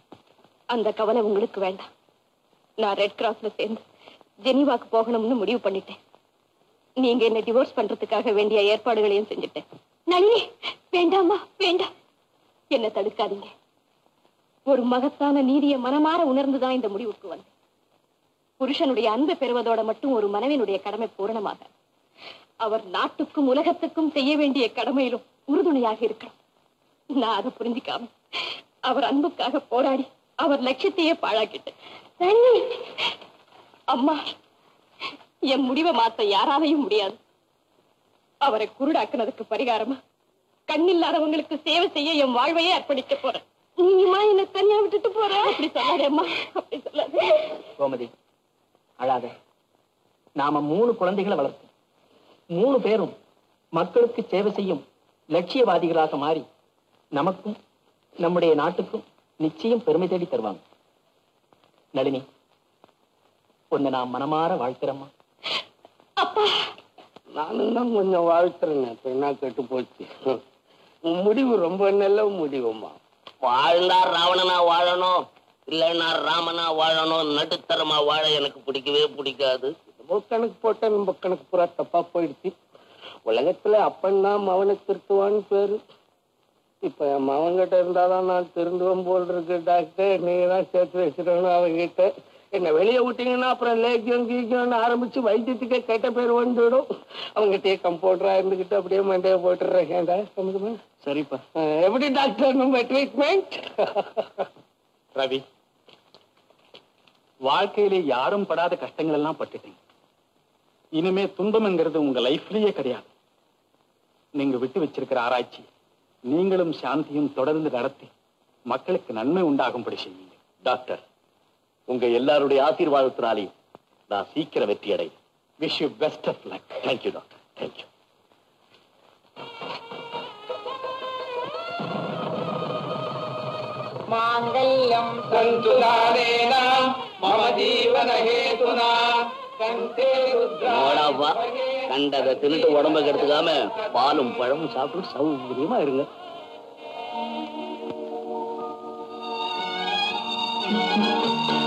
அந்த கவலை உங்களுக்கு வேண்டாம் நான் ரெட் கிராஸ்ல சேர்ந்து ஜெனீவாக்கு போகணும்னு முடிவு பண்ணிட்டேன் நீங்க என்ன டிவோர்ஸ் பண்றதுக்காக வேண்டிய ஏற்பாடுகளையும் செஞ்சுட்டேன் நளினி வேண்டாமா வேண்டாம் என்ன தடுக்காதீங்க ஒரு மகத்தான நீதியை மனமாற உணர்ந்துதான் இந்த முடிவுக்கு வந்தேன் புருஷனுடைய அன்பை பெறுவதோட மட்டும் ஒரு மனைவினுடைய கடமை பூரணமாக அவர் நாட்டுக்கும் உலகத்துக்கும் செய்ய வேண்டிய கடமையிலும் உறுதுணையாக இருக்கணும் நான் அதை புரிஞ்சுக்காம அவர் அன்புக்காக போராடி அவர் லட்சியத்தையே பாழாக்கிட்டேன் நளினி, அம்மா என் முடிவை மாத்த யாராலையும் முடியாது அவரை குருடாக்குனதுக்கு பரிகாரமா கண்ணில்லாதவங்களுக்கு சேவை செய்ய என் வாழ்வையே அர்ப்பணிக்க போறேன் நீங்கம்மா என்ன தனியா விட்டுட்டு போற அப்படி சொல்லாதே அம்மா அப்படி சொல்லாதே கோமதி அழாத நாம மூணு குழந்தைகளை வளர்த்தோம் மூணு பேரும் மக்களுக்கு சேவை செய்யும் லட்சியவாதிகளாக மாறி நமக்கும் நம்முடைய நாட்டுக்கும் நிச்சயம் பெருமை தேடி தருவாங்க நளினி உன்னை நான் மனமாற வாழ்த்துறேம்மா நானும் தான் கொஞ்சம் வாழ்த்துறேன் இப்ப என்ன கெட்டு போச்சு உன் முடிவு ரொம்ப நல்ல முடிவுமா வாழ்ந்தா ராவணனா வாழணும் இல்லைன்னா ராமனா வாழணும் நடுத்தரமா வாழ எனக்கு பிடிக்கவே பிடிக்காது நம்ம கணக்கு போட்டா நம்ம கணக்கு பூரா தப்பா போயிடுச்சு உலகத்துல அப்பன் தான் மவனை திருத்துவான்னு பேரு இப்ப என் மவன்கிட்ட இருந்தாதான் நான் திருந்துவேன் போல் இருக்கு டாக்டர் நீங்க தான் சேர்த்து வச்சிடணும் அவங்கிட்ட என்ன வெளியே விட்டீங்கன்னா அப்புறம் லேக்கியம் கீக்கியம்னு ஆரம்பிச்சு வைத்தியத்துக்கே கெட்ட பேர் வந்துடும் அவங்ககிட்டயே கம்பவுண்டரா இருந்துகிட்டு அப்படியே மண்டையை போட்டுடுறேன் ஏன்டா சமூகமா சரிப்பா அஹ், எப்படி டாக்டர் நம்ம ட்ரீட்மெண்ட் ரவி வாழ்க்கையிலே யாரும் படாத கஷ்டங்கள் எல்லாம் பட்டுட்டீங்க இனிமே துன்பம்ங்கிறது உங்க லைஃப்லயே கிடையாது நீங்க விட்டு வச்சிருக்கிற ஆராய்ச்சி நீங்களும் சாந்தியும் தொடர்ந்து நடத்தி மக்களுக்கு நன்மை உண்டாகும்படி செய்யுங்க டாக்டர் உங்க எல்லாருடைய ஆசீர்வாதத்தினாலையும் நான் சீக்கிரம் வெற்றி அடை wish you best of luck thank you doctor thank you மாங்கல்யம் சந்துதானேன மம ஜீவன ஹேதுனா கண்டே நோடாப்பா கண்டதை தின்னுட்டு உடம்ப கெடுத்துக்காம பாலும் பழமும் சாப்பிட்டு சௌகரியமா இருங்க ருத்ரா